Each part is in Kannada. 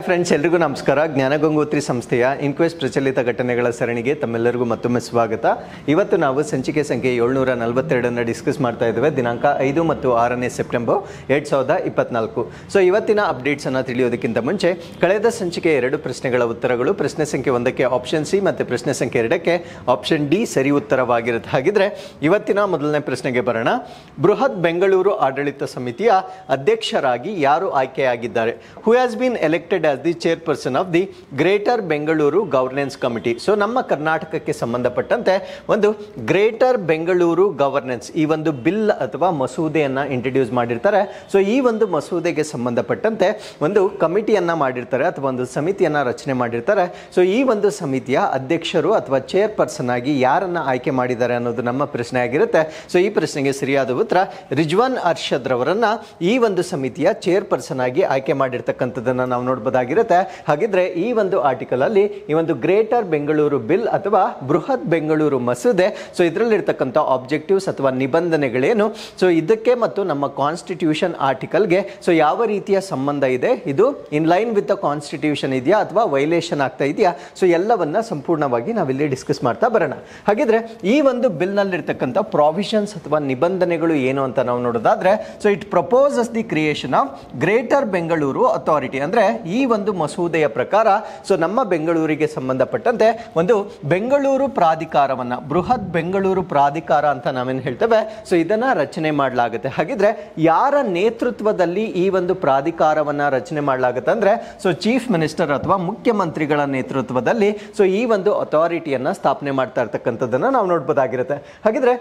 ಫ್ರೆಂಡ್ಸ್ ಎಲ್ರಿಗೂ ನಮಸ್ಕಾರ ಜ್ಞಾನಗಂಗೋತ್ರಿ ಸಂಸ್ಥೆಯ ಇನ್ಕ್ವೆಸ್ಟ್ ಪ್ರಚಲಿತ ಘಟನೆಗಳ ಸರಣಿಗೆ ತಮ್ಮೆಲ್ಲರಿಗೂ ಮತ್ತೊಮ್ಮೆ ಸ್ವಾಗತ ಇವತ್ತು ನಾವು ಸಂಚಿಕೆ ಸಂಖ್ಯೆ ಏಳ್ನೂರ ನಲವತ್ತೆರಡನ್ನು ಡಿಸ್ಕಸ್ ಮಾಡ್ತಾ ಇದ್ದೇವೆ ದಿನಾಂಕ ಐದು ಮತ್ತು ಆರನೇ ಸೆಪ್ಟೆಂಬರ್ ಎರಡು ಸಾವಿರದ ಇಪ್ಪತ್ನಾಲ್ಕು ಸೊ ಇವತ್ತಿನ ಅಪ್ಡೇಟ್ಸನ್ನು ತಿಳಿಯೋದಕ್ಕಿಂತ ಮುಂಚೆ ಕಳೆದ ಸಂಚಿಕೆ ಎರಡು ಪ್ರಶ್ನೆಗಳ ಉತ್ತರಗಳು ಪ್ರಶ್ನೆ ಸಂಖ್ಯೆ ಒಂದಕ್ಕೆ ಆಪ್ಷನ್ ಸಿ ಮತ್ತು ಪ್ರಶ್ನೆ ಸಂಖ್ಯೆ ಎರಡಕ್ಕೆ ಆಪ್ಷನ್ ಡಿ ಸರಿ ಉತ್ತರವಾಗಿರುತ್ತೆ ಹಾಗಿದ್ರೆ ಇವತ್ತಿನ ಮೊದಲನೇ ಪ್ರಶ್ನೆಗೆ ಬರೋಣ ಬೃಹತ್ ಬೆಂಗಳೂರು ಆಡಳಿತ ಸಮಿತಿಯ ಅಧ್ಯಕ್ಷರಾಗಿ ಯಾರು ಆಯ್ಕೆಯಾಗಿದ್ದಾರೆ who has been elected as the chairperson of the greater Bengaluru governance committee so ನಮ್ಮ ಕರ್ನಾಟಕಕ್ಕೆ ಸಂಬಂಧಪಟ್ಟಂತೆ ಒಂದು ಗ್ರೇಟರ್ ಬೆಂಗಳೂರು ಗವರ್ನೆನ್ಸ್ ಈ ಒಂದು ಬಿಲ್ ಅಥವಾ ಮಸೂದೆಯನ್ನ ಇಂಟ್ರಡ್ಯೂಸ್ ಮಾಡಿರ್ತಾರೆ ಸೊ ಈ ಒಂದು ಮಸೂದೆಗೆ ಸಂಬಂಧಪಟ್ಟಂತೆ ಒಂದು ಕಮಿಟಿಯನ್ನ ಮಾಡಿರ್ತಾರೆ ಅಥವಾ ಒಂದು ಸಮಿತಿಯನ್ನ ರಚನೆ ಮಾಡಿರ್ತಾರೆ ಸೊ ಈ ಒಂದು ಸಮಿತಿಯ ಅಧ್ಯಕ್ಷರು ಅಥವಾ ಚೇರ್ಪರ್ಸನ್ ಆಗಿ ಯಾರನ್ನ ಆಯ್ಕೆ ಮಾಡಿದ್ದಾರೆ ಅನ್ನೋದು ನಮ್ಮ ಪ್ರಶ್ನೆ ಆಗಿರುತ್ತೆ ಸೊ ಈ ಪ್ರಶ್ನೆಗೆ ಸರಿಯಾದ ಉತ್ತರ ರಿಜ್ವಾನ್ ಅರ್ಷದ್ ರವರನ್ನ ಈ ಒಂದು ಸಮಿತಿಯ ಚೇರ್ಪರ್ಸನ್ ಆಗಿ ಆಯ್ಕೆ ಮಾಡಿರ್ತಕ್ಕಂಥದ್ದನ್ನ ನಾವು ನೋಡ್ಬೋದಾಗಿರುತ್ತೆ ಹಾಗಿದ್ರೆ ಈ ಒಂದು ಆರ್ಟಿಕಲ್ ಅಲ್ಲಿ ಈ ಒಂದು ಗ್ರೇಟರ್ ಬೆಂಗಳೂರು ಬಿಲ್ ಅಥವಾ ಬೃಹತ್ ಬೆಂಗಳೂರು ಮಸೂದೆ ಸೊ ಇದರಲ್ಲಿರ್ತಕ್ಕಂಥ ಆಬ್ಜೆಕ್ಟಿವ್ಸ್ ಅಥವಾ ನಿಬಂಧನೆಗಳೇನು ಸೊ ಇದಕ್ಕೆ ಮತ್ತು ನಮ್ಮ ಕಾನ್ಸ್ಟಿಟ್ಯೂಷನ್ ಆರ್ಟಿಕಲ್ಗೆ ಸೊ ಯಾವ ರೀತಿಯ ಸಂಬಂಧ ಇದೆ ಇದು in line with the constitution ಇದೆಯಾ ಅಥವಾ ವೈಲೇಷನ್ ಆಗ್ತಾ ಇದೆಯಾ ಸೊ ಎಲ್ಲವನ್ನ ಸಂಪೂರ್ಣವಾಗಿ ನಾವಿಲ್ಲಿ ಡಿಸ್ಕಸ್ ಮಾಡ್ತಾ ಬರೋಣ ಹಾಗಿದ್ರೆ ಈ ಒಂದು ಬಿಲ್ ನಲ್ಲಿರ್ತಕ್ಕಂಥ ಪ್ರಾವಿಷನ್ಸ್ ಅಥವಾ ನಿಬಂಧನೆಗಳು ಏನು ಅಂತ ನಾವು ನೋಡೋದಾದ್ರೆ so it proposes the creation of greater Bengaluru authority ಅಂದ್ರೆ ಈ ಒಂದು ಮಸೂದೆಯ ಪ್ರಕಾರ ಸೊ ನಮ್ಮ ಬೆಂಗಳೂರಿಗೆ ಸಂಬಂಧಪಟ್ಟಂತೆ ಒಂದು ಬೆಂಗಳೂರು ಪ್ರಾಧಿಕಾರವನ್ನ ಬೃಹತ್ ಬೆಂಗಳೂರು ಪ್ರಾಧಿಕಾರ ಅಂತ ನಾವೇನು ಹೇಳ್ತೇವೆ ಸೊ ಇದನ್ನ ರಚನೆ ಮಾಡಲಾಗುತ್ತೆ ಹಾಗಿದ್ರೆ ಯಾರ ನೇತೃತ್ವದಲ್ಲಿ ಈ ಒಂದು ಪ್ರಾಧಿಕಾರವನ್ನ ರಚನೆ ಮಾಡಲಾಗುತ್ತೆ ಅಂದ್ರೆ ಸೊ ಚೀಫ್ ಮಿನಿಸ್ಟರ್ ಅಥವಾ ಮುಖ್ಯಮಂತ್ರಿಗಳ ನೇತೃತ್ವದಲ್ಲಿ ಸೊ ಈ ಒಂದು ಅಥಾರಿಟಿಯನ್ನ ಸ್ಥಾಪನೆ ಮಾಡ್ತಾ ಇರ್ತಕ್ಕಂಥದ್ದನ್ನ ನಾವು ನೋಡ್ಬೋದಾಗಿರುತ್ತೆ ಹಾಗಿದ್ರೆ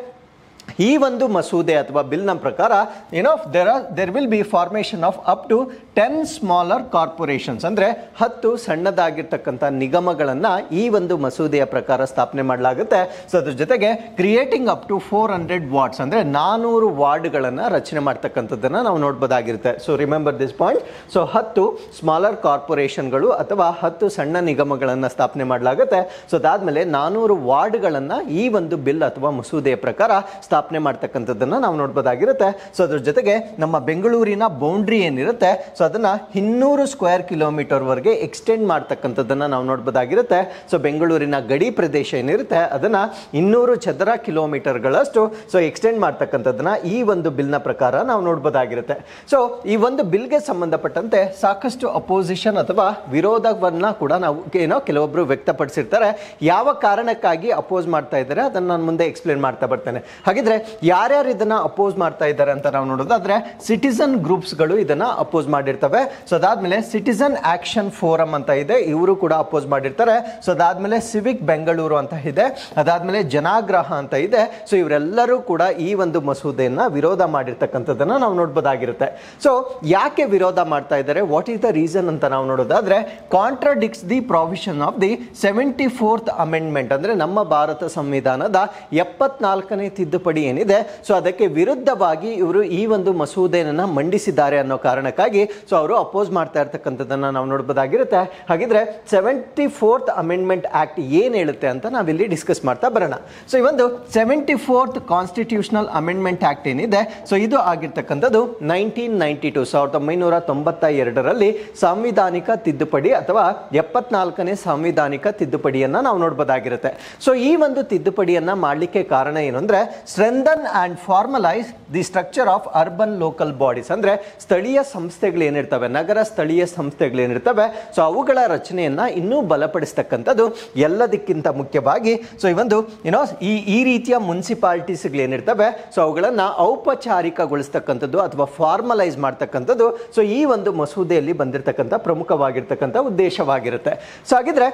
ಈ ಒಂದು ಮಸೂದೆ ಅಥವಾ ಬಿಲ್ನ ಪ್ರಕಾರ ಏನೋ there are there will be formation of up to ten smaller corporations ಅಂದರೆ ಹತ್ತು ಸಣ್ಣದಾಗಿರ್ತಕ್ಕಂಥ ನಿಗಮಗಳನ್ನು ಈ ಒಂದು ಮಸೂದೆಯ ಪ್ರಕಾರ ಸ್ಥಾಪನೆ ಮಾಡಲಾಗುತ್ತೆ ಸೊ ಅದ್ರ ಜೊತೆಗೆ creating up to four hundred wards ಅಂದರೆ ನಾನೂರು ವಾರ್ಡ್ಗಳನ್ನು ರಚನೆ ಮಾಡ್ತಕ್ಕಂಥದ್ದನ್ನು ನಾವು ನೋಡ್ಬೋದಾಗಿರುತ್ತೆ so remember this point so ಹತ್ತು ಸ್ಮಾಲರ್ ಕಾರ್ಪೊರೇಷನ್ಗಳು ಅಥವಾ ಹತ್ತು ಸಣ್ಣ ನಿಗಮಗಳನ್ನು ಸ್ಥಾಪನೆ ಮಾಡಲಾಗುತ್ತೆ ಸೊ ಅದಾದಮೇಲೆ ನಾನೂರು ವಾರ್ಡ್ಗಳನ್ನು ಈ ಒಂದು ಬಿಲ್ ಅಥವಾ ಮಸೂದೆಯ ಪ್ರಕಾರ ಸ್ಥಾಪನೆ ಮಾಡ್ತಕ್ಕಂಥದ್ದನ್ನು ನಾವು ನೋಡ್ಬೋದಾಗಿರುತ್ತೆ ಸೊ ಅದ್ರ ಜೊತೆಗೆ ನಮ್ಮ ಬೆಂಗಳೂರಿನ ಬೌಂಡ್ರಿ ಏನಿರುತ್ತೆ ಸೊ ಅದನ್ನ ಇನ್ನೂರು ಸ್ಕ್ವೇರ್ ಕಿಲೋಮೀಟರ್ ವರೆಗೆ ಎಕ್ಸ್ಟೆಂಡ್ ಮಾಡ್ತಕ್ಕಂಥದ್ದನ್ನು ನಾವು ನೋಡ್ಬೋದಾಗಿರುತ್ತೆ ಸೊ ಬೆಂಗಳೂರಿನ ಗಡಿ ಪ್ರದೇಶ ಏನಿರುತ್ತೆ ಅದನ್ನ ಇನ್ನೂರು ಚದರ ಕಿಲೋಮೀಟರ್ಗಳಷ್ಟು ಸೊ ಎಕ್ಸ್ಟೆಂಡ್ ಮಾಡ್ತಕ್ಕಂಥದ್ದನ್ನ ಈ ಒಂದು ಬಿಲ್ನ ಪ್ರಕಾರ ನಾವು ನೋಡ್ಬೋದಾಗಿರುತ್ತೆ ಸೊ ಈ ಒಂದು ಬಿಲ್ಗೆ ಸಂಬಂಧಪಟ್ಟಂತೆ ಸಾಕಷ್ಟು ಅಪೋಸಿಷನ್ ಅಥವಾ ವಿರೋಧವನ್ನ ಕೂಡ ನಾವು ಏನೋ ಕೆಲವೊಬ್ರು ವ್ಯಕ್ತಪಡಿಸಿರ್ತಾರೆ ಯಾವ ಕಾರಣಕ್ಕಾಗಿ ಅಪೋಸ್ ಮಾಡ್ತಾ ಇದ್ದಾರೆ ಅದನ್ನ ನಾನು ಮುಂದೆ ಎಕ್ಸ್ಪ್ಲೇನ್ ಮಾಡ್ತಾ ಬರ್ತೇನೆ ಹಾಗಿದ್ರೆ ಯಾರ್ಯಾರು ಇದನ್ನ ಅಪೋಸ್ ಮಾಡ್ತಾ ಇದ್ದಾರೆ ಅಂತ ನಾವು ನೋಡೋದಾದ್ರೆ ಸಿಟಿಸನ್ ಗ್ರೂಪ್ಸ್ಗಳು ಇದನ್ನ ಅಪೋಸ್ ಮಾಡಿರ್ತವೆ ಸೊ ಅದಾದ್ಮೇಲೆ ಸಿಟಿಸನ್ ಆಕ್ಷನ್ ಫೋರಮ್ ಅಂತ ಇದೆ ಇವರು ಕೂಡ ಅಪೋಸ್ ಮಾಡಿರ್ತಾರೆ ಸೊ ಅದಾದ್ಮೇಲೆ ಸಿವಿಕ್ ಬೆಂಗಳೂರು ಅಂತ ಇದೆ ಅದಾದ್ಮೇಲೆ ಜನಾಗ್ರಹ ಅಂತ ಇದೆ ಸೊ ಇವರೆಲ್ಲರೂ ಕೂಡ ಈ ಒಂದು ಮಸೂದೆಯನ್ನ ವಿರೋಧ ಮಾಡಿರ್ತಕ್ಕಂಥದ್ದನ್ನ ನಾವು ನೋಡ್ಬೋದಾಗಿರುತ್ತೆ ಸೊ ಯಾಕೆ ವಿರೋಧ ಮಾಡ್ತಾ ಇದ್ದಾರೆ ವಾಟ್ ಈಸ್ ದ ರೀಸನ್ ಅಂತ ನಾವು ನೋಡೋದಾದ್ರೆ contradicts the provision of the seventy fourth amendment ಅಂದ್ರೆ ನಮ್ಮ ಭಾರತ ಸಂವಿಧಾನದ ಎಪ್ಪತ್ನಾಲ್ಕನೇ ತಿದ್ದುಪಡಿ ಏನಿದೆ ಸೊ ಅದಕ್ಕೆ ವಿರುದ್ಧವಾಗಿ ಇವರು ಈ ಒಂದು ಮಸೂದೆಯನ್ನ ಮಂಡಿಸಿದ್ದಾರೆ ಅನ್ನೋ ಕಾರಣಕ್ಕಾಗಿ ಸೊ ಅವರು ಅಪೋಸ್ ಮಾಡ್ತಾ ಇರ್ತಕ್ಕಂಥದ್ದನ್ನ ನಾವು ನೋಡ್ಬೋದಾಗಿರುತ್ತೆ ಹಾಗಿದ್ರೆ ಸೆವೆಂಟಿ ಫೋರ್ತ್ ಅಮೆಂಡ್ಮೆಂಟ್ ಆಕ್ಟ್ ಏನ್ ಹೇಳುತ್ತೆ ಅಂತ ನಾವಿಲ್ಲಿ ಡಿಸ್ಕಸ್ ಮಾಡ್ತಾ ಬರೋಣ ಸೊ ಈ ಒಂದು seventy fourth constitutional amendment act ಏನಿದೆ ಸೊ ಇದು ಆಗಿರ್ತಕ್ಕಂಥದ್ದು ನೈನ್ಟೀನ್ ನೈನ್ಟಿ ಟು ಸಾವಿರದ ಒಂಬೈನೂರ ತೊಂಬತ್ತ ಎರಡರಲ್ಲಿ ಸಾಂವಿಧಾನಿಕ ತಿದ್ದುಪಡಿ ಅಥವಾ ಎಪ್ಪತ್ನಾಲ್ಕನೇ ಸಾಂವಿಧಾನಿಕ ತಿದ್ದುಪಡಿಯನ್ನ ನಾವು ನೋಡ್ಬೋದಾಗಿರುತ್ತೆ ಸೊ ಈ ಒಂದು ತಿದ್ದುಪಡಿಯನ್ನ ಮಾಡಲಿಕ್ಕೆ ಕಾರಣ ಏನು ಅಂದ್ರೆ strengthen and formalise the structure of urban local bodies ಅಂದ್ರೆ ಸ್ಥಳೀಯ ಸಂಸ್ಥೆಗಳು ಏನಿರ್ತವೆ ನಗರ ಸ್ಥಳೀಯ ಸಂಸ್ಥೆಗಳು ಏನಿರ್ತವೆ ಸೊ ಅವುಗಳ ರಚನೆಯನ್ನ ಇನ್ನೂ ಬಲಪಡಿಸ್ತಕ್ಕಂಥದ್ದು ಎಲ್ಲದಕ್ಕಿಂತ ಮುಖ್ಯವಾಗಿ ಸೊ ಈ ಒಂದು ಏನೋ ಈ ಈ ರೀತಿಯ ಮುನ್ಸಿಪಾಲಿಟೀಸ್ಗಳು ಏನಿರ್ತವೆ ಸೊ ಅವುಗಳನ್ನ ಔಪಚಾರಿಕಗೊಳಿಸ್ತಕ್ಕಂಥದ್ದು ಅಥವಾ ಫಾರ್ಮಲೈಸ್ ಮಾಡ್ತಕ್ಕಂಥದ್ದು ಸೊ ಈ ಒಂದು ಮಸೂದೆಯಲ್ಲಿ ಬಂದಿರತಕ್ಕಂಥ ಪ್ರಮುಖವಾಗಿರ್ತಕ್ಕಂಥ ಉದ್ದೇಶವಾಗಿರುತ್ತೆ ಸೊ ಹಾಗಿದ್ರೆ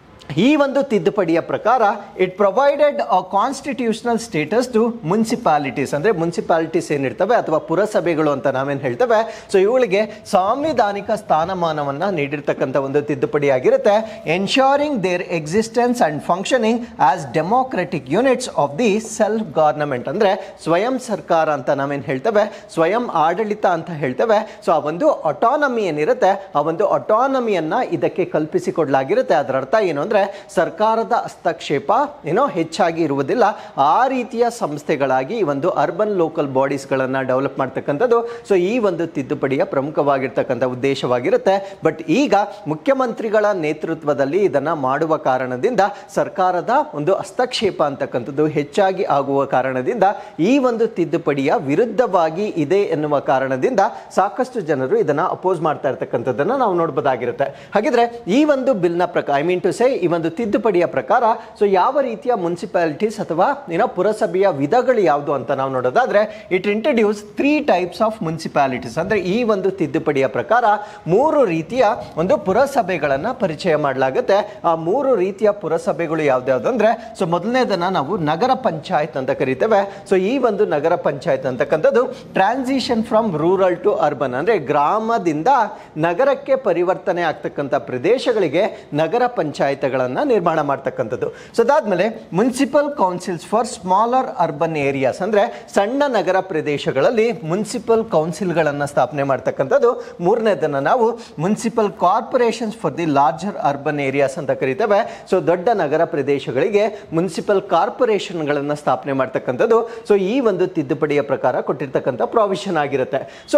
ಈ ಒಂದು ತಿದ್ದುಪಡಿಯ ಪ್ರಕಾರ it provided a constitutional status to municipalities ಅಂದ್ರೆ ಮುನ್ಸಿಪಾಲಿಟೀಸ್ ಏನಿರ್ತವೆ ಅಥವಾ ಪುರಸಭೆಗಳು ಅಂತ ನಾವೇನು ಹೇಳ್ತೇವೆ ಸೊ ಇವುಗಳಿಗೆ ಸಾಂವಿಧಾನಿಕ ಸ್ಥಾನಮಾನವನ್ನ ನೀಡಿರ್ತಕ್ಕಂಥ ಒಂದು ತಿದ್ದುಪಡಿ ಆಗಿರುತ್ತೆ ensuring their existence and functioning as democratic units of the self government ಅಂದ್ರೆ ಸ್ವಯಂ ಸರ್ಕಾರ ಅಂತ ನಾವೇನು ಹೇಳ್ತೇವೆ ಸ್ವಯಂ ಆಡಳಿತ ಅಂತ ಹೇಳ್ತೇವೆ ಸೊ ಆ ಒಂದು ಅಟಾನಮಿ ಏನಿರುತ್ತೆ ಆ ಒಂದು ಅಟಾನಮಿಯನ್ನ ಇದಕ್ಕೆ ಕಲ್ಪಿಸಿಕೊಡ್ಲಾಗಿರುತ್ತೆ ಅದರ ಅರ್ಥ ಏನು ಅಂದ್ರೆ ಅಂದ್ರೆ ಸರ್ಕಾರದ ಹಸ್ತಕ್ಷೇಪ ಏನೋ ಹೆಚ್ಚಾಗಿ ಇರುವುದಿಲ್ಲ ಆ ರೀತಿಯ ಸಂಸ್ಥೆಗಳಾಗಿ ಈ ಒಂದು ಅರ್ಬನ್ ಲೋಕಲ್ ಬಾಡೀಸ್ಗಳನ್ನು ಡೆವಲಪ್ ಮಾಡ್ತಕ್ಕಂಥದ್ದು ಸೊ ಈ ಒಂದು ತಿದ್ದುಪಡಿಯ ಪ್ರಮುಖವಾಗಿರ್ತಕ್ಕಂಥ ಉದ್ದೇಶವಾಗಿರುತ್ತೆ ಬಟ್ ಈಗ ಮುಖ್ಯಮಂತ್ರಿಗಳ ನೇತೃತ್ವದಲ್ಲಿ ಇದನ್ನ ಮಾಡುವ ಕಾರಣದಿಂದ ಸರ್ಕಾರದ ಒಂದು ಹಸ್ತಕ್ಷೇಪ ಅಂತಕ್ಕಂಥದ್ದು ಹೆಚ್ಚಾಗಿ ಆಗುವ ಕಾರಣದಿಂದ ಈ ಒಂದು ತಿದ್ದುಪಡಿಯ ವಿರುದ್ಧವಾಗಿ ಇದೆ ಎನ್ನುವ ಕಾರಣದಿಂದ ಸಾಕಷ್ಟು ಜನರು ಇದನ್ನ ಅಪೋಸ್ ಮಾಡ್ತಾ ಇರ್ತಕ್ಕಂಥದ್ದನ್ನ ನಾವು ನೋಡಬಹುದಾಗಿರುತ್ತೆ ಹಾಗಿದ್ರೆ ಈ ಒಂದು ಬಿಲ್ನ ಪ್ರಕಾರ ಐ ಮೀನ್ ಟು ಸೇ ಈ ಒಂದು ತಿದ್ದುಪಡಿಯ ಪ್ರಕಾರ ಸೊ ಯಾವ ರೀತಿಯ ಮುನ್ಸಿಪಾಲಿಟೀಸ್ ಅಥವಾ ಏನೋ ಪುರಸಭೆಯ ವಿಧಗಳು ಯಾವುದು ಅಂತ ನಾವು ನೋಡೋದಾದ್ರೆ it introduce three types of municipalities ಅಂದ್ರೆ ಈ ಒಂದು ತಿದ್ದುಪಡಿಯ ಪ್ರಕಾರ ಮೂರು ರೀತಿಯ ಒಂದು ಪುರಸಭೆಗಳನ್ನ ಪರಿಚಯ ಮಾಡಲಾಗುತ್ತೆ ಆ ಮೂರು ರೀತಿಯ ಪುರಸಭೆಗಳು ಯಾವ್ದ್ಯಾವ್ದು ಅಂದ್ರೆ ಸೊ ಮೊದಲನೇದನ್ನ ನಾವು ನಗರ ಪಂಚಾಯತ್ ಅಂತ ಕರಿತೇವೆ ಸೊ ಈ ಒಂದು ನಗರ ಪಂಚಾಯತ್ ಅಂತಕ್ಕಂಥದ್ದು transition from rural to urban ಅಂದ್ರೆ ಗ್ರಾಮದಿಂದ ನಗರಕ್ಕೆ ಪರಿವರ್ತನೆ ಆಗ್ತಕ್ಕಂಥ ಪ್ರದೇಶಗಳಿಗೆ ನಗರ ಪಂಚಾಯತ್ಗಳನ್ನ ನಿರ್ಮಾಣ ಮಾಡ್ತಕ್ಕಂಥದ್ದು ಸೊ ಅದಾದ್ಮೇಲೆ municipal councils for smaller urban areas ಅಂದ್ರೆ ಸಣ್ಣ ನಗರ ಪ್ರದೇಶಗಳಲ್ಲಿ ಮುನ್ಸಿಪಲ್ ಕೌನ್ಸಿಲ್ಗಳನ್ನ ಸ್ಥಾಪನೆ ಮಾಡ್ತಕ್ಕಂಥದ್ದು ಮೂರನೇದನ್ನ ನಾವು municipal corporations for the larger urban areas ಅಂತ ಕರಿತೇವೆ ಸೊ ದೊಡ್ಡ ನಗರ ಪ್ರದೇಶಗಳಿಗೆ ಮುನ್ಸಿಪಲ್ ಕಾರ್ಪೊರೇಷನ್ಗಳನ್ನು ಸ್ಥಾಪನೆ ಮಾಡ್ತಕ್ಕಂಥದ್ದು ಸೊ ಈ ಒಂದು ತಿದ್ದುಪಡಿಯ ಪ್ರಕಾರ ಕೊಟ್ಟಿರ್ತಕ್ಕಂಥ ಪ್ರಾವಿಷನ್ ಆಗಿರುತ್ತೆ ಸೊ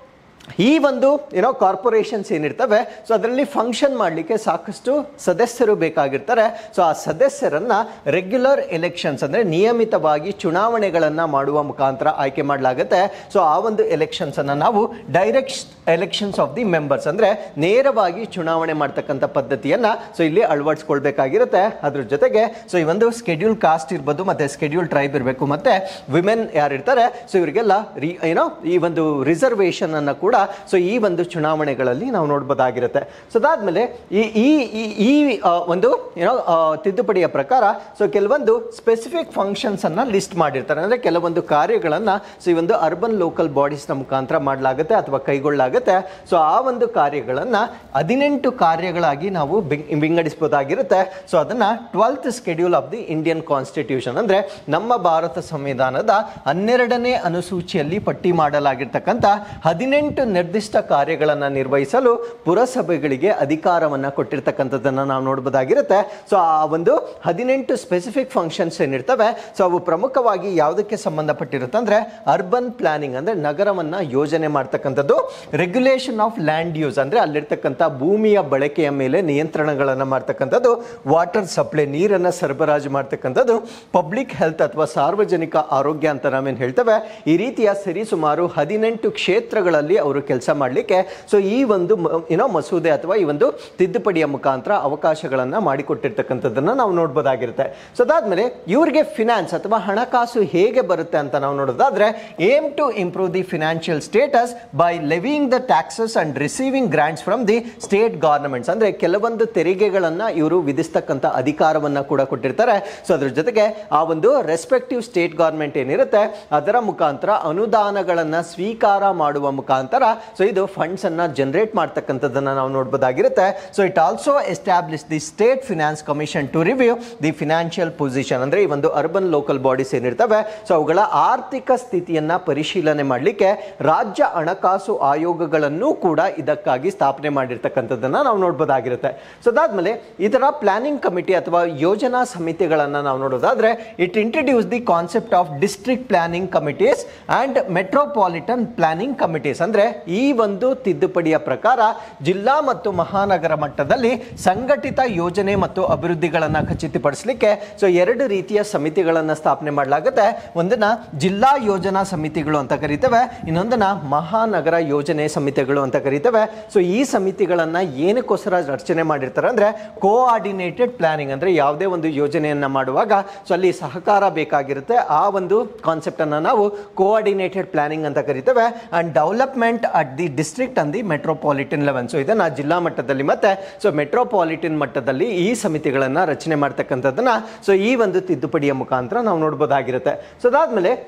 ಈ ಒಂದು ಏನೋ ಕಾರ್ಪೊರೇಷನ್ಸ್ ಏನಿರ್ತವೆ ಸೊ ಅದರಲ್ಲಿ ಫಂಕ್ಷನ್ ಮಾಡಲಿಕ್ಕೆ ಸಾಕಷ್ಟು ಸದಸ್ಯರು ಬೇಕಾಗಿರ್ತಾರೆ ಸೊ ಆ ಸದಸ್ಯರನ್ನ ರೆಗ್ಯುಲರ್ ಎಲೆಕ್ಷನ್ಸ್ ಅಂದ್ರೆ ನಿಯಮಿತವಾಗಿ ಚುನಾವಣೆಗಳನ್ನ ಮಾಡುವ ಮುಖಾಂತರ ಆಯ್ಕೆ ಮಾಡಲಾಗುತ್ತೆ ಸೊ ಆ ಒಂದು ಎಲೆಕ್ಷನ್ಸ್ ಅನ್ನ ನಾವು direct elections of the members ಅಂದ್ರೆ ನೇರವಾಗಿ ಚುನಾವಣೆ ಮಾಡ್ತಕ್ಕಂಥ ಪದ್ಧತಿಯನ್ನ ಸೊ ಇಲ್ಲಿ ಅಳವಡಿಸ್ಕೊಳ್ಬೇಕಾಗಿರುತ್ತೆ ಅದ್ರ ಜೊತೆಗೆ ಸೊ ಈ ಒಂದು ಸ್ಕೆಡ್ಯೂಲ್ ಕಾಸ್ಟ್ ಇರ್ಬೋದು ಮತ್ತೆ ಸ್ಕೆಡ್ಯೂಲ್ ಟ್ರೈಬ್ ಇರಬೇಕು ಮತ್ತೆ ವಿಮೆನ್ ಯಾರಿರ್ತಾರೆ ಸೊ ಇವರಿಗೆಲ್ಲ ರಿ ಏನೋ ಈ ಒಂದು ರಿಸರ್ವೇಶನ್ ಅನ್ನ ಕೂಡ ಸೊ ಈ ಒಂದು ಚುನಾವಣೆಗಳಲ್ಲಿ ನಾವು ನೋಡ್ಬೋದಾಗಿರುತ್ತೆ ಸೊ ಅದಾದ್ಮೇಲೆ ಈ ಈ ಈ- ಈ ಆ, ಒಂದು ಏನೋ ಆ, ತಿದ್ದುಪಡಿಯ ಪ್ರಕಾರ ಸೊ ಕೆಲವೊಂದು ಸ್ಪೆಸಿಫಿಕ್ ಫಂಕ್ಷನ್ಸ್ ಅನ್ನ ಲಿಸ್ಟ್ ಮಾಡಿರ್ತಾರೆ ಅಂದ್ರೆ ಕೆಲವೊಂದು ಕಾರ್ಯಗಳನ್ನ ಸೊ ಈ ಒಂದು ಅರ್ಬನ್ ಲೋಕಲ್ ಬಾಡೀಸ್ ನ ಮುಖಾಂತರ ಮಾಡಲಾಗುತ್ತೆ ಅಥವಾ ಕೈಗೊಳ್ಳಲಾಗುತ್ತೆ ಸೊ ಆ ಒಂದು ಕಾರ್ಯಗಳನ್ನ ಹದಿನೆಂಟು ಕಾರ್ಯಗಳಾಗಿ ನಾವು ಬಿಂಗ್- ವಿಂಗಡಿಸಬಹುದಾಗಿರುತ್ತೆ ಸೊ ಅದನ್ನ twelfth schedule of the Indian constitution ಅಂದ್ರೆ ನಮ್ಮ ಭಾರತ ಸಂವಿಧಾನದ ಹನ್ನೆರಡನೇ ಅನುಸೂಚಿಯಲ್ಲಿ ಪಟ್ಟಿ ಮಾಡಲಾಗಿರ್ತಕ್ಕಂಥ ಹದಿನೆಂಟು ನಿರ್ದಿಷ್ಟ ಕಾರ್ಯಗಳನ್ನು ನಿರ್ವಹಿಸಲು ಪುರಸಭೆಗಳಿಗೆ ಅಧಿಕಾರವನ್ನ ಕೊಟ್ಟಿರ್ತಕ್ಕಂಥದ್ದನ್ನ ನಾವು ನೋಡಬಹುದಾಗಿರುತ್ತೆ ಸೊ ಆ ಒಂದು ಹದಿನೆಂಟು ಸ್ಪೆಸಿಫಿಕ್ ಫಂಕ್ಷನ್ಸ್ ಏನಿರ್ತವೆ ಸೊ ಅವು ಪ್ರಮುಖವಾಗಿ ಯಾವುದಕ್ಕೆ ಸಂಬಂಧಪಟ್ಟಿರುತ್ತೆ ಅಂದ್ರೆ ಅರ್ಬನ್ ಪ್ಲಾನಿಂಗ್ ಅಂದ್ರೆ ನಗರವನ್ನ ಯೋಜನೆ ಮಾಡ್ತಕ್ಕಂಥದ್ದು ರೆಗ್ಯುಲೇಷನ್ ಆಫ್ ಲ್ಯಾಂಡ್ ಯೂಸ್ ಅಂದ್ರೆ ಅಲ್ಲಿರ್ತಕ್ಕಂಥ ಭೂಮಿಯ ಬಳಕೆಯ ಮೇಲೆ ನಿಯಂತ್ರಣಗಳನ್ನ ಮಾಡ್ತಕ್ಕಂಥದ್ದು ವಾಟರ್ ಸಪ್ಲೈ ನೀರನ್ನ ಸರಬರಾಜು ಮಾಡ್ತಕ್ಕಂಥದ್ದು ಪಬ್ಲಿಕ್ ಹೆಲ್ತ್ ಅಥವಾ ಸಾರ್ವಜನಿಕ ಆರೋಗ್ಯ ಅಂತ ನಾವೇನು ಹೇಳ್ತೇವೆ ಈ ರೀತಿಯ ಸರಿಸುಮಾರು ಹದಿನೆಂಟು ಕ್ಷೇತ್ರಗಳಲ್ಲಿ ಅವರು ಕೆಲಸ ಮಾಡಲಿಕ್ಕೆ ಸೊ ಈ ಒಂದು ಮ- ಏನೋ ಮಸೂದೆ ಅಥವಾ ಈ ಒಂದು ತಿದ್ದುಪಡಿಯ ಮುಖಾಂತರ ಅವಕಾಶಗಳನ್ನ ಮಾಡಿಕೊಟ್ಟಿರ್ತಕ್ಕಂಥದ್ದನ್ನ ನಾವು ನೋಡ್ಬೋದಾಗಿರುತ್ತೆ ಸೊ ಅದಾದ್ಮೇಲೆ ಇವರಿಗೆ ಫಿನಾನ್ಸ್ ಅಥವಾ ಹಣಕಾಸು ಹೇಗೆ ಬರುತ್ತೆ ಅಂತ ನಾವು ನೋಡೋದಾದ್ರೆ aim to improve the financial status by levying the taxes and receiving grants from the state governments ಅಂದ್ರೆ ಕೆಲವೊಂದು ತೆರಿಗೆಗಳನ್ನ ಇವರು ವಿಧಿಸ್ತಕ್ಕಂಥ ಅಧಿಕಾರವನ್ನ ಕೂಡ ಕೊಟ್ಟಿರ್ತಾರೆ ಸೊ ಅದ್ರ ಜೊತೆಗೆ ಆ ಒಂದು ರೆಸ್ಪೆಕ್ಟಿವ್ ಸ್ಟೇಟ್ ಗವರ್ಮೆಂಟ್ ಏನಿರುತ್ತೆ ಅದರ ಮುಖಾಂತರ ಅನುದಾನಗಳನ್ನ ಸ್ವೀಕಾರ ಮಾಡುವ ಮುಖಾಂತರ ಸೊ ಇದು ಫಂಡ್ಸ್ ಅನ್ನ ಜನರೇಟ್ ಮಾಡ್ತಕ್ಕಂಥದ್ದನ್ನ ನಾವು ನೋಡ್ಬೋದಾಗಿರುತ್ತೆ so it also establish the state finance commission to review the financial position ಅಂದ್ರೆ ಈ ಒಂದು ಅರ್ಬನ್ ಲೋಕಲ್ ಬಾಡೀಸ್ ಏನಿರ್ತವೆ ಸೊ ಅವುಗಳ ಆರ್ಥಿಕ ಸ್ಥಿತಿಯನ್ನ ಪರಿಶೀಲನೆ ಮಾಡಲಿಕ್ಕೆ ರಾಜ್ಯ ಹಣಕಾಸು ಆಯೋಗಗಳನ್ನು ಕೂಡ ಇದಕ್ಕಾಗಿ ಸ್ಥಾಪನೆ ಮಾಡಿರ್ತಕ್ಕಂಥದ್ದನ್ನ ನಾವು ನೋಡ್ಬೋದಾಗಿರುತ್ತೆ ಸೊ ಅದಾದ್ಮೇಲೆ ಇದರ ಪ್ಲಾನಿಂಗ್ ಕಮಿಟಿ ಅಥವಾ ಯೋಜನಾ ಸಮಿತಿಗಳನ್ನ ನಾವು ನೋಡೋದಾದ್ರೆ it introduce the concept of district planning committees and metropolitan planning committees ಅಂದ್ರೆ ಈ ಒಂದು ತಿದ್ದುಪಡಿಯ ಪ್ರಕಾರ ಜಿಲ್ಲಾ ಮತ್ತು ಮಹಾನಗರ ಮಟ್ಟದಲ್ಲಿ ಸಂಘಟಿತ ಯೋಜನೆ ಮತ್ತು ಅಭಿವೃದ್ಧಿಗಳನ್ನ ಖಚಿತಪಡಿಸಲಿಕ್ಕೆ ಸೊ ಎರಡು ರೀತಿಯ ಸಮಿತಿಗಳನ್ನ ಸ್ಥಾಪನೆ ಮಾಡಲಾಗುತ್ತೆ ಒಂದನ್ನ ಜಿಲ್ಲಾ ಯೋಜನಾ ಸಮಿತಿಗಳು ಅಂತ ಕರಿತೇವೆ ಇನ್ನೊಂದನ್ನ ಮಹಾನಗರ ಯೋಜನೆ ಸಮಿತಿಗಳು ಅಂತ ಕರಿತೇವೆ ಸೊ ಈ ಸಮಿತಿಗಳನ್ನ ಏನಕ್ಕೋಸ್ಕರ ರಚನೆ ಮಾಡಿರ್ತಾರೆ ಅಂದ್ರೆ ಕೋಆರ್ಡಿನೇಟೆಡ್ ಪ್ಲಾನಿಂಗ್ ಅಂದ್ರೆ ಯಾವುದೇ ಒಂದು ಯೋಜನೆಯನ್ನ ಮಾಡುವಾಗ ಸೊ ಅಲ್ಲಿ ಸಹಕಾರ ಬೇಕಾಗಿರುತ್ತೆ ಆ ಒಂದು ಕಾನ್ಸೆಪ್ಟ್ ಅನ್ನ ನಾವು ಕೋಆರ್ಡಿನೇಟೆಡ್ ಪ್ಲಾನಿಂಗ್ ಅಂತ ಕರಿತೇವೆ and development at the district and the metropolitan level so ಇದನ್ನ ಜಿಲ್ಲಾ ಮಟ್ಟದಲ್ಲಿ ಮತ್ತೆ ಸೊ ಮೆಟ್ರೋಪಾಲಿಟನ್ ಮಟ್ಟದಲ್ಲಿ ಈ ಸಮಿತಿಗಳನ್ನ ರಚನೆ ಮಾಡ್ತಕ್ಕಂಥದ್ದನ್ನ ಸೊ ಈ ಒಂದು ತಿದ್ದುಪಡಿಯ ಮುಖಾಂತರ ನಾವು ನೋಡ್ಬೋದಾಗಿರುತ್ತೆ ಸೊ ಅದಾದ್ಮೇಲೆ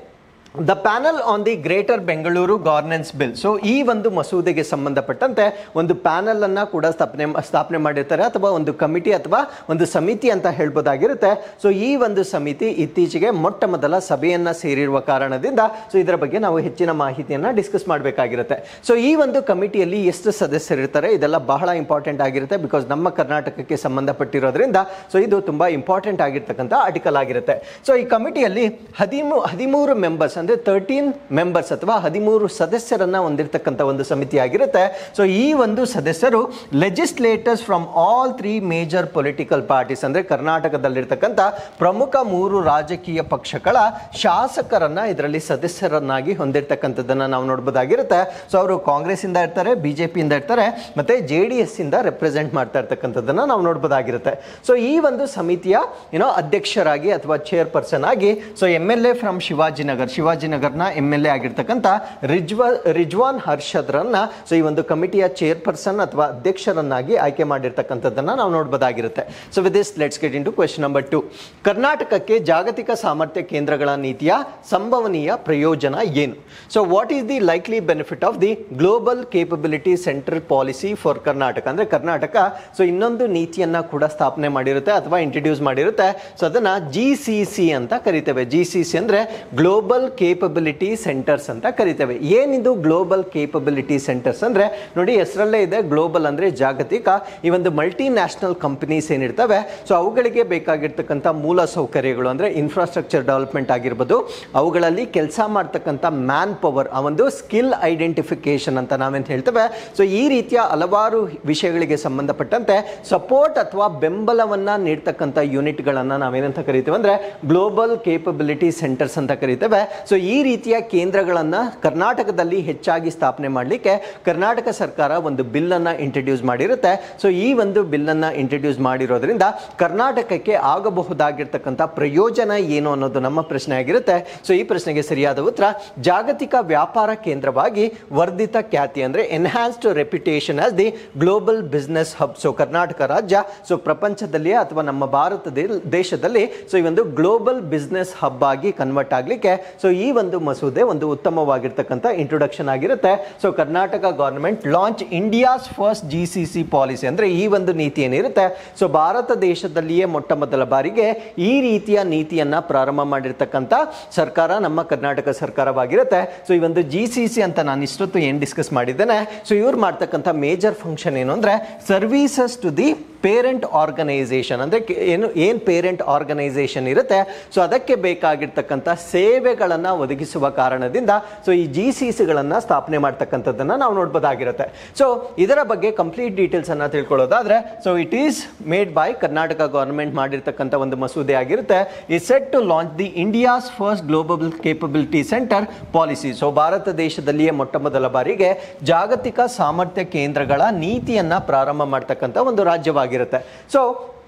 the panel on the greater Bengaluru governance bill so ಈ ಒಂದು ಮಸೂದೆಗೆ ಸಂಬಂಧಪಟ್ಟಂತೆ ಒಂದು ಪ್ಯಾನಲ್ ಅನ್ನ ಕೂಡ ಸ್ಥಾಪನೆ ಸ್ಥಾಪನೆ ಮಾಡಿರ್ತಾರೆ ಅಥವಾ ಒಂದು ಕಮಿಟಿ ಅಥವಾ ಒಂದು ಸಮಿತಿ ಅಂತ ಹೇಳ್ಬೋದಾಗಿರುತ್ತೆ ಸೊ ಈ ಒಂದು ಸಮಿತಿ ಇತ್ತೀಚೆಗೆ ಮೊಟ್ಟ ಮೊದಲ ಸಭೆಯನ್ನ ಸೇರಿರುವ ಕಾರಣದಿಂದ ಸೊ ಇದರ ಬಗ್ಗೆ ನಾವು ಹೆಚ್ಚಿನ ಮಾಹಿತಿಯನ್ನ ಡಿಸ್ಕಸ್ ಮಾಡಬೇಕಾಗಿರುತ್ತೆ ಸೊ ಈ ಒಂದು ಕಮಿಟಿಯಲ್ಲಿ ಎಷ್ಟು ಸದಸ್ಯರಿರ್ತಾರೆ ಇದೆಲ್ಲ ಬಹಳ ಇಂಪಾರ್ಟೆಂಟ್ ಆಗಿರುತ್ತೆ ಬಿಕಾಸ್ ನಮ್ಮ ಕರ್ನಾಟಕಕ್ಕೆ ಸಂಬಂಧಪಟ್ಟಿರೋದ್ರಿಂದ ಸೊ ಇದು ತುಂಬಾ ಇಂಪಾರ್ಟೆಂಟ್ ಆಗಿರ್ತಕ್ಕಂಥ ಆರ್ಟಿಕಲ್ ಆಗಿರುತ್ತೆ ಸೊ ಈ ಕಮಿಟಿಯಲ್ಲಿ ಹದಿಮೂ ಹದಿಮೂರು ಮೆಂಬರ್ಸ್ ಅಂದ್ರೆ ತರ್ಟೀನ್ ಮೆಂಬರ್ಸ್ ಅಥವಾ ಹದಿಮೂರು ಸದಸ್ಯರನ್ನ ಹೊಂದಿರತಕ್ಕಂಥ ಒಂದು ಸಮಿತಿ ಆಗಿರುತ್ತೆ ಸೊ ಈ ಒಂದು ಸದಸ್ಯರು legislators from all three major political parties ಅಂದ್ರೆ ಕರ್ನಾಟಕದಲ್ಲಿರ್ತಕ್ಕಂಥ ಪ್ರಮುಖ ಮೂರು ರಾಜಕೀಯ ಪಕ್ಷಗಳ ಶಾಸಕರನ್ನ ಇದರಲ್ಲಿ ಸದಸ್ಯರನ್ನಾಗಿ ಹೊಂದಿರತಕ್ಕಂಥದ್ದನ್ನ ನಾವು ನೋಡ್ಬೋದಾಗಿರುತ್ತೆ ಸೊ ಅವರು ಕಾಂಗ್ರೆಸ್ ಇಂದ ಇರ್ತಾರೆ ಬಿಜೆಪಿಯಿಂದ ಇರ್ತಾರೆ ಮತ್ತೆ ಜೆ ಡಿ ಎಸ್ ಇಂದ ರೆಪ್ರೆಸೆಂಟ್ ಮಾಡ್ತಾ ಇರ್ತಕ್ಕಂಥದ್ದನ್ನ ನಾವು ನೋಡ್ಬೋದಾಗಿರುತ್ತೆ ಸೊ ಈ ಒಂದು ಸಮಿತಿಯ ಏನೋ ಅಧ್ಯಕ್ಷರಾಗಿ ಅಥವಾ ಚೇರ್ಪರ್ಸನ್ ಆಗಿ so M L A from Shivajinagar ಶಿವಾಜಿನಗರ್ನ ಎಮ್ ಎಲ್ ಎ ಆಗಿರ್ತಕ್ಕಂಥ ರಿಜ್ವಾ ರಿಜ್ವಾನ್ ಹರ್ಷದ್ರನ್ನ ಸೊ ಈ ಒಂದು ಕಮಿಟಿಯ ಚೇರ್ಪರ್ಸನ್ ಅಥವಾ ಅಧ್ಯಕ್ಷರನ್ನಾಗಿ ಆಯ್ಕೆ ಮಾಡಿರ್ತಕ್ಕಂಥದ್ದನ್ನ ನಾವು ನೋಡ್ಬೋದಾಗಿರುತ್ತೆ so with this let's get in to question number two ಕರ್ನಾಟಕಕ್ಕೆ ಜಾಗತಿಕ ಸಾಮರ್ಥ್ಯ ಕೇಂದ್ರಗಳ ನೀತಿಯ ಸಂಭವನೀಯ ಪ್ರಯೋಜನ ಏನು so what is the likely benefit of the global capability central policy for Karnataka ಅಂದ್ರೆ ಕರ್ನಾಟಕ ಸೊ ಇನ್ನೊಂದು ನೀತಿಯನ್ನ ಕೂಡ ಸ್ಥಾಪನೆ ಮಾಡಿರುತ್ತೆ ಅಥವಾ ಇಂಟ್ರಡ್ಯೂಸ್ ಮಾಡಿರುತ್ತೆ ಸೊ ಅದನ್ನ ಜಿ ಸಿ ಸಿ ಅಂತ ಕರಿತೇವೆ ಜಿ ಸಿ ಸಿ ಅಂದ್ರೆ ಗ್ಲೋಬಲ್ ಕೇಪಬಿಲಿಟಿ ಸೆಂಟರ್ಸ್ ಅಂತ ಕರಿತೇವೆ ಏನಿದು ಗ್ಲೋಬಲ್ ಕೇಪಬಿಲಿಟಿ ಸೆಂಟರ್ಸ್ ಅಂದ್ರೆ ನೋಡಿ ಹೆಸರಲ್ಲೇ ಇದೆ ಗ್ಲೋಬಲ್ ಅಂದ್ರೆ ಜಾಗತಿಕ ಈ ಒಂದು ಮಲ್ಟಿ ನ್ಯಾಷನಲ್ ಕಂಪನೀಸ್ ಏನಿರ್ತವೆ ಸೊ ಅವುಗಳಿಗೆ ಬೇಕಾಗಿರ್ತಕ್ಕಂಥ ಮೂಲ ಸೌಕರ್ಯಗಳು ಅಂದ್ರೆ ಇನ್ಫ್ರಾಸ್ಟ್ರಕ್ಚರ್ ಡೆವಲಪ್ಮೆಂಟ್ ಆಗಿರ್ಬೋದು ಅವುಗಳಲ್ಲಿ ಕೆಲಸ ಮಾಡ್ತಕ್ಕಂಥ ಮ್ಯಾನ್ ಪವರ್ ಆ ಒಂದು ಸ್ಕಿಲ್ ಐಡೆಂಟಿಫಿಕೇಶನ್ ಅಂತ ನಾವೇನು ಹೇಳ್ತೇವೆ ಸೊ ಈ ರೀತಿಯ ಹಲವಾರು ವಿಷಯಗಳಿಗೆ ಸಂಬಂಧಪಟ್ಟಂತೆ ಸಪೋರ್ಟ್ ಅಥವಾ ಬೆಂಬಲವನ್ನ ನೀಡ್ತಕ್ಕಂಥ ಯೂನಿಟ್ಗಳನ್ನ ನಾವೇನಂತ ಕರಿತೇವೆ ಅಂದ್ರೆ ಗ್ಲೋಬಲ್ ಕೇಪಬಿಲಿಟಿ ಸೆಂಟರ್ಸ್ ಅಂತ ಕರಿತೇವೆ ಸೊ ಈ ರೀತಿಯ ಕೇಂದ್ರಗಳನ್ನ ಕರ್ನಾಟಕದಲ್ಲಿ ಹೆಚ್ಚಾಗಿ ಸ್ಥಾಪನೆ ಮಾಡಲಿಕ್ಕೆ ಕರ್ನಾಟಕ ಸರ್ಕಾರ ಒಂದು ಬಿಲ್ ಅನ್ನ ಇಂಟ್ರಡ್ಯೂಸ್ ಮಾಡಿರುತ್ತೆ ಸೊ ಈ ಒಂದು ಬಿಲ್ ಅನ್ನ ಇಂಟ್ರಡ್ಯೂಸ್ ಮಾಡಿರೋದ್ರಿಂದ ಕರ್ನಾಟಕಕ್ಕೆ ಆಗಬಹುದಾಗಿರ್ತಕ್ಕಂಥ ಪ್ರಯೋಜನ ಏನು ಅನ್ನೋದು ನಮ್ಮ ಪ್ರಶ್ನೆ ಆಗಿರುತ್ತೆ ಸೊ ಈ ಪ್ರಶ್ನೆಗೆ ಸರಿಯಾದ ಉತ್ತರ ಜಾಗತಿಕ ವ್ಯಾಪಾರ ಕೇಂದ್ರವಾಗಿ ವರ್ಧಿತ ಖ್ಯಾತಿ ಅಂದ್ರೆ enhanced reputation as the global business hub so Karnataka ರಾಜ್ಯ ಸೊ ಪ್ರಪಂಚದಲ್ಲಿಯೇ ಅಥವಾ ನಮ್ಮ ಭಾರತ ದೇ- ದೇಶದಲ್ಲಿ ಸೊ ಈ ಒಂದು ಗ್ಲೋಬಲ್ ಬಿಸ್ನೆಸ್ ಹಬ್ ಆಗಿ ಕನ್ವರ್ಟ್ ಆಗಲಿಕ್ಕೆ ಸೊ ಈ ಒಂದು ಮಸೂದೆ ಒಂದು ಉತ್ತಮವಾಗಿರ್ತಕ್ಕಂಥ ಇಂಟ್ರೊಡಕ್ಷನ್ ಆಗಿರುತ್ತೆ so Karnataka government launch India's first G C C policy ಅಂದ್ರೆ ಈ ಒಂದು ನೀತಿ ಏನಿರುತ್ತೆ ಸೊ ಭಾರತ ದೇಶದಲ್ಲಿಯೇ ಮೊಟ್ಟ ಮೊದಲ ಬಾರಿಗೆ ಈ ರೀತಿಯ ನೀತಿಯನ್ನ ಪ್ರಾರಂಭ ಮಾಡಿರ್ತಕ್ಕಂಥ ಸರ್ಕಾರ ನಮ್ಮ ಕರ್ನಾಟಕ ಸರ್ಕಾರವಾಗಿರುತ್ತೆ ಸೊ ಈ ಒಂದು ಜಿ ಸಿ ಸಿ ಅಂತ ನಾನು ಇಷ್ಟೊತ್ತು ಏನು ಡಿಸ್ಕಸ್ ಮಾಡಿದ್ದೇನೆ ಸೊ ಇವ್ರು ಮಾಡ್ತಕ್ಕಂಥ ಮೇಜರ್ ಫಂಕ್ಷನ್ ಏನು ಅಂದ್ರೆ services to the parent organisation ಅಂದರೆ ಏನು ಏನು ಪೇರೆಂಟ್ ಆರ್ಗನೈಸೇಷನ್ ಇರುತ್ತೆ ಸೊ ಅದಕ್ಕೆ ಬೇಕಾಗಿರ್ತಕ್ಕಂಥ ಸೇವೆಗಳನ್ನು ಒದಗಿಸುವ ಕಾರಣದಿಂದ ಸೊ ಈ ಜಿ ಸಿ ಸಿಗಳನ್ನು ಸ್ಥಾಪನೆ ಮಾಡ್ತಕ್ಕಂಥದ್ದನ್ನು ನಾವು ನೋಡ್ಬೋದಾಗಿರುತ್ತೆ ಸೊ ಇದರ ಬಗ್ಗೆ ಕಂಪ್ಲೀಟ್ ಡೀಟೇಲ್ಸ್ ಅನ್ನ ತಿಳ್ಕೊಳ್ಳೋದಾದ್ರೆ so it is made by Karnataka government ಮಾಡಿರ್ತಕ್ಕಂಥ ಒಂದು ಮಸೂದೆ ಆಗಿರುತ್ತೆ ಈ set to launch the India's first global capability centre policy so Bharat ದೇಶದಲ್ಲಿಯೇ ಮೊಟ್ಟ ಮೊದಲ ಬಾರಿಗೆ ಜಾಗತಿಕ ಸಾಮರ್ಥ್ಯ ಕೇಂದ್ರಗಳ ನೀತಿಯನ್ನ ಪ್ರಾರಂಭ ಮಾಡ್ತಕ್ಕಂಥ ಒಂದು ರಾಜ್ಯವಾಗಿರುತ್ತೆ ಸೊ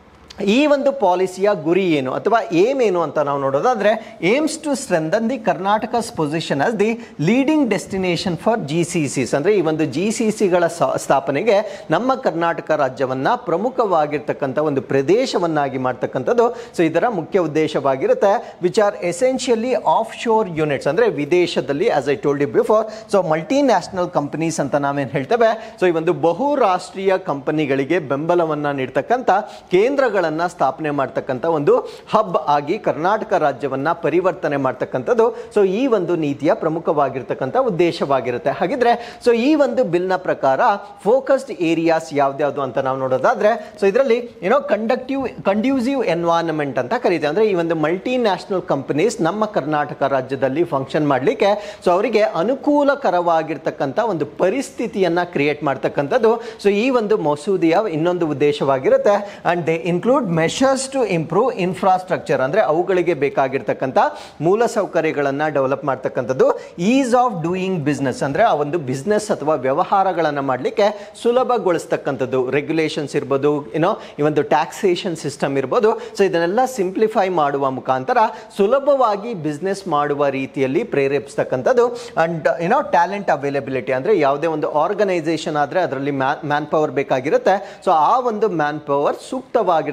ಈ ಒಂದು ಪಾಲಿಸಿಯ ಗುರಿ ಏನು ಅಥವಾ ಏಮ್ ಏನು ಅಂತ ನಾವು ನೋಡೋದಾದ್ರೆ aims to strengthen the Karnataka's position as the leading destination for G C Cs ಅಂದ್ರೆ ಈ ಒಂದು ಜಿ ಸಿ ಸಿಗಳ ಸ್ಥಾಪನೆಗೆ ನಮ್ಮ ಕರ್ನಾಟಕ ರಾಜ್ಯವನ್ನ ಪ್ರಮುಖವಾಗಿರ್ತಕ್ಕಂಥ ಒಂದು ಪ್ರದೇಶವನ್ನಾಗಿ ಮಾಡ್ತಕ್ಕಂಥದ್ದು ಸೊ ಇದರ ಮುಖ್ಯ ಉದ್ದೇಶವಾಗಿರುತ್ತೆ which are essentially offshore units ಅಂದ್ರೆ ವಿದೇಶದಲ್ಲಿ as I told you before so multi national companies ಅಂತ ನಾವೇನು ಹೇಳ್ತೇವೆ ಸೊ ಈ ಒಂದು ಬಹುರಾಷ್ಟ್ರೀಯ ಕಂಪನಿಗಳಿಗೆ ಬೆಂಬಲವನ್ನ ನೀಡ್ತಕ್ಕಂಥ ಕೇಂದ್ರಗಳನ್ನ ಸ್ಥಾಪನೆ ಮಾಡ್ತಕ್ಕಂಥ ಒಂದು ಹಬ್ ಆಗಿ ಕರ್ನಾಟಕ ರಾಜ್ಯವನ್ನ ಪರಿವರ್ತನೆ ಮಾಡ್ತಕ್ಕಂಥದ್ದು ಸೊ ಈ ಒಂದು ನೀತಿಯ ಪ್ರಮುಖವಾಗಿರ್ತಕ್ಕಂಥ ಉದ್ದೇಶವಾಗಿರುತ್ತೆ ಹಾಗಿದ್ರೆ ಸೊ ಈ ಒಂದು ಬಿಲ್ನ ಪ್ರಕಾರ ಫೋಕಸ್ಡ್ ಏರಿಯಾಸ್ ಯಾವ್ದ್ಯಾವ್ದು ಅಂತ ನಾವು ನೋಡೋದಾದ್ರೆ ಸೊ ಇದರಲ್ಲಿ ಏನೋ ಕಂಡಕ್ಟಿವ್ ಕಂಡ್ಯೂಸಿವ್ ಎನ್ವೈರನ್ಮೆಂಟ್ ಅಂತ ಕರೀತೇವೆ ಅಂದ್ರೆ ಈ ಒಂದು ಮಲ್ಟಿ ನ್ಯಾಷನಲ್ ಕಂಪನೀಸ್ ನಮ್ಮ ಕರ್ನಾಟಕ ರಾಜ್ಯದಲ್ಲಿ ಫಂಕ್ಷನ್ ಮಾಡಲಿಕ್ಕೆ ಸೊ ಅವರಿಗೆ ಅನುಕೂಲಕರವಾಗಿರ್ತಕ್ಕಂಥ ಒಂದು ಪರಿಸ್ಥಿತಿಯನ್ನ ಕ್ರಿಯೇಟ್ ಮಾಡ್ತಕ್ಕಂಥದ್ದು ಸೊ ಈ ಒಂದು ಮಸೂದೆಯ ಇನ್ನೊಂದು ಉದ್ದೇಶವಾಗಿರುತ್ತೆ and they include measures to improve infrastructure ಅಂದ್ರೆ ಅವುಗಳಿಗೆ ಬೇಕಾಗಿರ್ತಕ್ಕಂಥ ಮೂಲ ಸೌಕರ್ಯಗಳನ್ನ ಡೆವಲಪ್ ಮಾಡ್ತಕ್ಕಂಥದ್ದು ಈಸ್ ಆಫ್ ಡೂಯಿಂಗ್ ಬಿಸ್ನೆಸ್ ಅಂದ್ರೆ ಆ ಒಂದು ಬಿಸ್ನೆಸ್ ಅಥವಾ ವ್ಯವಹಾರಗಳನ್ನ ಮಾಡಲಿಕ್ಕೆ ಸುಲಭಗೊಳಿಸ್ತಕ್ಕಂಥದ್ದು ರೆಗ್ಯುಲೇಷನ್ಸ್ ಇರ್ಬೋದು ಏನೋ ಈ ಒಂದು ಟ್ಯಾಕ್ಸೇಷನ್ ಸಿಸ್ಟಮ್ ಇರ್ಬೋದು ಸೊ ಇದನ್ನೆಲ್ಲ ಸಿಂಪ್ಲಿಫೈ ಮಾಡುವ ಮುಖಾಂತರ ಸುಲಭವಾಗಿ ಬಿಸ್ನೆಸ್ ಮಾಡುವ ರೀತಿಯಲ್ಲಿ ಪ್ರೇರೇಪಿಸ್ತಕ್ಕಂಥದ್ದು ಅಂಡ್ ಏನೋ ಟ್ಯಾಲೆಂಟ್ ಅವೈಲಬಿಲಿಟಿ ಅಂದ್ರೆ ಯಾವುದೇ ಒಂದು ಆರ್ಗನೈಸೇಷನ್ ಆದ್ರೆ ಅದರಲ್ಲಿ ಮ್ಯಾನ್ ಪವರ್ ಬೇಕಾಗಿರುತ್ತೆ ಸೊ ಆ ಒಂದು ಮ್ಯಾನ್ ಪವರ್ ಸೂಕ್ತವಾಗಿರ್ತಕ್ಕಂಥ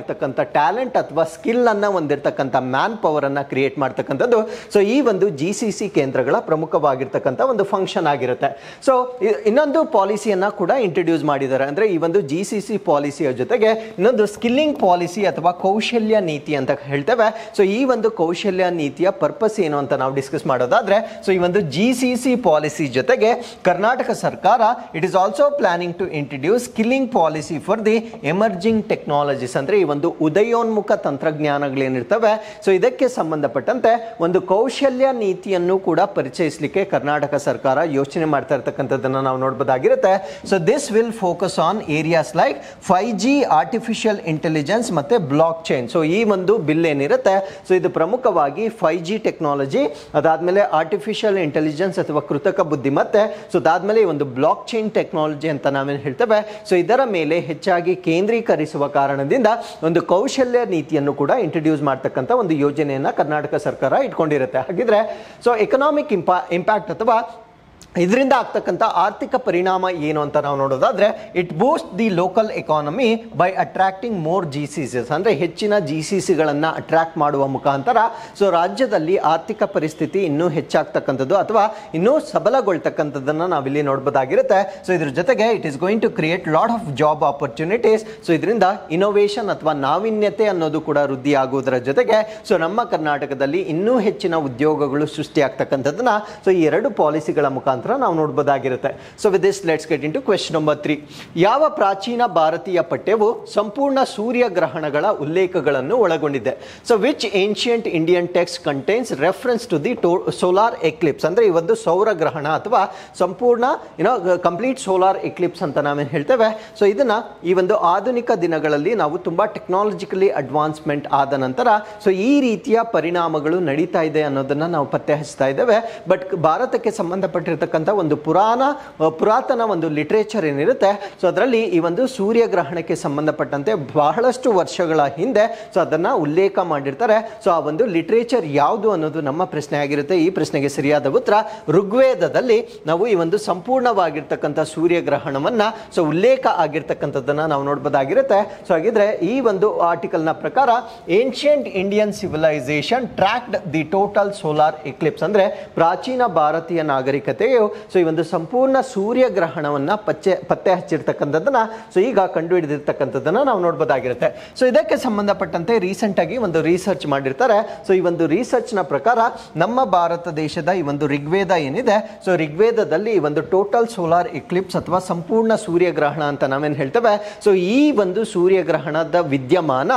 ಆಗಿರ್ತಕ್ಕಂಥ ಟ್ಯಾಲೆಂಟ್ ಅಥವಾ ಸ್ಕಿಲ್ ಅನ್ನ ಹೊಂದಿರತಕ್ಕಂಥ ಮ್ಯಾನ್ ಪವರ್ ಅನ್ನ ಕ್ರಿಯೇಟ್ ಮಾಡ್ತಕ್ಕಂಥದ್ದು ಸೊ ಈ ಒಂದು ಜಿ ಸಿ ಸಿ ಕೇಂದ್ರಗಳ ಪ್ರಮುಖವಾಗಿರ್ತಕ್ಕಂಥ ಒಂದು ಫಂಕ್ಷನ್ ಆಗಿರುತ್ತೆ ಸೊ ಇನ್ನೊಂದು ಪಾಲಿಸಿಯನ್ನ ಕೂಡ ಇಂಟ್ರೊಡ್ಯೂಸ್ ಮಾಡಿದ್ದಾರೆ ಅಂದ್ರೆ ಈ ಒಂದು ಜಿ ಸಿ ಸಿ ಪಾಲಿಸಿಯ ಜೊತೆಗೆ ಇನ್ನೊಂದು ಸ್ಕಿಲ್ಲಿಂಗ್ ಪಾಲಿಸಿ ಅಥವಾ ಕೌಶಲ್ಯ ನೀತಿ ಅಂತ ಹೇಳ್ತೇವೆ ಸೊ ಈ ಒಂದು ಕೌಶಲ್ಯ ನೀತಿಯ ಪರ್ಪಸ್ ಏನು ಅಂತ ನಾವು ಡಿಸ್ಕಸ್ ಮಾಡೋದಾದ್ರೆ ಸೊ ಈ ಒಂದು ಜಿ ಸಿ ಸಿ ಪಾಲಿಸಿ ಜೊತೆಗೆ ಕರ್ನಾಟಕ ಸರ್ಕಾರ it is also planning to introduce skilling policy for the emerging technologies ಅಂದ್ರೆ ಈ ಒಂದು ಉದಯೋನ್ಮುಖ ತಂತ್ರಜ್ಞಾನಗಳೇನಿರ್ತವೆ ಸೊ ಇದಕ್ಕೆ ಸಂಬಂಧಪಟ್ಟಂತೆ ಒಂದು ಕೌಶಲ್ಯ ನೀತಿಯನ್ನು ಕೂಡ ಪರಿಚಯಿಸಲಿಕ್ಕೆ ಕರ್ನಾಟಕ ಸರ್ಕಾರ ಯೋಚನೆ ಮಾಡ್ತಾ ಇರ್ತಕ್ಕಂಥದ್ದನ್ನು ನಾವು ನೋಡ್ಬೋದಾಗಿರುತ್ತೆ so this will focus on areas like five G artificial intelligence ಮತ್ತೆ ಬ್ಲಾಕ್ ಚೈನ್ ಸೊ ಈ ಒಂದು ಬಿಲ್ ಏನಿರುತ್ತೆ ಸೊ ಇದು ಪ್ರಮುಖವಾಗಿ ಫೈವ್ ಜಿ ಟೆಕ್ನಾಲಜಿ ಅದಾದ್ಮೇಲೆ ಆರ್ಟಿಫಿಷಿಯಲ್ ಇಂಟೆಲಿಜೆನ್ಸ್ ಅಥವಾ ಕೃತಕ ಬುದ್ಧಿಮತ್ತೆ ಸೊ ಅದಾದ್ಮೇಲೆ ಈ ಒಂದು ಬ್ಲಾಕ್ ಚೈನ್ ಟೆಕ್ನಾಲಜಿ ಅಂತ ನಾವೇನು ಹೇಳ್ತೇವೆ ಸೊ ಇದರ ಮೇಲೆ ಹೆಚ್ಚಾಗಿ ಕೇಂದ್ರೀಕರಿಸುವ ಕಾರಣದಿಂದ ಒಂದು ಕೌಶಲ್ಯ ನೀತಿಯನ್ನು ಕೂಡ ಇಂಟ್ರಡ್ಯೂಸ್ ಮಾಡ್ತಕ್ಕಂಥ ಒಂದು ಯೋಜನೆಯನ್ನ ಕರ್ನಾಟಕ ಸರ್ಕಾರ ಇಟ್ಕೊಂಡಿರುತ್ತೆ ಹಾಗಿದ್ರೆ ಸೊ ಎಕನಾಮಿಕ್ ಇಂಪಾ ಇಂಪ್ಯಾಕ್ಟ್ ಅಥವಾ ಇದರಿಂದ ಆಗ್ತಕ್ಕಂಥ ಆರ್ಥಿಕ ಪರಿಣಾಮ ಏನು ಅಂತ ನಾವು ನೋಡೋದಾದ್ರೆ it boost the local economy by attracting more G C Cs ಅಂದರೆ ಹೆಚ್ಚಿನ ಜಿ ಸಿ ಸಿಗಳನ್ನು ಅಟ್ರಾಕ್ಟ್ ಮಾಡುವ ಮುಖಾಂತರ ಸೊ ರಾಜ್ಯದಲ್ಲಿ ಆರ್ಥಿಕ ಪರಿಸ್ಥಿತಿ ಇನ್ನೂ ಹೆಚ್ಚಾಗ್ತಕ್ಕಂಥದ್ದು ಅಥವಾ ಇನ್ನೂ ಸಬಲಗೊಳ್ತಕ್ಕಂಥದ್ದನ್ನು ನಾವಿಲ್ಲಿ ನೋಡ್ಬೋದಾಗಿರುತ್ತೆ ಸೊ ಇದ್ರ ಜೊತೆಗೆ it is going to create lot of job opportunities so ಇದರಿಂದ ಇನೋವೇಷನ್ ಅಥವಾ ನಾವೀನ್ಯತೆ ಅನ್ನೋದು ಕೂಡ ವೃದ್ಧಿ ಆಗುವುದರ ಜೊತೆಗೆ ಸೊ ನಮ್ಮ ಕರ್ನಾಟಕದಲ್ಲಿ ಇನ್ನೂ ಹೆಚ್ಚಿನ ಉದ್ಯೋಗಗಳು ಸೃಷ್ಟಿಯಾಗ್ತಕ್ಕಂಥದ್ದನ್ನ ಸೊ ಈ ಎರಡು ಪಾಲಿಸಿಗಳ ಮುಖಾಂತರ ನಾವು ನೋಡ್ಬೋದಾಗಿರುತ್ತೆ so with this let's get in to question number three ಯಾವ ಪ್ರಾಚೀನ ಭಾರತೀಯ ಪಠ್ಯವು ಸಂಪೂರ್ಣ ಸೂರ್ಯಗ್ರಹಣಗಳ ಉಲ್ಲೇಖಗಳನ್ನು ಒಳಗೊಂಡಿದೆ so which ancient Indian text contains reference to the total solar eclipse ಅಂದ್ರೆ ಈ ಒಂದು ಸೌರಗ್ರಹಣ ಅಥವಾ ಸಂಪೂರ್ಣ ಏನೋ ಕಂಪ್ಲೀಟ್ ಸೋಲಾರ್ ಎಕ್ಲಿಪ್ಸ್ ಅಂತ ನಾವೇನು ಹೇಳ್ತೇವೆ ಸೊ ಇದನ್ನ ಈ ಒಂದು ಆಧುನಿಕ ದಿನಗಳಲ್ಲಿ ನಾವು ತುಂಬಾ ಟೆಕ್ನಾಲಜಿಕಲಿ ಅಡ್ವಾನ್ಸ್ಮೆಂಟ್ ಆದ ನಂತರ ಸೊ ಈ ರೀತಿಯ ಪರಿಣಾಮಗಳು ನಡೀತಾ ಇದೆ ಅನ್ನೋದನ್ನ ನಾವು ಪತ್ತೆ ಹಚ್ತಾ ಇದ್ದೇವೆ ಬಟ್ ಭಾರತಕ್ಕೆ ಸಂಬಂಧಪಟ್ಟಿರ್ತಕ್ಕಂಥ ಒಂದು ಪುರಾಣ ಅಹ್, ಪುರಾತನ ಒಂದು ಲಿಟ್ರೇಚರ್ ಏನಿರುತ್ತೆ ಸೊ ಅದರಲ್ಲಿ ಈ ಒಂದು ಸೂರ್ಯಗ್ರಹಣಕ್ಕೆ ಸಂಬಂಧಪಟ್ಟಂತೆ ಬಹಳಷ್ಟು ವರ್ಷಗಳ ಹಿಂದೆ ಸೊ ಅದನ್ನ ಉಲ್ಲೇಖ ಮಾಡಿರ್ತಾರೆ ಸೊ ಆ ಒಂದು ಲಿಟ್ರೇಚರ್ ಯಾವುದು ಅನ್ನೋದು ನಮ್ಮ ಪ್ರಶ್ನೆ ಆಗಿರುತ್ತೆ ಈ ಪ್ರಶ್ನೆಗೆ ಸರಿಯಾದ ಉತ್ತರ ಋಗ್ವೇದದಲ್ಲಿ ನಾವು ಈ ಒಂದು ಸಂಪೂರ್ಣವಾಗಿರ್ತಕ್ಕಂಥ ಸೂರ್ಯಗ್ರಹಣವನ್ನ ಸೊ ಉಲ್ಲೇಖ ಆಗಿರ್ತಕ್ಕಂಥದ್ದನ್ನ ನಾವು ನೋಡ್ಬೋದಾಗಿರುತ್ತೆ ಸೊ ಹಾಗಿದ್ರೆ ಈ ಒಂದು ಆರ್ಟಿಕಲ್ನ ಪ್ರಕಾರ ancient Indian civilisation tracked the total solar eclipse ಅಂದ್ರೆ ಪ್ರಾಚೀನ ಭಾರತೀಯ ನಾಗರಿಕತೆಯು ಸೊ ಈ ಒಂದು ಸಂಪೂರ್ಣ ಸೂರ್ಯಗ್ರಹಣವನ್ನ ಪಚ್ಚೆ ಪತ್ತೆ ಹಚ್ಚಿರ್ತಕ್ಕಂಥದ್ದನ್ನ ಸೊ ಈಗ ಕಂಡುಹಿಡಿದಿರ್ತಕ್ಕಂಥದ್ದನ್ನ ನಾವು ನೋಡ್ಬೋದಾಗಿರುತ್ತೆ ಸೊ ಇದಕ್ಕೆ ಸಂಬಂಧಪಟ್ಟಂತೆ ರೀಸೆಂಟ್ ಆಗಿ ಒಂದು ರಿಸರ್ಚ್ ಮಾಡಿರ್ತಾರೆ ಸೊ ಈ ಒಂದು ರಿಸರ್ಚ್ ನ ಪ್ರಕಾರ ನಮ್ಮ ಭಾರತ ದೇಶದ ಈ ಒಂದು ರಿಗ್ವೇದ ಏನಿದೆ ಸೊ ರಿಗ್ವೇದದಲ್ಲಿ ಈ ಒಂದು ಟೋಟಲ್ ಸೋಲಾರ್ ಎಕ್ಲಿಪ್ಸ್ ಅಥವಾ ಸಂಪೂರ್ಣ ಸೂರ್ಯಗ್ರಹಣ ಅಂತ ನಾವೇನು ಹೇಳ್ತೇವೆ ಸೊ ಈ ಒಂದು ಸೂರ್ಯಗ್ರಹಣದ ವಿದ್ಯಮಾನ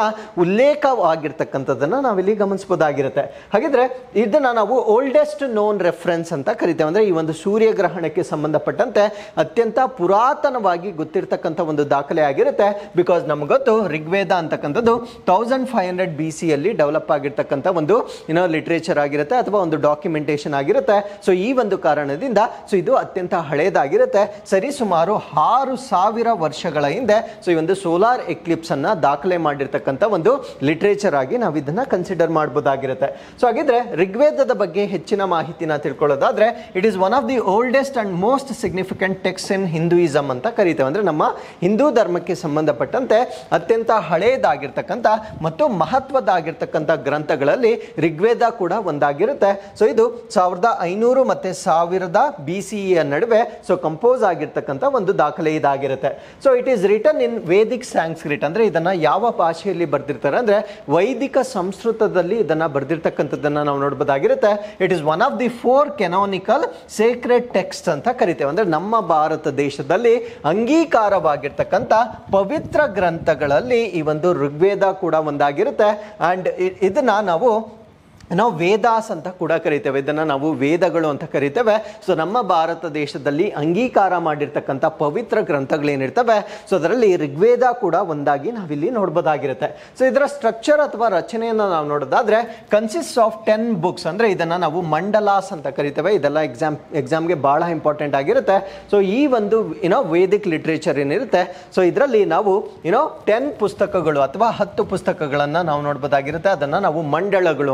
ಉಲ್ಲೇಖವಾಗಿರ್ತಕ್ಕಂಥದ್ದನ್ನ ನಾವಿಲ್ಲಿ ಗಮನಿಸಬಹುದಾಗಿರುತ್ತೆ ಹಾಗಿದ್ರೆ ಇದನ್ನ ನಾವು ಓಲ್ಡೆಸ್ಟ್ ನೋನ್ ರೆಫರೆನ್ಸ್ ಅಂತ ಕರಿತೇವೆ ಅಂದ್ರೆ ಈ ಒಂದು ಸೂರ್ಯಗ್ರಹಣಕ್ಕೆ ಸಂಬಂಧಪಟ್ಟಂತೆ ಅತ್ಯಂತ ಪುರಾತನವಾಗಿ ಗೊತ್ತಿರ್ತಕ್ಕಂಥ ಒಂದು ದಾಖಲೆ ಆಗಿರುತ್ತೆ ಬಿಕಾಸ್ ನಮ್ಗೆ ಗೊತ್ತು ಋಗ್ವೇದ ಅಂತಕ್ಕಂಥದ್ದು thousand five hundred B C ಅಲ್ಲಿ ಡೆವಲಪ್ ಆಗಿರ್ತಕ್ಕಂಥ ಒಂದು ಏನೋ ಲಿಟ್ರೇಚರ್ ಆಗಿರುತ್ತೆ ಅಥವಾ ಒಂದು ಡಾಕ್ಯುಮೆಂಟೇಶನ್ ಆಗಿರುತ್ತೆ ಸೊ ಈ ಒಂದು ಕಾರಣದಿಂದ ಸೊ ಇದು ಅತ್ಯಂತ ಹಳೇದಾಗಿರುತ್ತೆ ಸರಿ ಸುಮಾರು ಆರು ಸಾವಿರ ವರ್ಷಗಳ ಹಿಂದೆ ಸೊ ಈ ಒಂದು ಸೋಲಾರ್ ಎಕ್ಲಿಪ್ಸ್ ಅನ್ನ ದಾಖಲೆ ಮಾಡಿರ್ತಕ್ಕಂಥ ಒಂದು ಲಿಟ್ರೇಚರ್ ಆಗಿ ನಾವು ಇದನ್ನ ಕನ್ಸಿಡರ್ ಮಾಡಬಹುದಾಗಿರುತ್ತೆ ಸೊ ಹಾಗಿದ್ರೆ ಋಗ್ವೇದದ ಬಗ್ಗೆ ಹೆಚ್ಚಿನ ಮಾಹಿತಿನ ತಿಳ್ಕೊಳ್ಳೋದಾದ್ರೆ it is one of the oldest and most significant text in Hinduism ಅಂತ ಕರಿತೇವೆ ಅಂದ್ರೆ ನಮ್ಮ ಹಿಂದೂ ಧರ್ಮಕ್ಕೆ ಸಂಬಂಧಪಟ್ಟಂತೆ ಅತ್ಯಂತ ಹಳೇದಾಗಿರ್ತಕ್ಕಂಥ ಮತ್ತು ಮಹತ್ವದಾಗಿರ್ತಕ್ಕಂಥ ಗ್ರಂಥಗಳಲ್ಲಿ ಋಗ್ವೇದ ಕೂಡ ಒಂದಾಗಿರುತ್ತೆ ಸೊ ಇದು ಸಾವಿರದ ಐನೂರು ಮತ್ತೆ ಸಾವಿರದ ಬಿ ಸಿ ನಡುವೆ ಸೊ ಕಂಪೋಸ್ ಆಗಿರ್ತಕ್ಕಂಥ ಒಂದು ದಾಖಲೆ ಇದಾಗಿರುತ್ತೆ so it is written in Vedic Sanskrit ಅಂದ್ರೆ ಇದನ್ನ ಯಾವ ಭಾಷೆಯಲ್ಲಿ ಬರ್ದಿರ್ತಾರೆ ಅಂದ್ರೆ ವೈದಿಕ ಸಂಸ್ಕೃತದಲ್ಲಿ ಇದನ್ನ ಬರ್ದಿರ್ತಕ್ಕಂಥದ್ದನ್ನ ನಾವು ನೋಡ್ಬೋದಾಗಿರುತ್ತೆ it is one of the four canonical sacred text ಅಂತ ಕರಿತೇವೆ ಅಂದ್ರೆ ನಮ್ಮ ಭಾರತ ದೇಶದಲ್ಲಿ ಅಂಗೀಕಾರವಾಗಿರ್ತಕ್ಕಂಥ ಪವಿತ್ರ ಗ್ರಂಥಗಳಲ್ಲಿ ಈ ಒಂದು ಋಗ್ವೇದ ಕೂಡ ಒಂದಾಗಿರುತ್ತೆ ಅಂಡ್ ಇದನ್ನ ನಾವು ನಾವು ವೇದಾಸ್ ಅಂತ ಕೂಡ ಕರಿತೇವೆ ಇದನ್ನು ನಾವು ವೇದಗಳು ಅಂತ ಕರಿತೇವೆ ಸೊ ನಮ್ಮ ಭಾರತ ದೇಶದಲ್ಲಿ ಅಂಗೀಕಾರ ಮಾಡಿರ್ತಕ್ಕಂಥ ಪವಿತ್ರ ಗ್ರಂಥಗಳೇನಿರ್ತವೆ ಸೊ ಅದರಲ್ಲಿ ಋಗ್ವೇದ ಕೂಡ ಒಂದಾಗಿ ನಾವಿಲ್ಲಿ ನೋಡ್ಬೋದಾಗಿರುತ್ತೆ ಸೊ ಇದರ ಸ್ಟ್ರಕ್ಚರ್ ಅಥವಾ ರಚನೆಯನ್ನು ನಾವು ನೋಡೋದಾದ್ರೆ ಕನ್ಸಿಸ್ಟ್ ಆಫ್ ಟೆನ್ ಬುಕ್ಸ್ ಅಂದ್ರೆ ಇದನ್ನ ನಾವು ಮಂಡಲಾಸ್ ಅಂತ ಕರಿತೇವೆ ಇದೆಲ್ಲ ಎಕ್ಸಾಮ್ ಎಕ್ಸಾಮ್ಗೆ ಬಹಳ ಇಂಪಾರ್ಟೆಂಟ್ ಆಗಿರುತ್ತೆ ಸೊ ಈ ಒಂದು ಏನೋ ವೇದಿಕ್ ಲಿಟ್ರೇಚರ್ ಏನಿರುತ್ತೆ ಸೊ ಇದರಲ್ಲಿ ನಾವು ಏನೋ ಟೆನ್ ಪುಸ್ತಕಗಳು ಅಥವಾ ಹತ್ತು ಪುಸ್ತಕಗಳನ್ನ ನಾವು ನೋಡ್ಬೋದಾಗಿರುತ್ತೆ ಅದನ್ನ ನಾವು ಮಂಡಳಗಳು ಅಂತ ಕರಿತೇವೆ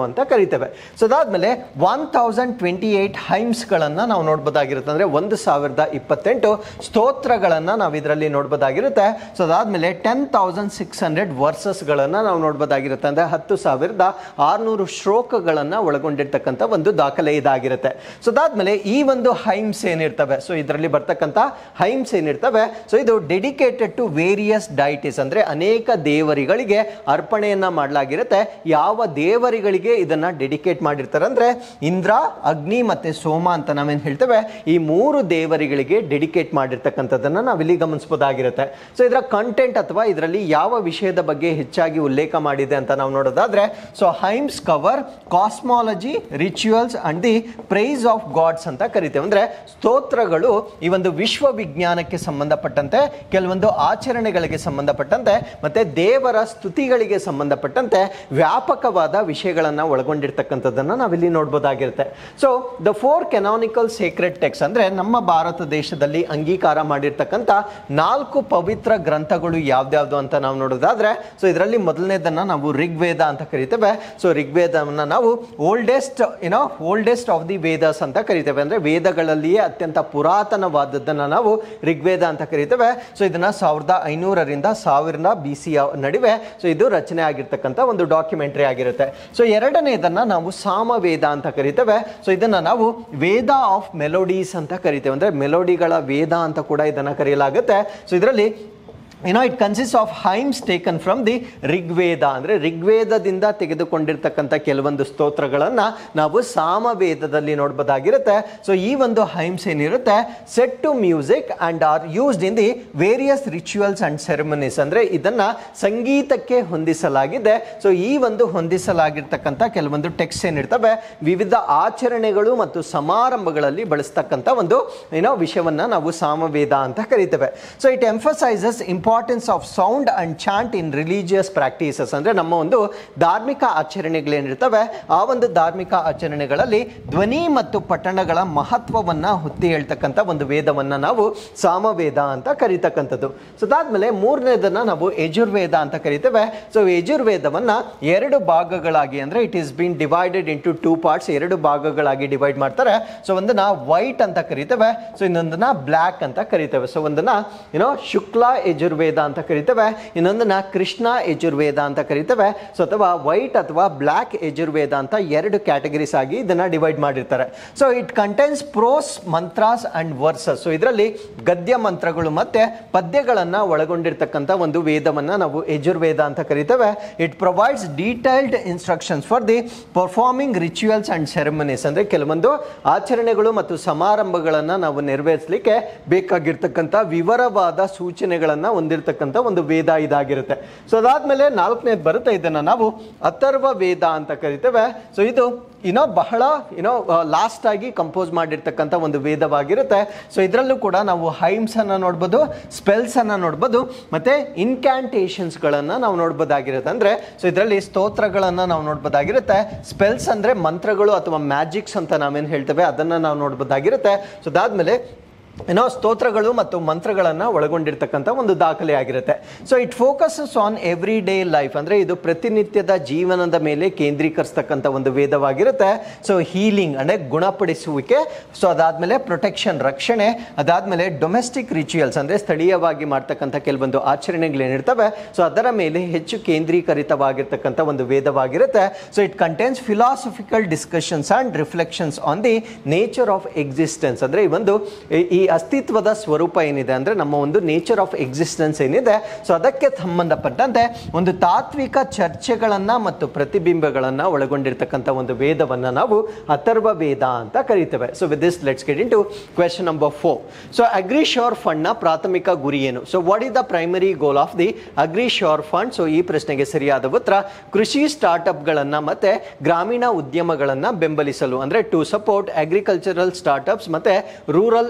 ಕರಿತೇವೆ ಸೊ ಅದಾದ್ಮೇಲೆ ಒನ್ ತೌಸಂಡ್ ಟ್ವೆಂಟಿ ಏಟ್ ಹೈಮ್ಸ್ಗಳನ್ನು ನಾವು ನೋಡ್ಬೋದಾಗಿರುತ್ತೆ ಅಂದ್ರೆ ಒಂದು ಸಾವಿರದ ಇಪ್ಪತ್ತೆಂಟು ಸ್ತೋತ್ರಗಳನ್ನು ನಾವು ಇದರಲ್ಲಿ ನೋಡ್ಬೋದಾಗಿರುತ್ತೆ ಸೊ ಅದಾದ್ಮೇಲೆ ಟೆನ್ ತೌಸಂಡ್ ಸಿಕ್ಸ್ ಹಂಡ್ರೆಡ್ ವರ್ಸಸ್ಗಳನ್ನು ನಾವು ನೋಡ್ಬೋದಾಗಿರುತ್ತೆ ಅಂದ್ರೆ ಹತ್ತು ಸಾವಿರದ ಆರುನೂರು ಶ್ಲೋಕಗಳನ್ನು ಒಳಗೊಂಡಿರ್ತಕ್ಕಂಥ ಒಂದು ದಾಖಲೆ ಇದಾಗಿರುತ್ತೆ ಸೊ ಅದಾದ್ಮೇಲೆ ಈ ಒಂದು ಹೈಮ್ಸ್ ಏನಿರ್ತವೆ ಸೊ ಇದರಲ್ಲಿ ಬರ್ತಕ್ಕಂಥ ಹೈಮ್ಸ್ ಏನಿರ್ತವೆ ಸೊ ಇದು ಡೆಡಿಕೇಟೆಡ್ ಟು ವೇರಿಯಸ್ ಡೈಟಿಸ್ ಅಂದ್ರೆ ಅನೇಕ ದೇವರಿಗಳಿಗೆ ಅರ್ಪಣೆಯನ್ನ ಮಾಡಲಾಗಿರುತ್ತೆ ಯಾವ ದೇವರಿಗಳಿಗೆ ಇದನ್ನ ಡೆಡಿಕೇಟ್ ಮಾಡಿರ್ತಾರೆ ಅಂದ್ರೆ ಇಂದ್ರ ಅಗ್ನಿ ಮತ್ತೆ ಸೋಮ ಅಂತ ನಾವೇನ್ ಹೇಳ್ತೇವೆ ಈ ಮೂರು ದೇವರಿಗಳಿಗೆ ಡೆಡಿಕೇಟ್ ಮಾಡಿರ್ತಕ್ಕಂಥದ್ದನ್ನ ನಾವಿಲ್ಲಿ ಗಮನಿಸಬಹುದಾಗಿರುತ್ತೆ ಸೊ ಇದರ ಕಂಟೆಂಟ್ ಅಥವಾ ಇದರಲ್ಲಿ ಯಾವ ವಿಷಯದ ಬಗ್ಗೆ ಹೆಚ್ಚಾಗಿ ಉಲ್ಲೇಖ ಮಾಡಿದೆ ಅಂತ ನಾವು ನೋಡೋದಾದ್ರೆ so hymns cover cosmology rituals and the praise of gods ಅಂತ ಕರಿತೇವೆ ಅಂದ್ರೆ ಸ್ತೋತ್ರಗಳು ಈ ಒಂದು ವಿಶ್ವ ವಿಜ್ಞಾನಕ್ಕೆ ಸಂಬಂಧಪಟ್ಟಂತೆ ಕೆಲವೊಂದು ಆಚರಣೆಗಳಿಗೆ ಸಂಬಂಧಪಟ್ಟಂತೆ ಮತ್ತೆ ದೇವರ ಸ್ತುತಿಗಳಿಗೆ ಸಂಬಂಧಪಟ್ಟಂತೆ ವ್ಯಾಪಕವಾದ ವಿಷಯಗಳನ್ನ ಒಳಗೊಂಡಿರ್ತಕ್ಕಂಥದ್ದನ್ನ ನಾವಿಲ್ಲಿ ನೋಡ್ಬೋದಾಗಿರುತ್ತೆ so the four canonical sacred texts ಅಂದ್ರೆ ನಮ್ಮ ಭಾರತ ದೇಶದಲ್ಲಿ ಅಂಗೀಕಾರ ಮಾಡಿರ್ತಕ್ಕಂಥ ನಾಲ್ಕು ಪವಿತ್ರ ಗ್ರಂಥಗಳು ಯಾವ್ದ್ಯಾವ್ದು ಅಂತ ನಾವು ನೋಡೋದಾದ್ರೆ ಸೊ ಇದರಲ್ಲಿ ಮೊದಲನೇದನ್ನ ನಾವು ಋಗ್ವೇದ ಅಂತ ಕರಿತೇವೆ ಸೊ ಋಗ್ವೇದವನ್ನ ನಾವು ಓಲ್ಡೆಸ್ಟ್ ಏನೋ ಓಲ್ಡೆಸ್ಟ್ ಆಫ್ ದಿ ವೇದಸ್ ಅಂತ ಕರಿತೇವೆ ಅಂದ್ರೆ ವೇದಗಳಲ್ಲಿಯೇ ಅತ್ಯಂತ ಪುರಾತನವಾದದ್ದನ್ನ ನಾವು ಋಗ್ವೇದ ಅಂತ ಕರಿತೇವೆ ಸೊ ಇದನ್ನ ಸಾವಿರದ ಐನೂರರಿಂದ ಸಾವಿರದ ಬಿ ಸಿ ನಡುವೆ ಸೊ ಇದು ರಚನೆ ಆಗಿರ್ತಕ್ಕಂಥ ಒಂದು ಡಾಕ್ಯುಮೆಂಟರಿ ಆಗಿರುತ್ತೆ ಸೊ ಎರಡನೇದನ್ನ ನಾವು ಸಾಮವೇದ ಅಂತ ಕರಿತೇವೆ ಸೊ ಇದನ್ನ ನಾವು ವೇದ ಆಫ್ ಮೆಲೋಡೀಸ್ ಅಂತ ಕರಿತೇವೆ ಅಂದ್ರೆ ಮೆಲೋಡಿಗಳ ವೇದ ಅಂತ ಕೂಡ ಇದನ್ನ ಕರೆಯಲಾಗುತ್ತೆ ಸೊ ಇದರಲ್ಲಿ ಏನೋ it consist of hymns taken from the Rigveda ಅಂದರೆ ರಿಗ್ವೇದದಿಂದ ತೆಗೆದುಕೊಂಡಿರ್ತಕ್ಕಂಥ ಕೆಲವೊಂದು ಸ್ತೋತ್ರಗಳನ್ನ ನಾವು ಸಾಮವೇದದಲ್ಲಿ ನೋಡ್ಬೋದಾಗಿರುತ್ತೆ ಸೊ ಈ ಒಂದು ಹೈಮ್ಸ್ ಏನಿರುತ್ತೆ set to music and are used in the various rituals and ceremonies ಅಂದರೆ ಇದನ್ನ ಸಂಗೀತಕ್ಕೆ ಹೊಂದಿಸಲಾಗಿದೆ ಸೊ ಈ ಒಂದು ಹೊಂದಿಸಲಾಗಿರ್ತಕ್ಕಂಥ ಕೆಲವೊಂದು ಟೆಕ್ಸ್ಟ್ ಏನಿರ್ತವೆ ವಿವಿಧ ಆಚರಣೆಗಳು ಮತ್ತು ಸಮಾರಂಭಗಳಲ್ಲಿ ಬಳಸ್ತಕ್ಕಂಥ ಒಂದು ಏನೋ ವಿಷಯವನ್ನ ನಾವು ಸಾಮವೇದ ಅಂತ ಕರಿತೇವೆ so it emphasises importance of sound and chant in religious practices ಅಂದ್ರೆ ನಮ್ಮ ಒಂದು ಧಾರ್ಮಿಕ ಆಚರಣೆಗಳೇನಿರ್ತವೆ ಆ ಒಂದು ಧಾರ್ಮಿಕ ಆಚರಣೆಗಳಲ್ಲಿ ಧ್ವನಿ ಮತ್ತು ಪಠಣಗಳ ಮಹತ್ವವನ್ನ ಹೊತ್ತಿ ಹೇಳ್ತಕ್ಕಂಥ ಒಂದು ವೇದವನ್ನ ನಾವು ಸಾಮವೇದ ಅಂತ ಕರಿತಕ್ಕಂಥದ್ದು ಸೊ ಅದಾದ್ಮೇಲೆ ಮೂರನೇದನ್ನ ನಾವು ಯಜುರ್ವೇದ ಅಂತ ಕರಿತೇವೆ ಸೊ ಯಜುರ್ವೇದವನ್ನ ಎರಡು ಭಾಗಗಳಾಗಿ ಅಂದ್ರೆ it is been divided into two parts ಎರಡು ಭಾಗಗಳಾಗಿ ಡಿವೈಡ್ ಮಾಡ್ತಾರೆ ಸೊ ಒಂದನ್ನ ವೈಟ್ ಅಂತ ಕರಿತೇವೆ ಸೊ ಇನ್ನೊಂದನ್ನ ಬ್ಲ್ಯಾಕ್ ಅಂತ ಕರಿತೇವೆ ಸೊ ಒಂದನ್ನ ಏನೋ ಶುಕ್ಲ ಯಜುರ್ವೇದ ಅಂತ ಕರಿತೇವೆ ಇನ್ನೊಂದನ್ನ ಕೃಷ್ಣ ಯಜುರ್ವೇದ ಅಂತ ಕರಿತೇವೆ ಸೊ ಅಥವಾ ವೈಟ್ ಅಥವಾ ಬ್ಲ್ಯಾಕ್ ಯಜುರ್ವೇದ ಅಂತ ಎರಡು ಕ್ಯಾಟಗರೀಸ್ ಆಗಿ ಇದನ್ನ ಡಿವೈಡ್ ಮಾಡಿರ್ತಾರೆ so it contains prose mantras and verses so ಇದರಲ್ಲಿ ಗದ್ಯ ಮಂತ್ರಗಳು ಮತ್ತೆ ಪದ್ಯಗಳನ್ನ ಒಳಗೊಂಡಿರ್ತಕ್ಕಂಥ ಒಂದು ವೇದವನ್ನ ನಾವು ಯಜುರ್ವೇದ ಅಂತ ಕರಿತೇವೆ it provides detailed instructions for the performing rituals and ceremonies ಅಂದ್ರೆ ಕೆಲವೊಂದು ಆಚರಣೆಗಳು ಮತ್ತು ಸಮಾರಂಭಗಳನ್ನ ನಾವು ನೆರವೇರಿಸಲಿಕ್ಕೆ ಬೇಕಾಗಿರ್ತಕ್ಕಂಥ ವಿವರವಾದ ಸೂಚನೆಗಳನ್ನ ಹೊಂದಿರತಕ್ಕಂಥ ಒಂದು ವೇದ ಇದಾಗಿರುತ್ತೆ ಸೊ ಅದಾದ್ಮೇಲೆ ನಾಲ್ಕನೇದು ಬರುತ್ತೆ ಇದನ್ನ ನಾವು ಅಥರ್ವ ವೇದ ಅಂತ ಕರಿತೇವೆ ಸೊ ಇದು ಏನೋ ಬಹಳ ಏನೋ ಲಾಸ್ಟ್ ಆಗಿ ಕಂಪೋಸ್ ಮಾಡಿರ್ತಕ್ಕಂಥ ಒಂದು ವೇದವಾಗಿರುತ್ತೆ ಸೊ ಇದರಲ್ಲೂ ಕೂಡ ನಾವು ಹೈಮ್ಸ್ ಅನ್ನ ನೋಡ್ಬೋದು ಸ್ಪೆಲ್ಸ್ ಅನ್ನ ನೋಡ್ಬೋದು ಮತ್ತೆ ಇನ್ಕ್ಯಾಂಟೇಷನ್ಸ್ ಗಳನ್ನ ನಾವು ನೋಡ್ಬೋದಾಗಿರುತ್ತೆ ಅಂದ್ರೆ ಸೊ ಇದರಲ್ಲಿ ಸ್ತೋತ್ರಗಳನ್ನ ನಾವು ನೋಡ್ಬೋದಾಗಿರುತ್ತೆ ಸ್ಪೆಲ್ಸ್ ಅಂದ್ರೆ ಮಂತ್ರಗಳು ಅಥವಾ ಮ್ಯಾಜಿಕ್ಸ್ ಅಂತ ನಾವೇನು ಹೇಳ್ತೇವೆ ಅದನ್ನ ನಾವು ನೋಡ್ಬೋದಾಗಿರುತ್ತೆ ಸೊ ಅದಾದ್ಮೇಲೆ ಏನೋ ಸ್ತೋತ್ರಗಳು ಮತ್ತು ಮಂತ್ರಗಳನ್ನ ಒಳಗೊಂಡಿರ್ತಕ್ಕಂಥ ಒಂದು ದಾಖಲೆ ಆಗಿರುತ್ತೆ so it focuses on everyday life ಅಂದ್ರೆ ಇದು ಪ್ರತಿನಿತ್ಯದ ಜೀವನದ ಮೇಲೆ ಕೇಂದ್ರೀಕರಿಸ್ತಕ್ಕಂಥ ಒಂದು ವೇದವಾಗಿರುತ್ತೆ ಸೊ ಹೀಲಿಂಗ್ ಅಂದ್ರೆ ಗುಣಪಡಿಸುವಿಕೆ ಸೊ ಅದಾದ್ಮೇಲೆ ಪ್ರೊಟೆಕ್ಷನ್ ರಕ್ಷಣೆ ಅದಾದ್ಮೇಲೆ ಡೊಮೆಸ್ಟಿಕ್ ರಿಚುವಲ್ಸ್ ಅಂದ್ರೆ ಸ್ಥಳೀಯವಾಗಿ ಮಾಡ್ತಕ್ಕಂಥ ಕೆಲವೊಂದು ಆಚರಣೆಗಳೇನಿರ್ತವೆ ಸೊ ಅದರ ಮೇಲೆ ಹೆಚ್ಚು ಕೇಂದ್ರೀಕರಿತವಾಗಿರ್ತಕ್ಕಂಥ ಒಂದು ವೇದವಾಗಿರುತ್ತೆ so it contains philosophical discussions and reflections on the nature of existence ಅಂದ್ರೆ ಈ ಒಂದು ಈ- ಈ ಅಸ್ತಿತ್ವದ ಸ್ವರೂಪ ಏನಿದೆ ಅಂದ್ರೆ ನಮ್ಮ ಒಂದು ನೇಚರ್ ಆಫ್ ಎಕ್ಸಿಸ್ಟೆನ್ಸ್ ಏನಿದೆ ಸೊ ಅದಕ್ಕೆ ಸಂಬಂಧಪಟ್ಟಂತೆ ಒಂದು ತಾತ್ವಿಕ ಚರ್ಚೆಗಳನ್ನ ಮತ್ತು ಪ್ರತಿಬಿಂಬಗಳನ್ನ ಒಳಗೊಂಡಿರ್ತಕ್ಕಂಥ ಒಂದು ವೇದವನ್ನ ನಾವು ಅಥರ್ವ ವೇದ ಅಂತ ಕರಿತೇವೆ so with this let's get in to question number four so Agri Sure Fund ನ ಪ್ರಾಥಮಿಕ ಗುರಿ ಏನು so what is the primary goal of the Agri Sure Fund so ಈ ಪ್ರಶ್ನೆಗೆ ಸರಿಯಾದ ಉತ್ತರ ಕೃಷಿ ಸ್ಟಾರ್ಟ್ಅಪ್ಗಳನ್ನ ಮತ್ತೆ ಗ್ರಾಮೀಣ ಉದ್ಯಮಗಳನ್ನ ಬೆಂಬಲಿಸಲು ಅಂದ್ರೆ ಟು ಸಪೋರ್ಟ್ ಅಗ್ರಿಕಲ್ಚರಲ್ ಸ್ಟಾರ್ಟ್ಅಪ್ಸ್ ಮತ್ತೆ ರೂರಲ್ ಎಂಟರ್ಪ್ರೈಸ್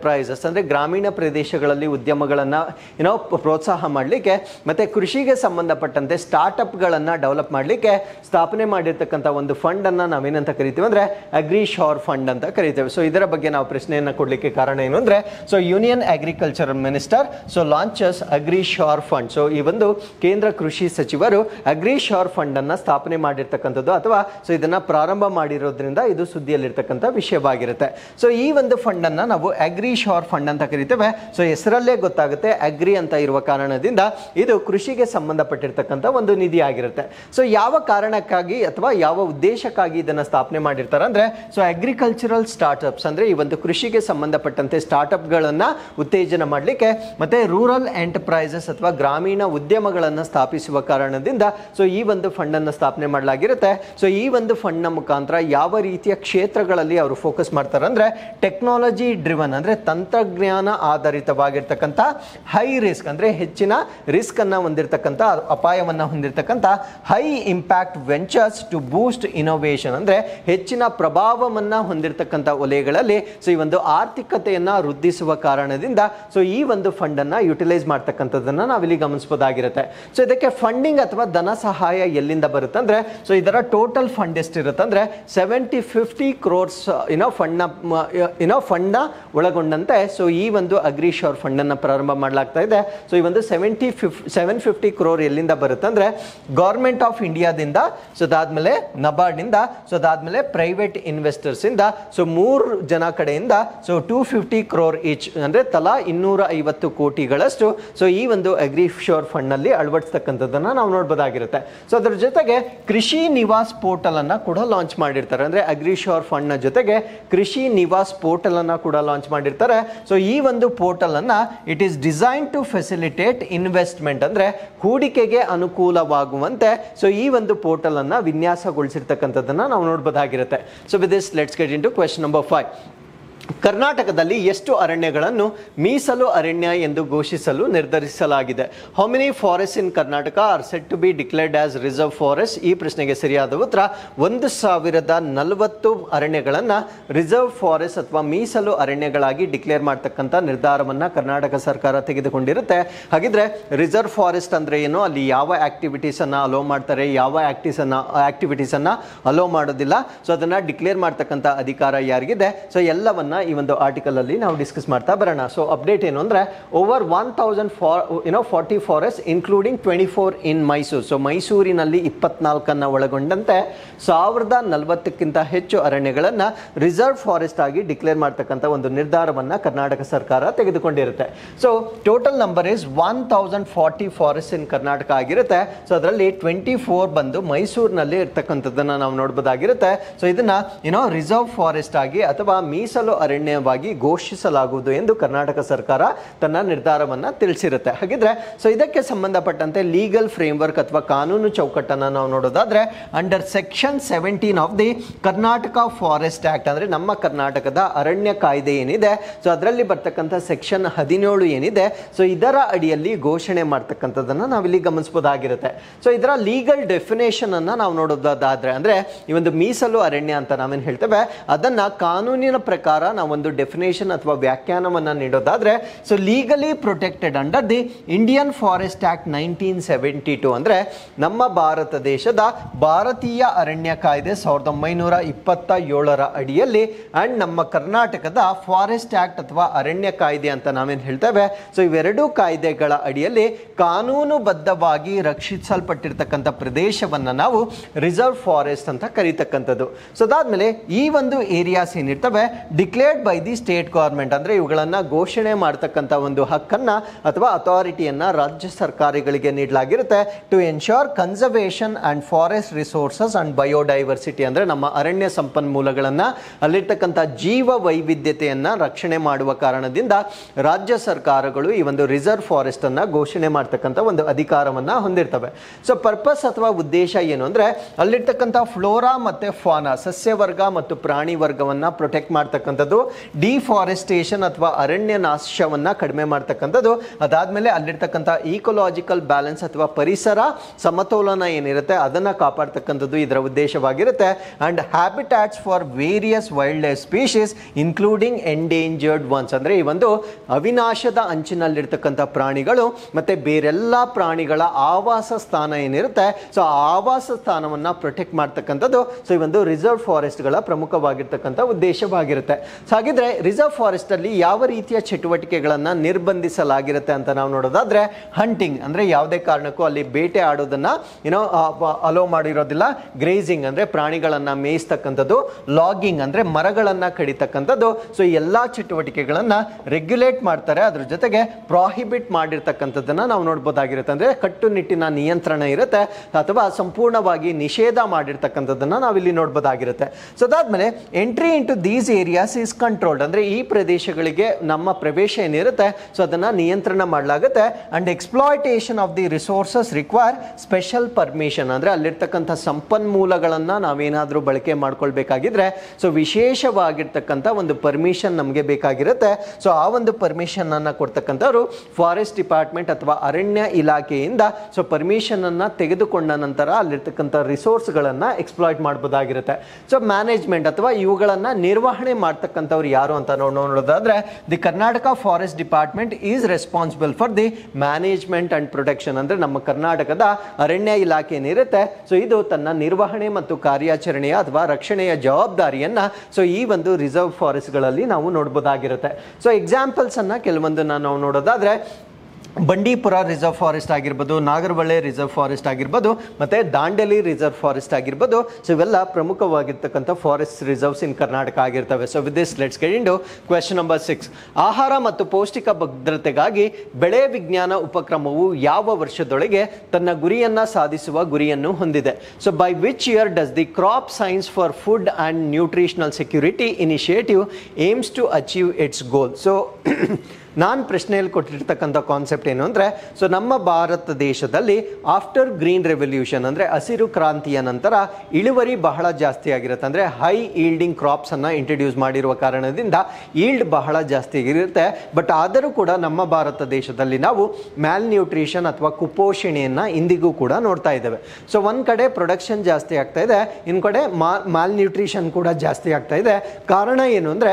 ಎಂಟರ್ಪ್ರೈಸಸ್ ಅಂದರೆ ಗ್ರಾಮೀಣ ಪ್ರದೇಶಗಳಲ್ಲಿ ಉದ್ಯಮಗಳನ್ನು ಏನೋ ಪ್ರೋತ್ಸಾಹ ಮಾಡಲಿಕ್ಕೆ ಮತ್ತು ಕೃಷಿಗೆ ಸಂಬಂಧಪಟ್ಟಂತೆ ಸ್ಟಾರ್ಟಪ್ಗಳನ್ನು ಡೆವಲಪ್ ಮಾಡಲಿಕ್ಕೆ ಸ್ಥಾಪನೆ ಮಾಡಿರ್ತಕ್ಕಂಥ ಒಂದು ಫಂಡನ್ನು ನಾವೇನಂತ ಕರಿತೀವಿ ಅಂದರೆ ಅಗ್ರಿ ಶೋರ್ ಫಂಡ್ ಅಂತ ಕರಿತೇವೆ ಸೊ ಇದರ ಬಗ್ಗೆ ನಾವು ಪ್ರಶ್ನೆಯನ್ನು ಕೊಡಲಿಕ್ಕೆ ಕಾರಣ ಏನು ಅಂದರೆ so union agricultural minister so launches Agri Sure Fund so ಈ ಒಂದು ಕೇಂದ್ರ ಕೃಷಿ ಸಚಿವರು ಅಗ್ರಿ ಶೋರ್ ಫಂಡ್ ಅನ್ನ ಸ್ಥಾಪನೆ ಮಾಡಿರ್ತಕ್ಕಂಥದ್ದು ಅಥವಾ ಸೊ ಇದನ್ನ ಪ್ರಾರಂಭ ಮಾಡಿರೋದ್ರಿಂದ ಇದು ಸುದ್ದಿಯಲ್ಲಿರ್ತಕ್ಕಂಥ ವಿಷಯವಾಗಿರುತ್ತೆ ಸೊ ಈ ಒಂದು ಫಂಡ್ ಅನ್ನ ನಾವು ಅಗ್ರಿ ಶೋರ್ ಫಂಡ್ ಅಂತ ಕರಿತೇವೆ ಸೊ ಹೆಸರಲ್ಲೇ ಗೊತ್ತಾಗುತ್ತೆ ಅಗ್ರಿ ಅಂತ ಇರುವ ಕಾರಣದಿಂದ ಇದು ಕೃಷಿಗೆ ಸಂಬಂಧಪಟ್ಟಿರ್ತಕ್ಕಂಥ ಒಂದು ನಿಧಿ ಆಗಿರುತ್ತೆ ಸೊ ಯಾವ ಕಾರಣಕ್ಕಾಗಿ ಅಥವಾ ಯಾವ ಉದ್ದೇಶಕ್ಕಾಗಿ ಇದನ್ನ ಸ್ಥಾಪನೆ ಮಾಡಿರ್ತಾರೆ ಅಂದ್ರೆ ಸೊ ಅಗ್ರಿಕಲ್ಚರಲ್ ಸ್ಟಾರ್ಟ್ಅಪ್ಸ್ ಅಂದ್ರೆ ಈ ಒಂದು ಕೃಷಿಗೆ ಸಂಬಂಧಪಟ್ಟಂತೆ ಸ್ಟಾರ್ಟ್ಅಪ್ಗಳನ್ನ ಉತ್ತೇಜನ ಮಾಡಲಿಕ್ಕೆ ಮತ್ತೆ ರೂರಲ್ ಎಂಟರ್ಪ್ರೈಸಸ್ ಅಥವಾ ಗ್ರಾಮೀಣ ಉದ್ಯಮಗಳನ್ನು ಸ್ಥಾಪಿಸುವ ಕಾರಣದಿಂದ ಸೊ ಈ ಒಂದು ಫಂಡ್ ಅನ್ನು ಸ್ಥಾಪನೆ ಮಾಡಲಾಗಿರುತ್ತೆ ಸೊ ಈ ಒಂದು ಫಂಡ್ ನ ಮುಖಾಂತರ ಯಾವ ರೀತಿಯ ಕ್ಷೇತ್ರಗಳಲ್ಲಿ ಅವರು ಫೋಕಸ್ ಮಾಡ್ತಾರೆ ಅಂದ್ರೆ ಟೆಕ್ನಾಲಜಿ ಡ್ರಿವನ್ ಅಂದ್ರೆ ತಂತ್ರಜ್ಞಾನ ಆಧಾರಿತವಾಗಿರ್ತಕ್ಕಂಥ ಹೈ ರಿಸ್ಕ್ ಅಂದ್ರೆ ಹೆಚ್ಚಿನ ರಿಸ್ಕ್ ಅನ್ನ ಹೊಂದಿರತಕ್ಕಂಥ ಅಪಾಯವನ್ನ ಹೊಂದಿರತಕ್ಕಂಥ high impact ventures to boost innovation ಅಂದ್ರೆ ಹೆಚ್ಚಿನ ಪ್ರಭಾವವನ್ನ ಹೊಂದಿರತಕ್ಕಂಥ ವಲಯಗಳಲ್ಲಿ ಸೊ ಈ ಒಂದು ಆರ್ಥಿಕತೆಯನ್ನ ವೃದ್ಧಿಸುವ ಕಾರಣದಿಂದ ಸೊ ಈ ಒಂದು ಫಂಡ್ ಅನ್ನ ಯುಟಿಲೈಸ್ ಮಾಡ್ತಕ್ಕಂಥದ್ದನ್ನ ನಾವಿಲ್ಲಿ ಗಮನಿಸಬಹುದಾಗಿರುತ್ತೆ ಸೊ ಇದಕ್ಕೆ ಫಂಡಿಂಗ್ ಅಥವಾ ಧನ ಸಹಾಯ ಎಲ್ಲಿಂದ ಬರುತ್ತೆ ಅಂದ್ರೆ ಸೊ ಇದರ ಟೋಟಲ್ ಫಂಡ್ ಎಷ್ಟಿರುತ್ತೆ ಅಂದ್ರೆ ಸೆವೆಂಟಿ ಫಿಫ್ಟಿ ಕ್ರೋರ್ಸ್ ಏನೋ ಫಂಡ್ ಏನೋ ಫಂಡ್ ನ ಒಳಗೊಂಡಂತೆ ಸೊ ಈ ಒಂದು ಅಗ್ರಿ ಶೋರ್ ಫಂಡ್ ಅನ್ನ ಪ್ರಾರಂಭ ಮಾಡಲಾಗ್ತಾ ಇದೆ ಸೊ ಈ ಒಂದು seventy fif seven fifty crore ಎಲ್ಲಿಂದ ಬರುತ್ತೆ ಅಂದ್ರೆ ಗೌರ್ಮೆಂಟ್ ಆಫ್ ಇಂಡಿಯಾದಿಂದ ಸೊ ಅದಾದ್ಮೇಲೆ ನಬಾರ್ಡ್ ಇಂದ ಸೊ ಅದಾದ್ಮೇಲೆ ಪ್ರೈವೇಟ್ ಇನ್ವೆಸ್ಟರ್ಸ್ ಇಂದ ಸೊ ಮೂರು ಜನ ಕಡೆಯಿಂದ so two fifty crore each ಅಂದ್ರೆ ತಲಾ ಇನ್ನೂರ ಐವತ್ತು ಕೋಟಿಗಳಷ್ಟು ಸೊ ಈ ಒಂದು ಅಗ್ರಿ ಶೋರ್ ಫಂಡ್ ನಲ್ಲಿ ಅಳವಡಿಸ್ತಕ್ಕಂಥದ್ದನ್ನ ನಾವು ನೋಡ್ಬೋದಾಗಿರುತ್ತೆ ಸೊ ಅದ್ರ ಜೊತೆಗೆ ಕೃಷಿ ನಿವಾಸ್ ಪೋರ್ಟಲ್ ಅನ್ನ ಕೂಡ ಲಾಂಚ್ ಮಾಡಿರ್ತಾರೆ ಅಂದ್ರೆ ಅಗ್ರಿ ಶೋರ್ ಫಂಡ್ ನ ಜೊತೆಗೆ ಕೃಷಿ ನಿವಾಸ್ ಪೋರ್ಟಲ್ ಅನ್ನ ಕೂಡ ಲಾಂಚ್ ಮಾಡಿರ್ತಾರೆ ಸೊ ಈ ಒಂದು ಪೋರ್ಟಲ್ ಅನ್ನ it is design to facilitate investment ಅಂದ್ರೆ ಹೂಡಿಕೆಗೆ ಅನುಕೂಲವಾಗುವಂತೆ ಸೊ ಈ ಒಂದು ಪೋರ್ಟಲ್ ಅನ್ನ ವಿನ್ಯಾಸಗೊಳಿಸಿರ್ತಕ್ಕಂಥದ್ದನ್ನ ನಾವು ನೋಡ್ಬೋದಾಗಿರುತ್ತೆ so with this let's get in to question number five ಕರ್ನಾಟಕದಲ್ಲಿ ಎಷ್ಟು ಅರಣ್ಯಗಳನ್ನು ಮೀಸಲು ಅರಣ್ಯ ಎಂದು ಘೋಷಿಸಲು ನಿರ್ಧರಿಸಲಾಗಿದೆ how many forest in Karnataka are set to be declared as reserve forest ಈ ಪ್ರಶ್ನೆಗೆ ಸರಿಯಾದ ಉತ್ತರ ಒಂದು ಸಾವಿರದ ನಲವತ್ತು ಅರಣ್ಯಗಳನ್ನು ರಿಸರ್ವ್ ಫಾರೆಸ್ಟ್ ಅಥವಾ ಮೀಸಲು ಅರಣ್ಯಗಳಾಗಿ ಡಿಕ್ಲೇರ್ ಮಾಡ್ತಕ್ಕಂಥ ನಿರ್ಧಾರವನ್ನು ಕರ್ನಾಟಕ ಸರ್ಕಾರ ತೆಗೆದುಕೊಂಡಿರುತ್ತೆ ಹಾಗಿದ್ರೆ ರಿಸರ್ವ್ ಫಾರೆಸ್ಟ್ ಅಂದ್ರೆ ಏನು ಅಲ್ಲಿ ಯಾವ ಆಕ್ಟಿವಿಟೀಸ್ ಅನ್ನ ಅಲೋ ಮಾಡ್ತಾರೆ ಯಾವ ಆಕ್ಟಿಸ್ ಅನ್ನ ಆಕ್ಟಿವಿಟೀಸ್ ಅನ್ನ ಅಲೋ ಮಾಡೋದಿಲ್ಲ ಸೊ ಅದನ್ನ ಡಿಕ್ಲೇರ್ ಮಾಡ್ತಕ್ಕಂಥ ಅಧಿಕಾರ ಯಾರಿಗಿದೆ ಸೊ ಎಲ್ಲವನ್ನ ಈ ಒಂದು ಆರ್ಟಿಕಲ್ ಅಲ್ಲಿ ನಾವು ಡಿಸ್ಕಸ್ ಮಾಡ್ತಾ ಬರೋಣ ಸೊ ಅಪ್ಡೇಟ್ ಏನು ಅಂದ್ರೆ over one thousand for you know forty forest including twenty four in Mysuru so ಮೈಸೂರಿನಲ್ಲಿ ಇಪ್ಪತ್ನಾಲ್ಕನ್ನ ಒಳಗೊಂಡಂತೆ ಸಾವಿರದ ನಲವತ್ತಕ್ಕಿಂತ ಹೆಚ್ಚು ಅರಣ್ಯಗಳನ್ನ ರಿಸರ್ವ್ ಫಾರೆಸ್ಟ್ ಆಗಿ ಡಿಕ್ಲೇರ್ ಮಾಡ್ತಕ್ಕಂಥ ಒಂದು ನಿರ್ಧಾರವನ್ನ ಕರ್ನಾಟಕ ಸರ್ಕಾರ ತೆಗೆದುಕೊಂಡಿರುತ್ತೆ so total number is one thousand forty forest in Karnataka ಆಗಿರುತ್ತೆ ಸೊ ಅದರಲ್ಲಿ ಟ್ವೆಂಟಿ ಫೋರ್ ಬಂದು ಮೈಸೂರಿನಲ್ಲಿ ಇರ್ತಕ್ಕಂಥದ್ದನ್ನ ನಾವು ನೋಡ್ಬೋದಾಗಿರುತ್ತೆ ಸೊ ಇದನ್ನ ಏನೋ ರಿಸರ್ವ್ ಫಾರೆಸ್ಟ್ ಆಗಿ ಅಥವಾ ಮೀಸಲು ಅರಣ್ಯವಾಗಿ ಘೋಷಿಸಲಾಗುವುದು ಎಂದು ಕರ್ನಾಟಕ ಸರ್ಕಾರ ತನ್ನ ನಿರ್ಧಾರವನ್ನ ತಿಳಿಸಿರುತ್ತೆ ಹಾಗಿದ್ರೆ ಸೊ ಇದಕ್ಕೆ ಸಂಬಂಧಪಟ್ಟಂತೆ ಲೀಗಲ್ ಫ್ರೇಮ್ವರ್ಕ್ ಅಥವಾ ಕಾನೂನು ಚೌಕಟ್ಟನ್ನು ನಾವು ನೋಡೋದಾದ್ರೆ under section seventeen of the Karnataka forest act ಅಂದ್ರೆ ನಮ್ಮ ಕರ್ನಾಟಕದ ಅರಣ್ಯ ಕಾಯ್ದೆ ಏನಿದೆ ಸೊ ಅದರಲ್ಲಿ ಬರ್ತಕ್ಕಂಥ ಸೆಕ್ಷನ್ ಹದಿನೇಳು ಏನಿದೆ ಸೊ ಇದರ ಅಡಿಯಲ್ಲಿ ಘೋಷಣೆ ಮಾಡ್ತಕ್ಕಂಥದ್ದನ್ನ ನಾವಿಲ್ಲಿ ಗಮನಿಸಬಹುದಾಗಿರುತ್ತೆ ಸೊ ಇದರ ಲೀಗಲ್ ಡೆಫಿನೇಷನ್ ಅನ್ನ ನಾವು ನೋಡೋದಾದ್ರೆ ಅಂದ್ರೆ ಈ ಒಂದು ಮೀಸಲು ಅರಣ್ಯ ಅಂತ ನಾವೇನು ಹೇಳ್ತೇವೆ ಅದನ್ನ ಕಾನೂನಿನ ಪ್ರಕಾರ ನಾವೊಂದು ಡೆಫಿನೇಷನ್ ಅಥವಾ ವ್ಯಾಖ್ಯಾನವನ್ನ ನೀಡೋದಾದ್ರೆ so legally protected under the Indian forest act nineteen seventy two ಅಂದ್ರೆ ನಮ್ಮ ಭಾರತ ದೇಶದ ಭಾರತೀಯ ಅರಣ್ಯ ಕಾಯ್ದೆ ಸಾವಿರದ ಒಂಬೈನೂರ ಇಪ್ಪತ್ತ ಏಳರ ಅಡಿಯಲ್ಲಿ ಅಂಡ್ ನಮ್ಮ ಕರ್ನಾಟಕದ ಫಾರೆಸ್ಟ್ ಆಕ್ಟ್ ಅಥವಾ ಅರಣ್ಯ ಕಾಯ್ದೆ ಅಂತ ನಾವೇನು ಹೇಳ್ತೇವೆ ಸೊ ಇವೆರಡೂ ಕಾಯ್ದೆಗಳ ಅಡಿಯಲ್ಲಿ ಕಾನೂನುಬದ್ಧವಾಗಿ ರಕ್ಷಿಸಲ್ಪಟ್ಟಿರ್ತಕ್ಕಂಥ ಪ್ರದೇಶವನ್ನ ನಾವು ರಿಸರ್ವ್ ಫಾರೆಸ್ಟ್ ಅಂತ ಕರೀತಕ್ಕಂಥದ್ದು ಸೊ ಅದಾದ್ಮೇಲೆ ಈ ಒಂದು ಏರಿಯಾಸ್ ಏನಿರ್ತವೆ declared by the state government ಅಂದ್ರೆ ಇವುಗಳನ್ನ ಘೋಷಣೆ ಮಾಡ್ತಕ್ಕಂಥ ಒಂದು ಹಕ್ಕನ್ನ ಅಥವಾ ಅಥಾರಿಟಿಯನ್ನ ರಾಜ್ಯ ಸರ್ಕಾರಗಳಿಗೆ ನೀಡಲಾಗಿರುತ್ತೆ to ensure conservation and forest resources and biodiversity ಅಂದ್ರೆ ನಮ್ಮ ಅರಣ್ಯ ಸಂಪನ್ಮೂಲಗಳನ್ನ ಅಲ್ಲಿರ್ತಕ್ಕಂಥ ಜೀವ ವೈವಿಧ್ಯತೆಯನ್ನ ರಕ್ಷಣೆ ಮಾಡುವ ಕಾರಣದಿಂದ ರಾಜ್ಯ ಸರ್ಕಾರಗಳು ಈ ಒಂದು ರಿಸರ್ವ್ ಫಾರೆಸ್ಟ್ ಅನ್ನ ಘೋಷಣೆ ಮಾಡ್ತಕ್ಕಂಥ ಒಂದು ಅಧಿಕಾರವನ್ನ ಹೊಂದಿರ್ತವೆ ಸೊ ಪರ್ಪಸ್ ಅಥವಾ ಉದ್ದೇಶ ಏನು ಅಂದ್ರೆ ಅಲ್ಲಿರ್ತಕ್ಕಂಥ ಫ್ಲೋರಾ ಮತ್ತೆ ಫಾನಾ ಸಸ್ಯವರ್ಗ ಮತ್ತು ಪ್ರಾಣಿ ವರ್ಗವನ್ನ ಪ್ರೊಟೆಕ್ಟ್ ಮಾಡ್ತಕ್ಕಂಥದ್ದು ಮಾಡ್ತಕ್ಕಂಥದ್ದು ಡಿಫಾರೆಸ್ಟೇಷನ್ ಅಥವಾ ಅರಣ್ಯ ನಾಶವನ್ನ ಕಡಿಮೆ ಮಾಡ್ತಕ್ಕಂಥದ್ದು ಅದಾದ್ಮೇಲೆ ಅಲ್ಲಿರ್ತಕ್ಕಂಥ ಈಕೊಲಾಜಿಕಲ್ ಬ್ಯಾಲೆನ್ಸ್ ಅಥವಾ ಪರಿಸರ ಸಮತೋಲನ ಏನಿರುತ್ತೆ ಅದನ್ನ ಕಾಪಾಡ್ತಕ್ಕಂಥದ್ದು ಇದರ ಉದ್ದೇಶವಾಗಿರುತ್ತೆ and habitats for various wildlife species including endangered ones ಅಂದ್ರೆ ಈ ಒಂದು ಅವಿನಾಶದ ಅಂಚಿನಲ್ಲಿರ್ತಕ್ಕಂಥ ಪ್ರಾಣಿಗಳು ಮತ್ತೆ ಬೇರೆಲ್ಲ ಪ್ರಾಣಿಗಳ ಆವಾಸ ಸ್ಥಾನ ಏನಿರುತ್ತೆ ಸೊ ಆ ಆವಾಸ ಸ್ಥಾನವನ್ನ ಪ್ರೊಟೆಕ್ಟ್ ಮಾಡ್ತಕ್ಕಂಥದ್ದು ಸೊ ಈ ಒಂದು ರಿಸರ್ವ್ ಫಾರೆಸ್ಟ್ಗಳ ಪ್ರಮುಖವಾಗಿರ್ತಕ್ಕಂಥ ಉದ್ದೇಶವಾಗಿರುತ್ತೆ ಸೊ ಹಾಗಿದ್ರೆ ರಿಸರ್ವ್ ಫಾರೆಸ್ಟ್ ಅಲ್ಲಿ ಯಾವ ರೀತಿಯ ಚಟುವಟಿಕೆಗಳನ್ನ ನಿರ್ಬಂಧಿಸಲಾಗಿರುತ್ತೆ ಅಂತ ನಾವು ನೋಡೋದಾದ್ರೆ ಹಂಟಿಂಗ್ ಅಂದ್ರೆ ಯಾವುದೇ ಕಾರಣಕ್ಕೂ ಅಲ್ಲಿ ಬೇಟೆ ಆಡೋದನ್ನ ಏನೋ ಅಲೋ ಮಾಡಿರೋದಿಲ್ಲ ಗ್ರೇಸಿಂಗ್ ಅಂದ್ರೆ ಪ್ರಾಣಿಗಳನ್ನ ಮೇಯಿಸ್ತಕ್ಕಂಥದ್ದು ಲಾಗಿಂಗ್ ಅಂದ್ರೆ ಮರಗಳನ್ನ ಕಡಿತಕ್ಕಂಥದ್ದು ಸೊ ಈ ಎಲ್ಲಾ ಚಟುವಟಿಕೆಗಳನ್ನ ರೆಗ್ಯುಲೇಟ್ ಮಾಡ್ತಾರೆ ಅದ್ರ ಜೊತೆಗೆ ಪ್ರಾಹಿಬಿಟ್ ಮಾಡಿರ್ತಕ್ಕಂಥದ್ದನ್ನ ನಾವು ನೋಡ್ಬೋದಾಗಿರುತ್ತೆ ಅಂದ್ರೆ ಕಟ್ಟುನಿಟ್ಟಿನ ನಿಯಂತ್ರಣ ಇರುತ್ತೆ ಅಥವಾ ಸಂಪೂರ್ಣವಾಗಿ ನಿಷೇಧ ಮಾಡಿರ್ತಕ್ಕಂಥದ್ದನ್ನ ನಾವಿಲ್ಲಿ ನೋಡ್ಬೋದಾಗಿರುತ್ತೆ ಸೊ ಅದಾದ್ಮೇಲೆ entry into these areas is controlled ಅಂದ್ರೆ ಈ ಪ್ರದೇಶಗಳಿಗೆ ನಮ್ಮ ಪ್ರವೇಶ ಏನಿರುತ್ತೆ ಸೊ ಅದನ್ನ ನಿಯಂತ್ರಣ ಮಾಡಲಾಗುತ್ತೆ and exploitation of the resources require special permission ಅಂದ್ರೆ ಅಲ್ಲಿರ್ತಕ್ಕಂಥ ಸಂಪನ್ಮೂಲಗಳನ್ನ ನಾವೇನಾದ್ರೂ ಬಳಕೆ ಮಾಡ್ಕೊಳ್ಬೇಕಾಗಿದ್ರೆ ಸೊ ವಿಶೇಷವಾಗಿರ್ತಕ್ಕಂಥ ಒಂದು ಪರ್ಮಿಷನ್ ನಮಗೆ ಬೇಕಾಗಿರುತ್ತೆ ಸೊ ಆ ಒಂದು ಪರ್ಮಿಷನ್ ಅನ್ನ ಕೊಡ್ತಕ್ಕಂಥವ್ರು ಫಾರೆಸ್ಟ್ ಡಿಪಾರ್ಟ್ಮೆಂಟ್ ಅಥವಾ ಅರಣ್ಯ ಇಲಾಖೆಯಿಂದ ಸೊ ಪರ್ಮಿಷನ್ ಅನ್ನ ತೆಗೆದುಕೊಂಡ ನಂತರ ಅಲ್ಲಿರ್ತಕ್ಕಂಥ ರಿಸೋರ್ಸ್ಗಳನ್ನ ಎಕ್ಸ್ಪ್ಲಾಯ್ಟ್ ಮಾಡಬಹುದಾಗಿರುತ್ತೆ ಸೊ ಮ್ಯಾನೇಜ್ಮೆಂಟ್ ಅಥವಾ ಇವುಗಳನ್ನ ನಿರ್ವಹಣೆ ಮಾಡ್ತಕ್ಕಂಥವ್ರು ಯಾರು ಅಂತ ನಾವು ನೋಡೋದಾದ್ರೆ the Karnataka forest department is responsible for the management and protection ಅಂದ್ರೆ ನಮ್ಮ ಕರ್ನಾಟಕದ ಅರಣ್ಯ ಇಲಾಖೆ ಏನಿರುತ್ತೆ ಸೊ ಇದು ತನ್ನ ನಿರ್ವಹಣೆ ಮತ್ತು ಕಾರ್ಯಾಚರಣೆಯ ಅಥವಾ ರಕ್ಷಣೆಯ ಜವಾಬ್ದಾರಿಯನ್ನ ಸೊ ಈ ಒಂದು ರಿಸರ್ವ್ ಫಾರೆಸ್ಟ್ಗಳಲ್ಲಿ ನಾವು ನೋಡ್ಬೋದಾಗಿರುತ್ತೆ ಸೊ ಎಕ್ಸಾಂಪಲ್ಸ್ ಅನ್ನ ಕೆಲವೊಂದನ್ನ ನಾವು ನೋಡೋದಾದ್ರೆ ಬಂಡೀಪುರ ರಿಸರ್ವ್ ಫಾರೆಸ್ಟ್ ಆಗಿರ್ಬೋದು ನಾಗರಬಳ್ಳೆ ರಿಸರ್ವ್ ಫಾರೆಸ್ಟ್ ಆಗಿರ್ಬೋದು ಮತ್ತೆ ದಾಂಡೇಲಿ ರಿಸರ್ವ್ ಫಾರೆಸ್ಟ್ ಆಗಿರ್ಬೋದು ಸೊ ಇವೆಲ್ಲ ಪ್ರಮುಖವಾಗಿರ್ತಕ್ಕಂಥ ಫಾರೆಸ್ಟ್ ರಿಸರ್ವ್ಸ್ ಇನ್ ಕರ್ನಾಟಕ ಆಗಿರ್ತವೆ so with this let's into question number six ಆಹಾರ ಮತ್ತು ಪೌಷ್ಟಿಕ ಭದ್ರತೆಗಾಗಿ ಬೆಳೆ ವಿಜ್ಞಾನ ಉಪಕ್ರಮವು ಯಾವ ವರ್ಷದೊಳಗೆ ತನ್ನ ಗುರಿಯನ್ನ ಸಾಧಿಸುವ ಗುರಿಯನ್ನು ಹೊಂದಿದೆ so by which year does the crop science for food and nutritional security initiative aims to achieve its goal so ನಾನು ಪ್ರಶ್ನೆಯಲ್ಲಿ ಕೊಟ್ಟಿರ್ತಕ್ಕಂಥ ಕಾನ್ಸೆಪ್ಟ್ ಏನು ಅಂದರೆ ಸೊ ನಮ್ಮ ಭಾರತ ದೇಶದಲ್ಲಿ ಆಫ್ಟರ್ ಗ್ರೀನ್ ರೆವಲ್ಯೂಷನ್ ಅಂದರೆ ಹಸಿರು ಕ್ರಾಂತಿಯ ನಂತರ ಇಳುವರಿ ಬಹಳ ಜಾಸ್ತಿ ಆಗಿರುತ್ತೆ ಅಂದರೆ ಹೈ ಈಲ್ಡಿಂಗ್ ಕ್ರಾಪ್ಸನ್ನು ಇಂಟ್ರಡ್ಯೂಸ್ ಮಾಡಿರುವ ಕಾರಣದಿಂದ ಈಲ್ಡ್ ಬಹಳ ಜಾಸ್ತಿ ಇರುತ್ತೆ ಬಟ್ ಆದರೂ ಕೂಡ ನಮ್ಮ ಭಾರತ ದೇಶದಲ್ಲಿ ನಾವು ಮ್ಯಾಲ್ ನ್ಯೂಟ್ರಿಷನ್ ಅಥವಾ ಕುಪೋಷಣೆಯನ್ನು ಇಂದಿಗೂ ಕೂಡ ನೋಡ್ತಾ ಇದ್ದೇವೆ ಸೊ ಒಂದು ಕಡೆ ಪ್ರೊಡಕ್ಷನ್ ಜಾಸ್ತಿ ಆಗ್ತಾ ಇದೆ ಇನ್ನು ಕಡೆ ಮಾ ಮ್ಯಾಲ್ ನ್ಯೂಟ್ರಿಷನ್ ಕೂಡ ಜಾಸ್ತಿ ಆಗ್ತಾ ಇದೆ ಕಾರಣ ಏನು ಅಂದರೆ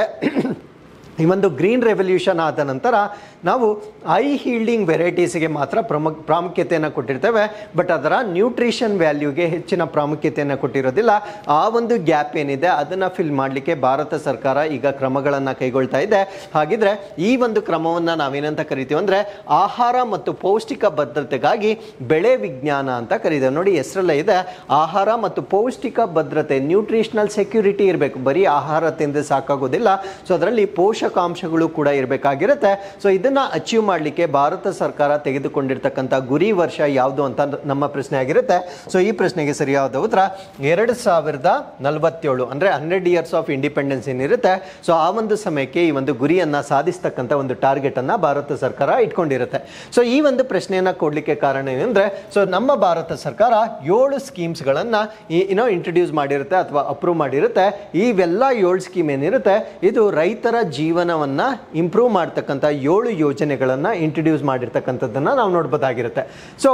ಈ ಒಂದು ಗ್ರೀನ್ ರೆವಲ್ಯೂಷನ್ ಆದ ನಂತರ ನಾವು ಐ ಹೀಲ್ಡಿಂಗ್ ವೆರೈಟೀಸ್ಗೆ ಮಾತ್ರ ಪ್ರಮುಖ ಪ್ರಾಮುಖ್ಯತೆಯನ್ನು ಕೊಟ್ಟಿರ್ತೇವೆ ಬಟ್ ಅದರ ನ್ಯೂಟ್ರಿಷನ್ ವ್ಯಾಲ್ಯೂಗೆ ಹೆಚ್ಚಿನ ಪ್ರಾಮುಖ್ಯತೆಯನ್ನು ಕೊಟ್ಟಿರೋದಿಲ್ಲ ಆ ಒಂದು ಗ್ಯಾಪ್ ಏನಿದೆ ಅದನ್ನು ಫಿಲ್ ಮಾಡಲಿಕ್ಕೆ ಭಾರತ ಸರ್ಕಾರ ಈಗ ಕ್ರಮಗಳನ್ನು ಕೈಗೊಳ್ತಾ ಇದೆ ಹಾಗಿದ್ರೆ ಈ ಒಂದು ಕ್ರಮವನ್ನು ನಾವೇನಂತ ಕರಿತೀವಿ ಅಂದರೆ ಆಹಾರ ಮತ್ತು ಪೌಷ್ಟಿಕ ಭದ್ರತೆಗಾಗಿ ಬೆಳೆ ವಿಜ್ಞಾನ ಅಂತ ಕರೀತೇವೆ ನೋಡಿ ಹೆಸರಲ್ಲೇ ಇದೆ ಆಹಾರ ಮತ್ತು ಪೌಷ್ಟಿಕ ಭದ್ರತೆ ನ್ಯೂಟ್ರಿಷನಲ್ ಸೆಕ್ಯೂರಿಟಿ ಇರಬೇಕು ಬರೀ ಆಹಾರ ತಿಂದು ಸಾಕಾಗೋದಿಲ್ಲ ಸೊ ಅದರಲ್ಲಿ ಪೋಷಕಾಂಶಗಳು ಕೂಡ ಇರಬೇಕಾಗಿರುತ್ತೆ ಸೊ ಇದನ್ನ ಅಚೀವ್ ಮಾಡಲಿಕ್ಕೆ ಭಾರತ ಸರ್ಕಾರ ತೆಗೆದುಕೊಂಡಿರ್ತಕ್ಕಂಥ ಗುರಿ ವರ್ಷ ಯಾವುದು ಅಂತ ನಮ್ಮ ಪ್ರಶ್ನೆ ಆಗಿರುತ್ತೆ ಸೊ ಈ ಪ್ರಶ್ನೆಗೆ ಸರಿಯಾದ ಉತ್ತರ ಎರಡು ಸಾವಿರದ ನಲವತ್ತೇಳು ಅಂದ್ರೆ ಹಂಡ್ರೆಡ್ ಇಯರ್ಸ್ ಆಫ್ ಇಂಡಿಪೆಂಡೆನ್ಸ್ ಏನಿರುತ್ತೆ ಸೊ ಆ ಒಂದು ಸಮಯಕ್ಕೆ ಈ ಒಂದು ಗುರಿಯನ್ನ ಸಾಧಿಸ್ತಕ್ಕಂಥ ಒಂದು ಟಾರ್ಗೆಟ್ ಅನ್ನ ಭಾರತ ಸರ್ಕಾರ ಇಟ್ಕೊಂಡಿರುತ್ತೆ ಸೊ ಈ ಒಂದು ಪ್ರಶ್ನೆಯನ್ನ ಕೊಡ್ಲಿಕ್ಕೆ ಕಾರಣ ಏನಂದ್ರೆ ಸೊ ನಮ್ಮ ಭಾರತ ಸರ್ಕಾರ ಏಳು ಸ್ಕೀಮ್ಸ್ಗಳನ್ನ ಏನೋ ಇಂಟ್ರಡ್ಯೂಸ್ ಮಾಡಿರುತ್ತೆ ಅಥವಾ ಅಪ್ರೂವ್ ಮಾಡಿರುತ್ತೆ ಇವೆಲ್ಲ ಏಳು ಸ್ಕೀಮ್ ಏನಿರುತ್ತೆ ಇದು ರೈತರ ಜೀವನವನ್ನ ಇಂಪ್ರೂವ್ ಮಾಡ್ತಕ್ಕಂಥ ಏಳು ಯೋಜನೆಗಳನ್ನ ಇಂಟ್ರಡ್ಯೂಸ್ ಮಾಡಿರ್ತಕ್ಕಂಥದ್ದನ್ನ ನಾವು ನೋಡ್ಬೋದಾಗಿರುತ್ತೆ ಸೊ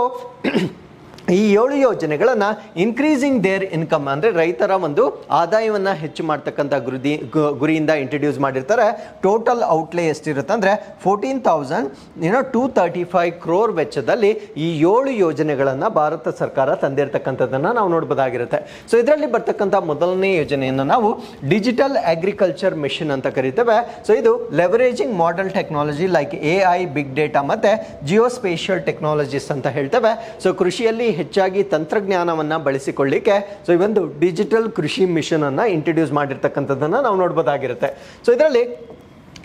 ಈ ಏಳು ಯೋಜನೆಗಳನ್ನ ಇನ್ಕ್ರೀಸಿಂಗ್ ದೇರ್ ಇನ್ಕಮ್ ಅಂದ್ರೆ ರೈತರ ಒಂದು ಆದಾಯವನ್ನ ಹೆಚ್ಚು ಮಾಡ್ತಕ್ಕಂಥ ಗುರಿ ಗು- ಗುರಿಯಿಂದ ಇಂಟ್ರಡ್ಯೂಸ್ ಮಾಡಿರ್ತಾರೆ ಟೋಟಲ್ ಔಟ್ಲೇ ಎಷ್ಟಿರುತ್ತೆ ಅಂದ್ರೆ ಫೋರ್ಟೀನ್ ತೌಸಂಡ್ ಏನೋ ಟೂ ತರ್ಟಿ ಫೈವ್ ಕ್ರೋರ್ ವೆಚ್ಚದಲ್ಲಿ ಈ ಏಳು ಯೋಜನೆಗಳನ್ನ ಭಾರತ ಸರ್ಕಾರ ತಂದಿರತಕ್ಕಂಥದ್ದನ್ನ ನಾವು ನೋಡ್ಬೋದಾಗಿರುತ್ತೆ ಸೊ ಇದರಲ್ಲಿ ಬರ್ತಕ್ಕಂಥ ಮೊದಲನೇ ಯೋಜನೆಯನ್ನು ನಾವು ಡಿಜಿಟಲ್ ಅಗ್ರಿಕಲ್ಚರ್ ಮಿಷನ್ ಅಂತ ಕರಿತೇವೆ ಸೊ ಇದು leveraging model technology like A I big data ಮತ್ತೆ ಜಿಯೋಸ್ಪೇಷಿಯಲ್ ಟೆಕ್ನಾಲಜೀಸ್ ಅಂತ ಹೇಳ್ತೇವೆ ಸೊ ಕೃಷಿಯಲ್ಲಿ ಹೆಚ್ಚಾಗಿ ತಂತ್ರಜ್ಞಾನವನ್ನ ಬಳಸಿಕೊಳ್ಳಿಕ್ಕೆ ಸೊ ಈ ಒಂದು ಡಿಜಿಟಲ್ ಕೃಷಿ ಮಿಷನ್ ಅನ್ನ ಇಂಟ್ರಡ್ಯೂಸ್ ಮಾಡಿರ್ತಕ್ಕಂಥದ್ದನ್ನ ನಾವು ನೋಡ್ಬೋದಾಗಿರುತ್ತೆ ಸೊ ಇದರಲ್ಲಿ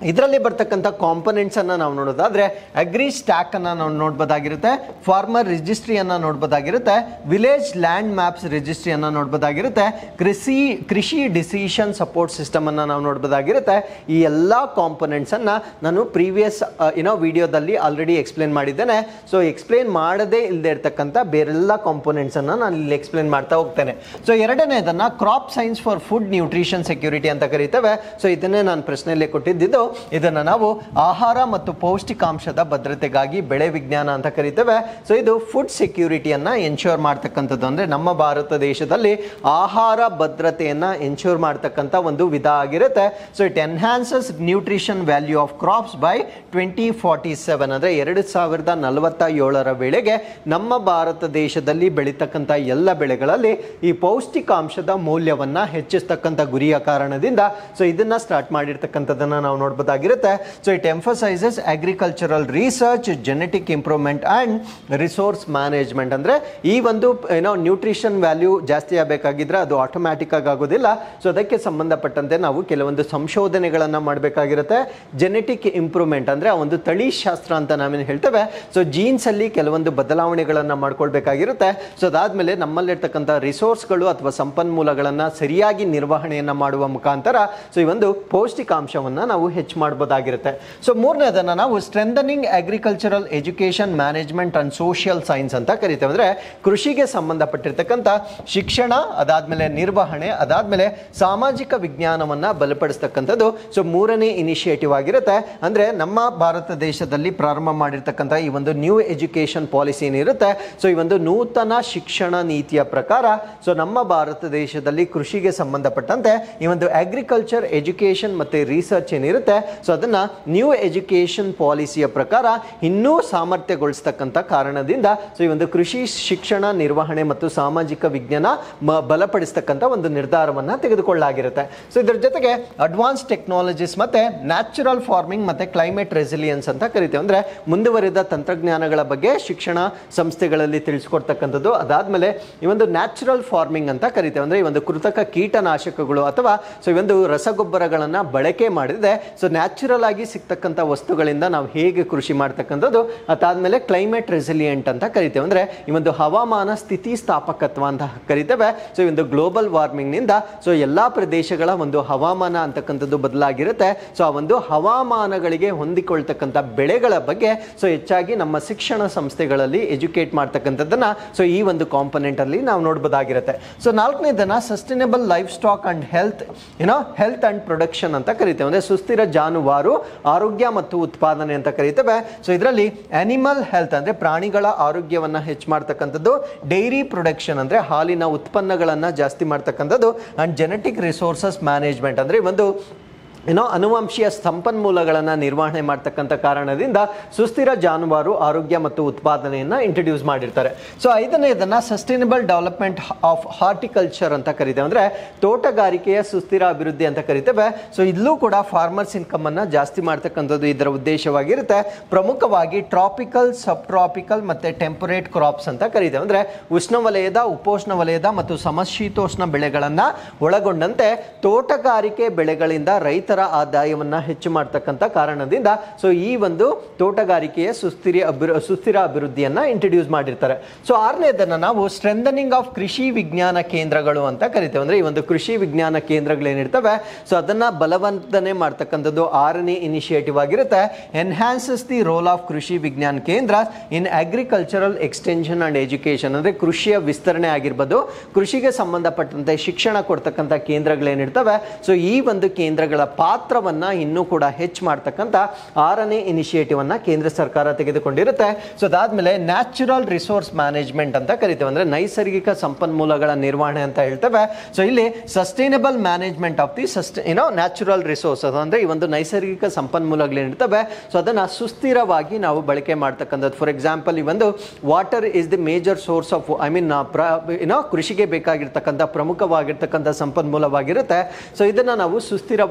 ಇದರಲ್ಲಿ ಬರ್ತಕ್ಕಂಥ ಕಾಂಪೊನೆಂಟ್ಸ್ ಅನ್ನ ನಾವು ನೋಡೋದಾದ್ರೆ ಅಗ್ರಿ ಸ್ಟ್ಯಾಕ್ ಅನ್ನ ನಾವು ನೋಡ್ಬೋದಾಗಿರುತ್ತೆ ಫಾರ್ಮರ್ ರಿಜಿಸ್ಟ್ರಿಯನ್ನ ನೋಡ್ಬೋದಾಗಿರುತ್ತೆ ವಿಲೇಜ್ ಲ್ಯಾಂಡ್ ಮ್ಯಾಪ್ಸ್ ರಿಜಿಸ್ಟ್ರಿಯನ್ನ ನೋಡ್ಬೋದಾಗಿರುತ್ತೆ ಕೃಷಿ ಕೃಷಿ ಡಿಸಿಷನ್ ಸಪೋರ್ಟ್ ಸಿಸ್ಟಮ್ ಅನ್ನ ನಾವು ನೋಡ್ಬೋದಾಗಿರುತ್ತೆ ಈ ಎಲ್ಲ ಕಾಂಪೊನೆಂಟ್ಸ್ ಅನ್ನ ನಾನು ಪ್ರೀವಿಯಸ್ ಏನೋ ವಿಡಿಯೋದಲ್ಲಿ ಆಲ್ರೆಡಿ ಎಕ್ಸ್ಪ್ಲೇನ್ ಮಾಡಿದ್ದೇನೆ ಸೊ ಎಕ್ಸ್ಪ್ಲೇನ್ ಮಾಡದೇ ಇಲ್ಲದೆ ಇರ್ತಕ್ಕಂಥ ಬೇರೆಲ್ಲ ಕಾಂಪೊನೆಂಟ್ಸ್ ಅನ್ನ ನಾನು ಇಲ್ಲಿ ಎಕ್ಸ್ಪ್ಲೇನ್ ಮಾಡ್ತಾ ಹೋಗ್ತೇನೆ ಸೊ ಎರಡನೇದನ್ನ crop science for food nutrition security ಅಂತ ಕರಿತೇವೆ ಸೊ ಇದನ್ನೇ ನಾನು ಪ್ರಶ್ನೆಯಲ್ಲಿ ಕೊಟ್ಟಿದ್ದು ಇದನ್ನ ನಾವು ಆಹಾರ ಮತ್ತು ಪೌಷ್ಟಿಕಾಂಶದ ಭದ್ರತೆಗಾಗಿ ಬೆಳೆ ವಿಜ್ಞಾನ ಅಂತ ಕರಿತೇವೆ ಸೊ ಇದು ಫುಡ್ ಸೆಕ್ಯೂರಿಟಿಯನ್ನ ಎನ್ಶೂರ್ ಮಾಡ್ತಕ್ಕಂಥದ್ದು ಅಂದ್ರೆ ನಮ್ಮ ಭಾರತ ದೇಶದಲ್ಲಿ ಆಹಾರ ಭದ್ರತೆಯನ್ನ ಎನ್ಶೂರ್ ಮಾಡ್ತಕ್ಕಂಥ ಒಂದು ವಿಧ ಆಗಿರುತ್ತೆ so it enhances nutrition value of crops by twenty forty seven ಅಂದ್ರೆ ಎರಡು ಸಾವಿರದ ನಲವತ್ತ ಏಳರ ವೇಳೆಗೆ ನಮ್ಮ ಭಾರತ ದೇಶದಲ್ಲಿ ಬೆಳೀತಕ್ಕಂಥ ಎಲ್ಲ ಬೆಳೆಗಳಲ್ಲಿ ಈ ಪೌಷ್ಟಿಕಾಂಶದ ಮೌಲ್ಯವನ್ನ ಹೆಚ್ಚಿಸ್ತಕ್ಕಂಥ ಗುರಿಯ ಕಾರಣದಿಂದ ಸೊ ಇದನ್ನ ಸ್ಟಾರ್ಟ್ ಮಾಡಿರ್ತಕ್ಕಂಥದ್ದನ್ನ ನಾವು ನೋಡ್ಬೋದಾಗಿರುತ್ತೆ so it emphasises agricultural research genetic improvement and resource management ಅಂದ್ರೆ ಈ ಒಂದು ಏನೋ ನ್ಯೂಟ್ರಿಷನ್ ವ್ಯಾಲ್ಯೂ ಜಾಸ್ತಿ ಆಗಬೇಕಾಗಿದ್ರೆ ಅದು ಆಟೋಮ್ಯಾಟಿಕ್ ಆಗಿ ಆಗೋದಿಲ್ಲ ಸೊ ಅದಕ್ಕೆ ಸಂಬಂಧಪಟ್ಟಂತೆ ನಾವು ಕೆಲವೊಂದು ಸಂಶೋಧನೆಗಳನ್ನ ಮಾಡಬೇಕಾಗಿರುತ್ತೆ ಜೆನೆಟಿಕ್ ಇಂಪ್ರೂವ್ಮೆಂಟ್ ಅಂದ್ರೆ ಆ ಒಂದು ತಳಿ ಶಾಸ್ತ್ರ ಅಂತ ನಾವೇನು ಹೇಳ್ತೇವೆ ಸೊ ಜೀನ್ಸ್ ಅಲ್ಲಿ ಕೆಲವೊಂದು ಬದಲಾವಣೆಗಳನ್ನ ಮಾಡ್ಕೊಳ್ಬೇಕಾಗಿರುತ್ತೆ ಸೊ ಅದಾದ್ಮೇಲೆ ನಮ್ಮಲ್ಲಿರ್ತಕ್ಕಂಥ ರಿಸೋರ್ಸ್ಗಳು ಅಥವಾ ಸಂಪನ್ಮೂಲಗಳನ್ನ ಸರಿಯಾಗಿ ನಿರ್ವಹಣೆಯನ್ನ ಮಾಡುವ ಮುಖಾಂತರ ಸೊ ಈ ಒಂದು ಪೌಷ್ಟಿಕಾಂಶವನ್ನ ನಾವು ಹೆಚ್ಚು ಮಾಡಬಹುದಾಗಿರುತ್ತೆ ಸೊ ಮೂರನೇದನ್ನ ನಾವು strengthening agricultural education management and social science ಅಂತ ಕರಿತೇವೆ ಅಂದ್ರೆ ಕೃಷಿಗೆ ಸಂಬಂಧಪಟ್ಟಿರ್ತಕ್ಕಂಥ ಶಿಕ್ಷಣ ಅದಾದ್ಮೇಲೆ ನಿರ್ವಹಣೆ ಅದಾದ್ಮೇಲೆ ಸಾಮಾಜಿಕ ವಿಜ್ಞಾನವನ್ನ ಬಲಪಡಿಸ್ತಕ್ಕಂಥದ್ದು ಸೊ ಮೂರನೇ ಇನಿಷಿಯೇಟಿವ್ ಆಗಿರುತ್ತೆ ಅಂದ್ರೆ ನಮ್ಮ ಭಾರತ ದೇಶದಲ್ಲಿ ಪ್ರಾರಂಭ ಮಾಡಿರ್ತಕ್ಕಂಥ ಈ ಒಂದು ನ್ಯೂ ಎಜುಕೇಶನ್ ಪಾಲಿಸಿ ಏನಿರುತ್ತೆ ಸೊ ಈ ಒಂದು ನೂತನ ಶಿಕ್ಷಣ ನೀತಿಯ ಪ್ರಕಾರ ಸೊ ನಮ್ಮ ಭಾರತ ದೇಶದಲ್ಲಿ ಕೃಷಿಗೆ ಸಂಬಂಧಪಟ್ಟಂತೆ ಈ ಒಂದು ಅಗ್ರಿಕಲ್ಚರ್ ಎಜುಕೇಶನ್ ಮತ್ತೆ ರಿಸರ್ಚ್ ಏನಿರುತ್ತೆ ಸೊ ಅದನ್ನ ನ್ಯೂ ಎಜುಕೇಶನ್ ಪಾಲಿಸಿಯ ಪ್ರಕಾರ ಇನ್ನೂ ಸಾಮರ್ಥ್ಯಗೊಳಿಸ್ತಕ್ಕಂಥ ಕಾರಣದಿಂದ ಸೊ ಈ ಒಂದು ಕೃಷಿ ಶಿಕ್ಷಣ ನಿರ್ವಹಣೆ ಮತ್ತು ಸಾಮಾಜಿಕ ವಿಜ್ಞಾನ ಮ- ಬಲಪಡಿಸ್ತಕ್ಕಂಥ ಒಂದು ನಿರ್ಧಾರವನ್ನ ತೆಗೆದುಕೊಳ್ಳಲಾಗಿರುತ್ತೆ ಸೊ ಇದ್ರ ಜೊತೆಗೆ ಅಡ್ವಾನ್ಸ್ ಟೆಕ್ನಾಲಜೀಸ್ ಮತ್ತೆ ನ್ಯಾಚುರಲ್ ಫಾರ್ಮಿಂಗ್ ಮತ್ತೆ ಕ್ಲೈಮೇಟ್ ರೆಸಿಲಿಯನ್ಸ್ ಅಂತ ಕರಿತೇವೆ ಅಂದ್ರೆ ಮುಂದುವರಿದ ತಂತ್ರಜ್ಞಾನಗಳ ಬಗ್ಗೆ ಶಿಕ್ಷಣ ಸಂಸ್ಥೆಗಳಲ್ಲಿ ತಿಳಿಸ್ಕೊಡ್ತಕ್ಕಂಥದ್ದು ಅದಾದ್ಮೇಲೆ ಈ ಒಂದು ನ್ಯಾಚುರಲ್ ಫಾರ್ಮಿಂಗ್ ಅಂತ ಕರಿತೇವೆ ಅಂದ್ರೆ ಈ ಒಂದು ಕೃತಕ ಕೀಟನಾಶಕಗಳು ಅಥವಾ ಸೊ ಈ ಒಂದು ರಸಗೊಬ್ಬರಗಳನ್ನ ಬಳಕೆ ಮಾಡಿದ್ರೆ ಸೊ ನ್ಯಾಚುರಲ್ ಆಗಿ ಸಿಗ್ತಕ್ಕಂಥ ವಸ್ತುಗಳಿಂದ ನಾವು ಹೇಗೆ ಕೃಷಿ ಮಾಡ್ತಕ್ಕಂಥದ್ದು ಅದಾದ್ಮೇಲೆ ಕ್ಲೈಮೇಟ್ ರೆಸಿಲಿಯಂಟ್ ಅಂತ ಕರಿತೇವೆ ಅಂದ್ರೆ ಈ ಒಂದು ಹವಾಮಾನ ಸ್ಥಿತಿ ಸ್ಥಾಪಕತ್ವ ಅಂತ ಕರಿತೇವೆ ಸೊ ಈ ಒಂದು ಗ್ಲೋಬಲ್ ವಾರ್ಮಿಂಗ್ ನಿಂದ ಸೊ ಎಲ್ಲಾ ಪ್ರದೇಶಗಳ ಒಂದು ಹವಾಮಾನ ಅಂತಕ್ಕಂಥದ್ದು ಬದಲಾಗಿರುತ್ತೆ ಸೊ ಆ ಒಂದು ಹವಾಮಾನಗಳಿಗೆ ಹೊಂದಿಕೊಳ್ತಕ್ಕಂಥ ಬೆಳೆಗಳ ಬಗ್ಗೆ ಸೊ ಹೆಚ್ಚಾಗಿ ನಮ್ಮ ಶಿಕ್ಷಣ ಸಂಸ್ಥೆಗಳಲ್ಲಿ ಎಜುಕೇಟ್ ಮಾಡ್ತಕ್ಕಂಥದ್ದನ್ನ ಸೊ ಈ ಒಂದು ಕಾಂಪೊನೆಂಟ್ ಅಲ್ಲಿ ನಾವು ನೋಡ್ಬೋದಾಗಿರುತ್ತೆ ಸೊ ನಾಲ್ಕನೇದನ್ನ sustainable livestock and health ಏನೋ ಹೆಲ್ತ್ ಅಂಡ್ ಪ್ರೊಡಕ್ಷನ್ ಅಂತ ಕರಿತೇವೆ ಅಂದ್ರೆ ಸುಸ್ಥಿರ ಜಾನುವಾರು ಆರೋಗ್ಯ ಮತ್ತು ಉತ್ಪಾದನೆ ಅಂತ ಕರಿತೇವೆ ಸೊ ಇದರಲ್ಲಿ ಅನಿಮಲ್ ಹೆಲ್ತ್ ಅಂದ್ರೆ ಪ್ರಾಣಿಗಳ ಆರೋಗ್ಯವನ್ನ ಹೆಚ್ಚು ಮಾಡ್ತಕ್ಕಂಥದ್ದು ಡೈರಿ ಪ್ರೊಡಕ್ಷನ್ ಅಂದ್ರೆ ಹಾಲಿನ ಉತ್ಪನ್ನಗಳನ್ನ ಜಾಸ್ತಿ ಮಾಡ್ತಕ್ಕಂಥದ್ದು ಅಂಡ್ ಜೆನೆಟಿಕ್ ರಿಸೋರ್ಸಸ್ ಮ್ಯಾನೇಜ್ಮೆಂಟ್ ಅಂದ್ರೆ ಈ ಒಂದು ಏನೋ ಅನುವಂಶೀಯ ಸಂಪನ್ಮೂಲಗಳನ್ನು ನಿರ್ವಹಣೆ ಮಾಡ್ತಕ್ಕಂಥ ಕಾರಣದಿಂದ ಸುಸ್ಥಿರ ಜಾನುವಾರು ಆರೋಗ್ಯ ಮತ್ತು ಉತ್ಪಾದನೆಯನ್ನು ಇಂಟ್ರಡ್ಯೂಸ್ ಮಾಡಿರ್ತಾರೆ ಸೊ ಐದನೇದನ್ನ ಸಸ್ಟೈನಬಲ್ ಡೆವಲಪ್ಮೆಂಟ್ ಆಫ್ ಹಾರ್ಟಿಕಲ್ಚರ್ ಅಂತ ಕರಿತೇವೆ ಅಂದ್ರೆ ತೋಟಗಾರಿಕೆಯ ಸುಸ್ಥಿರ ಅಭಿವೃದ್ಧಿ ಅಂತ ಕರಿತೇವೆ ಸೊ ಇಲ್ಲೂ ಕೂಡ ಫಾರ್ಮರ್ಸ್ ಇನ್ಕಮ್ ಅನ್ನ ಜಾಸ್ತಿ ಮಾಡ್ತಕ್ಕಂಥದ್ದು ಇದರ ಉದ್ದೇಶವಾಗಿರುತ್ತೆ ಪ್ರಮುಖವಾಗಿ ಟ್ರಾಪಿಕಲ್ ಸಬ್ ಟ್ರಾಪಿಕಲ್ ಮತ್ತೆ ಟೆಂಪರೇಟ್ ಕ್ರಾಪ್ಸ್ ಅಂತ ಕರಿತೇವೆ ಅಂದ್ರೆ ಉಷ್ಣವಲಯದ ಉಪೋಷ್ಣ ವಲಯದ ಮತ್ತು ಸಮಶೀತೋಷ್ಣ ಬೆಳೆಗಳನ್ನ ಒಳಗೊಂಡಂತೆ ತೋಟಗಾರಿಕೆ ಬೆಳೆಗಳಿಂದ ರೈತರ ಆದಾಯವನ್ನ ಹೆಚ್ಚು ಮಾಡ್ತಕ್ಕಂಥ ಕಾರಣದಿಂದ ಸೊ ಈ ಒಂದು ತೋಟಗಾರಿಕೆಯ ಸುಸ್ಥಿರ ಅಭಿವೃ ಸುಸ್ಥಿರ ಅಭಿವೃದ್ಧಿಯನ್ನ ಇಂಟ್ರಡ್ಯೂಸ್ ಮಾಡಿರ್ತಾರೆ ಸೊ ಆರನೇದನ್ನ ನಾವು ಸ್ಟ್ರೆಂಥನಿಂಗ್ ಆಫ್ ಕೃಷಿ ವಿಜ್ಞಾನ ಕೇಂದ್ರಗಳು ಅಂತ ಕರಿತೇವೆ ಅಂದ್ರೆ ಈ ಒಂದು ಕೃಷಿ ವಿಜ್ಞಾನ ಕೇಂದ್ರಗಳೇನಿರ್ತವೆ ಸೊ ಅದನ್ನ ಬಲವಂತನೆ ಮಾಡ್ತಕ್ಕಂಥದ್ದು ಆರನೇ ಇನಿಷಿಯೇಟಿವ್ ಆಗಿರುತ್ತೆ enhances the role of Krishi Vigyan Kendra in agricultural extension and education ಅಂದ್ರೆ ಕೃಷಿಯ ವಿಸ್ತರಣೆ ಆಗಿರ್ಬೋದು ಕೃಷಿಗೆ ಸಂಬಂಧಪಟ್ಟಂತೆ ಶಿಕ್ಷಣ ಕೊಡ್ತಕ್ಕಂಥ ಕೇಂದ್ರಗಳೇನಿರ್ತವೆ ಸೊ ಈ ಒಂದು ಕೇಂದ್ರಗಳ ಪಾತ್ರವನ್ನ ಇನ್ನೂ ಕೂಡ ಹೆಚ್ಚು ಮಾಡ್ತಕ್ಕಂಥ ಆರನೇ ಇನಿಷಿಯೇಟಿವ್ ಅನ್ನ ಕೇಂದ್ರ ಸರ್ಕಾರ ತೆಗೆದುಕೊಂಡಿರುತ್ತೆ ಸೊ ಅದಾದ್ಮೇಲೆ ನ್ಯಾಚುರಲ್ ರಿಸೋರ್ಸ್ ಮ್ಯಾನೇಜ್ಮೆಂಟ್ ಅಂತ ಕರಿತೇವೆ ಅಂದ್ರೆ ನೈಸರ್ಗಿಕ ಸಂಪನ್ಮೂಲಗಳ ನಿರ್ವಹಣೆ ಅಂತ ಹೇಳ್ತೇವೆ ಸೊ ಇಲ್ಲಿ ಸಸ್ಟೈನಬಲ್ ಮ್ಯಾನೇಜ್ಮೆಂಟ್ ಆಫ್ ದಿ ಸಸ್ಟ್ ಏನೋ ನ್ಯಾಚುರಲ್ ರಿಸೋರ್ಸ್ ಅಂದ್ರೆ ಈ ಒಂದು ನೈಸರ್ಗಿಕ ಸಂಪನ್ಮೂಲಗಳೇನಿರ್ತವೆ ಸೊ ಅದನ್ನ ಸುಸ್ಥಿರವಾಗಿ ನಾವು ಬಳಕೆ ಮಾಡ್ತಕ್ಕಂಥದ್ದು ಫಾರ್ ಎಕ್ಸಾಂಪಲ್ ಈ ಒಂದು water is the major source of I mean ಏನೋ ಕೃಷಿಗೆ ಬೇಕಾಗಿರ್ತಕ್ಕಂಥ ಪ್ರಮುಖವಾಗಿರ್ತಕ್ಕಂಥ ಸಂಪನ್ಮೂಲವಾಗಿರುತ್ತೆ ಸೊ ಇದನ್ನ ನಾವು ಸುಸ್ಥಿರವಾಗಿ ಬಳಕೆ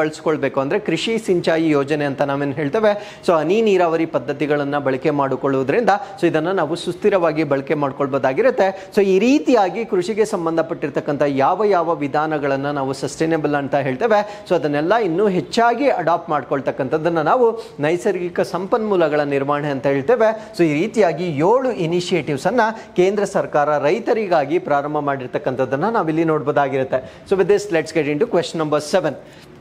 ಬಳಸ್ಕೊಳ್ಬೇಕು ಅಂದರೆ ಕೃಷಿ ಸಿಂಚಾಯಿ ಯೋಜನೆ ಅಂತ ನಾವೇನು ಹೇಳ್ತೇವೆ ಸೊ ಹನಿ ನೀರಾವರಿ ಪದ್ಧತಿಗಳನ್ನು ಬಳಕೆ ಮಾಡಿಕೊಳ್ಳುವುದರಿಂದ ಸೊ ಇದನ್ನು ನಾವು ಸುಸ್ಥಿರವಾಗಿ ಬಳಕೆ ಮಾಡ್ಕೊಳ್ಬೋದಾಗಿರುತ್ತೆ ಸೊ ಈ ರೀತಿಯಾಗಿ ಕೃಷಿಗೆ ಸಂಬಂಧಪಟ್ಟಿರ್ತಕ್ಕಂಥ ಯಾವ ಯಾವ ವಿಧಾನಗಳನ್ನು ನಾವು ಸಸ್ಟೈನೇಬಲ್ ಅಂತ ಹೇಳ್ತೇವೆ ಸೊ ಅದನ್ನೆಲ್ಲ ಇನ್ನೂ ಹೆಚ್ಚಾಗಿ ಅಡಾಪ್ಟ್ ಮಾಡ್ಕೊಳ್ತಕ್ಕಂಥದ್ದನ್ನು ನಾವು ನೈಸರ್ಗಿಕ ಸಂಪನ್ಮೂಲಗಳ ನಿರ್ವಹಣೆ ಅಂತ ಹೇಳ್ತೇವೆ ಸೊ ಈ ರೀತಿಯಾಗಿ ಏಳು ಇನಿಷಿಯೇಟಿವ್ಸ್ ಅನ್ನ ಕೇಂದ್ರ ಸರ್ಕಾರ ರೈತರಿಗಾಗಿ ಪ್ರಾರಂಭ ಮಾಡಿರ್ತಕ್ಕಂಥದ್ದನ್ನು ನಾವಿಲ್ಲಿ ನೋಡ್ಬೋದಾಗಿರುತ್ತೆ so with this let's get in to question number seven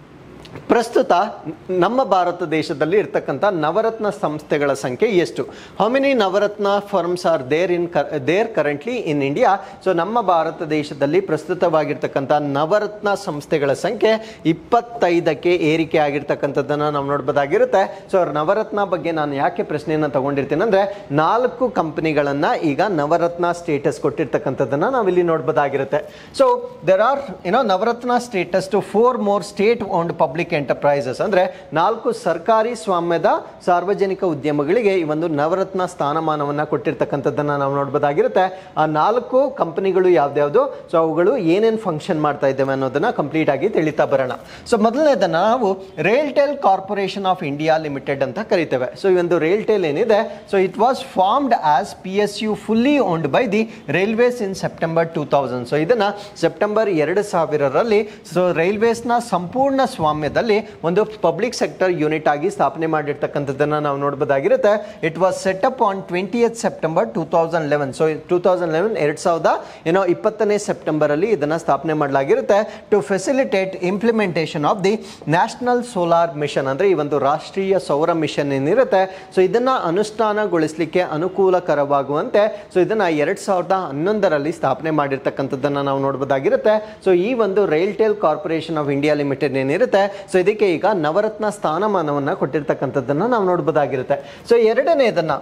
ಪ್ರಸ್ತುತ ನಮ್ಮ ಭಾರತ ದೇಶದಲ್ಲಿ ಇರ್ತಕ್ಕಂಥ ನವರತ್ನ ಸಂಸ್ಥೆಗಳ ಸಂಖ್ಯೆ ಎಷ್ಟು how many Navratna firms are there in there currently in India so ನಮ್ಮ ಭಾರತ ದೇಶದಲ್ಲಿ ಪ್ರಸ್ತುತವಾಗಿರ್ತಕ್ಕಂಥ ನವರತ್ನ ಸಂಸ್ಥೆಗಳ ಸಂಖ್ಯೆ ಇಪ್ಪತ್ತೈದಕ್ಕೆ ಏರಿಕೆ ಆಗಿರ್ತಕ್ಕಂಥದ್ದನ್ನು ನಾವು ನೋಡ್ಬೋದಾಗಿರುತ್ತೆ ಸೊ ನವರತ್ನ ಬಗ್ಗೆ ನಾನು ಯಾಕೆ ಪ್ರಶ್ನೆಯನ್ನು ತಗೊಂಡಿರ್ತೀನಿ ಅಂದರೆ ನಾಲ್ಕು ಕಂಪನಿಗಳನ್ನು ಈಗ ನವರತ್ನ ಸ್ಟೇಟಸ್ ಕೊಟ್ಟಿರ್ತಕ್ಕಂಥದ್ದನ್ನು ನಾವಿಲ್ಲಿ ನೋಡ್ಬೋದಾಗಿರುತ್ತೆ ಸೊ ದೆರ್ ಆರ್ ಏನೋ Navratna status to four more state owned public enterprises ಅಂದರೆ ನಾಲ್ಕು ಸರ್ಕಾರಿ ಸ್ವಾಮ್ಯದ ಸಾರ್ವಜನಿಕ ಉದ್ಯಮಗಳಿಗೆ ಈ ಒಂದು ನವರತ್ನ ಸ್ಥಾನಮಾನವನ್ನು ಕೊಟ್ಟಿರ್ತಕ್ಕಂಥದ್ದನ್ನು ನಾವು ನೋಡ್ಬೋದಾಗಿರುತ್ತೆ ಆ ನಾಲ್ಕು ಕಂಪನಿಗಳು ಯಾವ್ದ್ಯಾವುದು ಸೊ ಅವುಗಳು ಏನೇನು ಫಂಕ್ಷನ್ ಮಾಡ್ತಾ ಇದ್ದೇವೆ ಅನ್ನೋದನ್ನ ಕಂಪ್ಲೀಟ್ ಆಗಿ ತಿಳಿತಾ ಬರೋಣ ಸೊ ಮೊದಲನೇದನ್ನ ನಾವು RailTel Corporation of India Limited ಅಂತ ಕರಿತೇವೆ ಸೊ ಈ ಒಂದು ರೈಲ್ಟೆಲ್ ಏನಿದೆ so it was formed as P S U fully owned by the railways in September two thousand so ಇದನ್ನ ಸೆಪ್ಟೆಂಬರ್ ಎರಡು ಸಾವಿರರಲ್ಲಿ ಸೊ ರೈಲ್ವೇಸ್ನ ಸಂಪೂರ್ಣ ಸ್ವಾಮ್ಯದಲ್ಲಿ ಒಂದು ಪಬ್ಲಿಕ್ ಸೆಕ್ಟರ್ ಯೂನಿಟ್ ಆಗಿ ಸ್ಥಾಪನೆ ಮಾಡಿರ್ತಕ್ಕಂಥದ್ದನ್ನು ನಾವು ನೋಡ್ಬೋದಾಗಿರುತ್ತೆ it was set up on twenty September two thousand eleven so two thousand eleven ಎರಡು ಸಾವಿರದ ಏನೋ ಇಪ್ಪತ್ತನೇ ಸೆಪ್ಟೆಂಬರ್ ಅಲ್ಲಿ ಇದನ್ನು ಸ್ಥಾಪನೆ ಮಾಡಲಾಗಿರುತ್ತೆ to facilitate implementation of the National Solar Mission ಅಂದರೆ ಈ ಒಂದು ರಾಷ್ಟ್ರೀಯ ಸೌರ ಮಿಷನ್ ಏನಿರುತ್ತೆ ಸೊ ಇದನ್ನು ಅನುಷ್ಠಾನಗೊಳಿಸಲಿಕ್ಕೆ ಅನುಕೂಲಕರವಾಗುವಂತೆ ಸೊ ಇದನ್ನು ಎರಡು ಸಾವಿರದ ಹನ್ನೊಂದರಲ್ಲಿ ಸ್ಥಾಪನೆ ಮಾಡಿರ್ತಕ್ಕಂಥದ್ದನ್ನು ನಾವು ನೋಡ್ಬೋದಾಗಿರುತ್ತೆ ಸೊ ಈ ಒಂದು RailTel Corporation of India Limited ಏನಿರುತ್ತೆ ಸೊ ಇದಕ್ಕೆ ಈಗ ನವರತ್ನ ಸ್ಥಾನಮಾನವನ್ನು ಕೊಟ್ಟಿರ್ತಕ್ಕಂಥದ್ದನ್ನು ನಾವು ನೋಡ್ಬೋದಾಗಿರುತ್ತೆ ಸೊ ಎರಡನೇದನ್ನು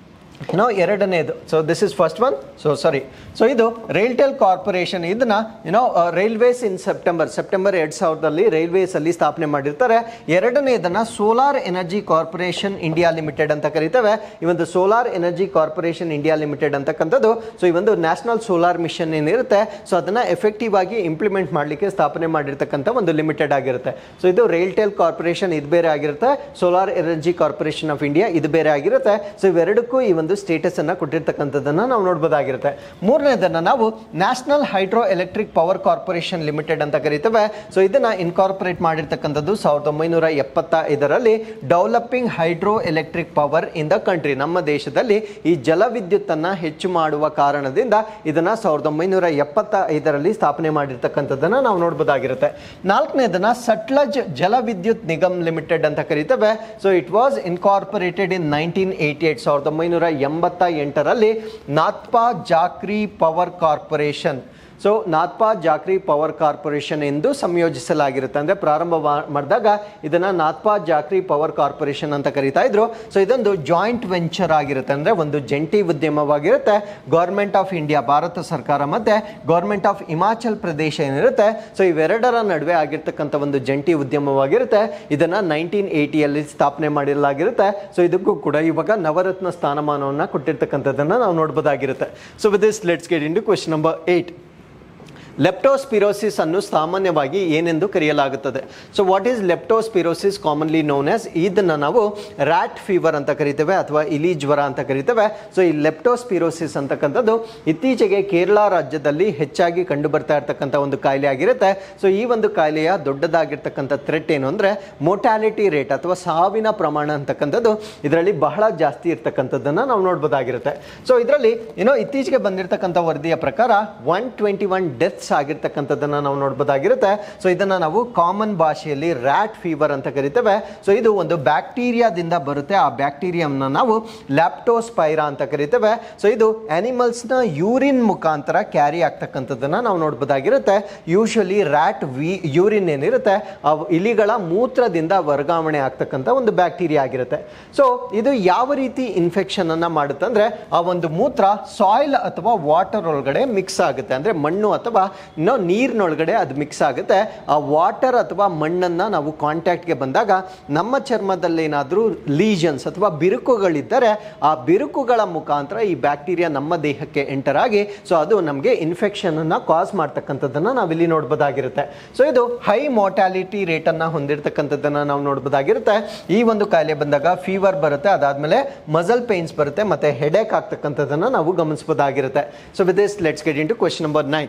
ಏನೋ ಎರಡನೇದು so this is first one so sorry so ಇದು ರೈಲ್ಟೆಲ್ ಕಾರ್ಪೊರೇಷನ್ ಇದನ್ನ ಏನೋ ರೈಲ್ವೇಸ್ ಇನ್ ಸೆಪ್ಟೆಂಬರ್ ಸೆಪ್ಟೆಂಬರ್ ಎರಡು ಸಾವಿರದಲ್ಲಿ ರೈಲ್ವೇಸ್ ಅಲ್ಲಿ ಸ್ಥಾಪನೆ ಮಾಡಿರ್ತಾರೆ ಎರಡನೇದನ್ನ Solar Energy Corporation India Limited ಅಂತ ಕರಿತೇವೆ ಈ ಒಂದು Solar Energy Corporation India Limited ಅಂತಕ್ಕಂಥದ್ದು ಸೊ ಈ ಒಂದು ನ್ಯಾಷನಲ್ ಸೋಲಾರ್ ಮಿಷನ್ ಏನಿರುತ್ತೆ ಸೊ ಅದನ್ನ ಎಫೆಕ್ಟಿವ್ ಆಗಿ ಇಂಪ್ಲಿಮೆಂಟ್ ಮಾಡಲಿಕ್ಕೆ ಸ್ಥಾಪನೆ ಮಾಡಿರ್ತಕ್ಕಂಥ ಒಂದು ಲಿಮಿಟೆಡ್ ಆಗಿರುತ್ತೆ ಸೊ ಇದು ರೈಲ್ಟೆಲ್ ಕಾರ್ಪೊರೇಷನ್ ಇದು ಬೇರೆ ಆಗಿರುತ್ತೆ Solar Energy Corporation of India ಇದು ಬೇರೆ ಆಗಿರುತ್ತೆ ಸೊ ಇವೆರಡಕ್ಕೂ ಈ ಒಂದು ಸ್ಟೇಟಸ್ ಅನ್ನ ಕೊಟ್ಟಿರ್ತಕ್ಕಂಥದ್ದನ್ನ ನಾವು ನೋಡ್ಬೋದಾಗಿರುತ್ತೆ ಮೂರನೇದನ್ನ ನಾವು National Hydro electric Power Corporation Limited ಅಂತ ಕರಿತೇವೆ ಸೊ ಇದನ್ನ ಇನ್ಕಾರ್ಪೊರೇಟ್ ಮಾಡಿರ್ತಕ್ಕಂಥದ್ದು ಸಾವಿರದ ಒಂಬೈನೂರ ಎಪ್ಪತ್ತ ಐದರಲ್ಲಿ developing hydro electric power in the country ನಮ್ಮ ದೇಶದಲ್ಲಿ ಈ ಜಲವಿದ್ಯುತ್ ಅನ್ನ ಹೆಚ್ಚು ಮಾಡುವ ಕಾರಣದಿಂದ ಇದನ್ನ ಸಾವಿರದ ಒಂಬೈನೂರ ಎಪ್ಪತ್ತ ಐದರಲ್ಲಿ ಸ್ಥಾಪನೆ ಮಾಡಿರ್ತಕ್ಕಂಥದ್ದನ್ನ ನಾವು ನೋಡ್ಬೋದಾಗಿರುತ್ತೆ ನಾಲ್ಕನೇದನ್ನ ಸಟ್ಲಜ್ ಜಲವಿದ್ಯುತ್ ನಿಗಮ್ ಲಿಮಿಟೆಡ್ ಅಂತ ಕರಿತೇವೆ so it was incorporated in nineteen eighty eight ಸಾವಿರದ ಒಂಬೈನೂರ ಎಂಬತ್ತ ಎಂಟರಲ್ಲಿ Nathpa Jhakri Power Corporation so Nathpa Jhakri Power Corporation ಎಂದು ಸಂಯೋಜಿಸಲಾಗಿರುತ್ತೆ ಅಂದರೆ ಪ್ರಾರಂಭ ಮಾ- ಮಾಡಿದಾಗ ಇದನ್ನು ನಾತ್ಪಾ ಜಾಕ್ರಿ ಪವರ್ ಕಾರ್ಪೊರೇಷನ್ ಅಂತ ಕರೀತಾ ಇದ್ರು ಸೊ ಇದೊಂದು ಜಾಯಿಂಟ್ ವೆಂಚರ್ ಆಗಿರುತ್ತೆ ಅಂದರೆ ಒಂದು ಜಂಟಿ ಉದ್ಯಮವಾಗಿರುತ್ತೆ ಗೌರ್ಮೆಂಟ್ ಆಫ್ ಇಂಡಿಯಾ ಭಾರತ ಸರ್ಕಾರ ಮತ್ತು ಗೌರ್ಮೆಂಟ್ ಆಫ್ ಹಿಮಾಚಲ್ ಪ್ರದೇಶ ಏನಿರುತ್ತೆ ಸೊ ಇವೆರಡರ ನಡುವೆ ಆಗಿರ್ತಕ್ಕಂಥ ಒಂದು ಜಂಟಿ ಉದ್ಯಮವಾಗಿರುತ್ತೆ ಇದನ್ನು ನೈನ್ಟೀನ್ ಏಯ್ಟಿಯಲ್ಲಿ ಸ್ಥಾಪನೆ ಮಾಡಿರಲಾಗಿರುತ್ತೆ ಸೊ ಇದಕ್ಕೂ ಕೂಡ ಇವಾಗ ನವರತ್ನ ಸ್ಥಾನಮಾನವನ್ನು ಕೊಟ್ಟಿರ್ತಕ್ಕಂಥದ್ದನ್ನು ನಾವು ನೋಡ್ಬೋದಾಗಿರುತ್ತೆ so with this let's get in to question number eight leptospirosis ಅನ್ನು ಸಾಮಾನ್ಯವಾಗಿ ಏನೆಂದು ಕರೆಯಲಾಗುತ್ತದೆ so what is leptospirosis commonly known as ಇದನ್ನು ನಾವು ರ್ಯಾಟ್ ಫೀವರ್ ಅಂತ ಕರಿತೇವೆ ಅಥವಾ ಇಲಿ ಜ್ವರ ಅಂತ ಕರಿತೇವೆ ಸೊ ಈ ಲೆಪ್ಟೋಸ್ಪಿರೋಸಿಸ್ ಅಂತಕ್ಕಂಥದ್ದು ಇತ್ತೀಚೆಗೆ ಕೇರಳ ರಾಜ್ಯದಲ್ಲಿ ಹೆಚ್ಚಾಗಿ ಕಂಡು ಬರ್ತಾ ಇರ್ತಕ್ಕಂಥ ಒಂದು ಕಾಯಿಲೆ ಆಗಿರುತ್ತೆ ಸೊ ಈ ಒಂದು ಕಾಯಿಲೆಯ ದೊಡ್ಡದಾಗಿರ್ತಕ್ಕಂಥ ಥ್ರೆಟ್ ಏನು ಅಂದರೆ ಮೋಟಾಲಿಟಿ ರೇಟ್ ಅಥವಾ ಸಾವಿನ ಪ್ರಮಾಣ ಅಂತಕ್ಕಂಥದ್ದು ಇದರಲ್ಲಿ ಬಹಳ ಜಾಸ್ತಿ ಇರ್ತಕ್ಕಂಥದ್ದನ್ನು ನಾವು ನೋಡ್ಬೋದಾಗಿರುತ್ತೆ ಸೊ ಇದರಲ್ಲಿ ಏನೋ ಇತ್ತೀಚೆಗೆ ಬಂದಿರತಕ್ಕಂಥ ವರದಿಯ ಪ್ರಕಾರ ಒನ್ ಟ್ವೆಂಟಿ ಒನ್ ಡೆತ್ಸ್ ಆಗಿರ್ತಕ್ಕಂಥದ್ದನ್ನು ನಾವು ನೋಡ್ಬೋದಾಗಿರುತ್ತೆ ಸೊ ಇದನ್ನು ನಾವು ಕಾಮನ್ ಭಾಷೆಯಲ್ಲಿ ರ್ಯಾಟ್ ಫೀವರ್ ಅಂತ ಕರಿತೇವೆ ಸೊ ಇದು ಒಂದು ಬ್ಯಾಕ್ಟೀರಿಯಾದಿಂದ ಬರುತ್ತೆ ಆ ಬ್ಯಾಕ್ಟೀರಿಯಂನ ನಾವು ಲ್ಯಾಪ್ಟೋಸ್ಪೈರಾ ಅಂತ ಕರಿತೇವೆ ಸೊ ಇದು ಆನಿಮಲ್ಸ್ನ ಯೂರಿನ್ ಮುಖಾಂತರ ಕ್ಯಾರಿ ಆಗ್ತಕ್ಕಂಥದ್ದನ್ನು ನಾವು ನೋಡ್ಬೋದಾಗಿರುತ್ತೆ ಯೂಶಲಿ ರ್ಯಾಟ್ ವಿ ಯೂರಿನ್ ಏನಿರುತ್ತೆ ಆ ಇಲಿಗಳ ಮೂತ್ರದಿಂದ ವರ್ಗಾವಣೆ ಆಗ್ತಕ್ಕಂಥ ಒಂದು ಬ್ಯಾಕ್ಟೀರಿಯಾ ಆಗಿರುತ್ತೆ ಸೊ ಇದು ಯಾವ ರೀತಿ ಇನ್ಫೆಕ್ಷನ್ ಅನ್ನ ಮಾಡುತ್ತೆ ಅಂದ್ರೆ ಆ ಒಂದು ಮೂತ್ರ ಸಾಯಿಲ್ ಅಥವಾ ವಾಟರ್ ಒಳಗಡೆ ಮಿಕ್ಸ್ ಆಗುತ್ತೆ ಅಂದ್ರೆ ಮಣ್ಣು ಅಥವಾ ಇನ್ನು ನೀರಿನೊಳಗಡೆ ಅದು ಮಿಕ್ಸ್ ಆಗುತ್ತೆ ಆ ವಾಟರ್ ಅಥವಾ ಮಣ್ಣನ್ನು ನಾವು ಕಾಂಟ್ಯಾಕ್ಟ್ಗೆ ಬಂದಾಗ ನಮ್ಮ ಚರ್ಮದಲ್ಲಿ ಏನಾದರೂ ಲೀಜನ್ಸ್ ಅಥವಾ ಬಿರುಕುಗಳಿದ್ದರೆ ಆ ಬಿರುಕುಗಳ ಮುಖಾಂತರ ಈ ಬ್ಯಾಕ್ಟೀರಿಯಾ ನಮ್ಮ ದೇಹಕ್ಕೆ ಎಂಟರ್ ಆಗಿ ಸೊ ಅದು ನಮಗೆ ಇನ್ಫೆಕ್ಷನ್ ಅನ್ನ ಕಾಸ್ ಮಾಡ್ತಕ್ಕಂಥದ್ದನ್ನ ನಾವಿಲ್ಲಿ ನೋಡ್ಬೋದಾಗಿರುತ್ತೆ ಸೊ ಇದು ಹೈ ಮೋರ್ಟಾಲಿಟಿ ರೇಟ್ ಅನ್ನ ಹೊಂದಿರತಕ್ಕಂಥದ್ದನ್ನ ನಾವು ನೋಡ್ಬೋದಾಗಿರುತ್ತೆ ಈ ಒಂದು ಕಾಯಿಲೆ ಬಂದಾಗ ಫೀವರ್ ಬರುತ್ತೆ ಅದಾದ್ಮೇಲೆ ಮಸಲ್ ಪೇನ್ಸ್ ಬರುತ್ತೆ ಮತ್ತೆ ಹೆಡೇಕ್ ಆಗ್ತಕ್ಕಂಥದ್ದನ್ನ ನಾವು ಗಮನಿಸಬಹುದಾಗಿರುತ್ತೆ so with this let's get in to question number nine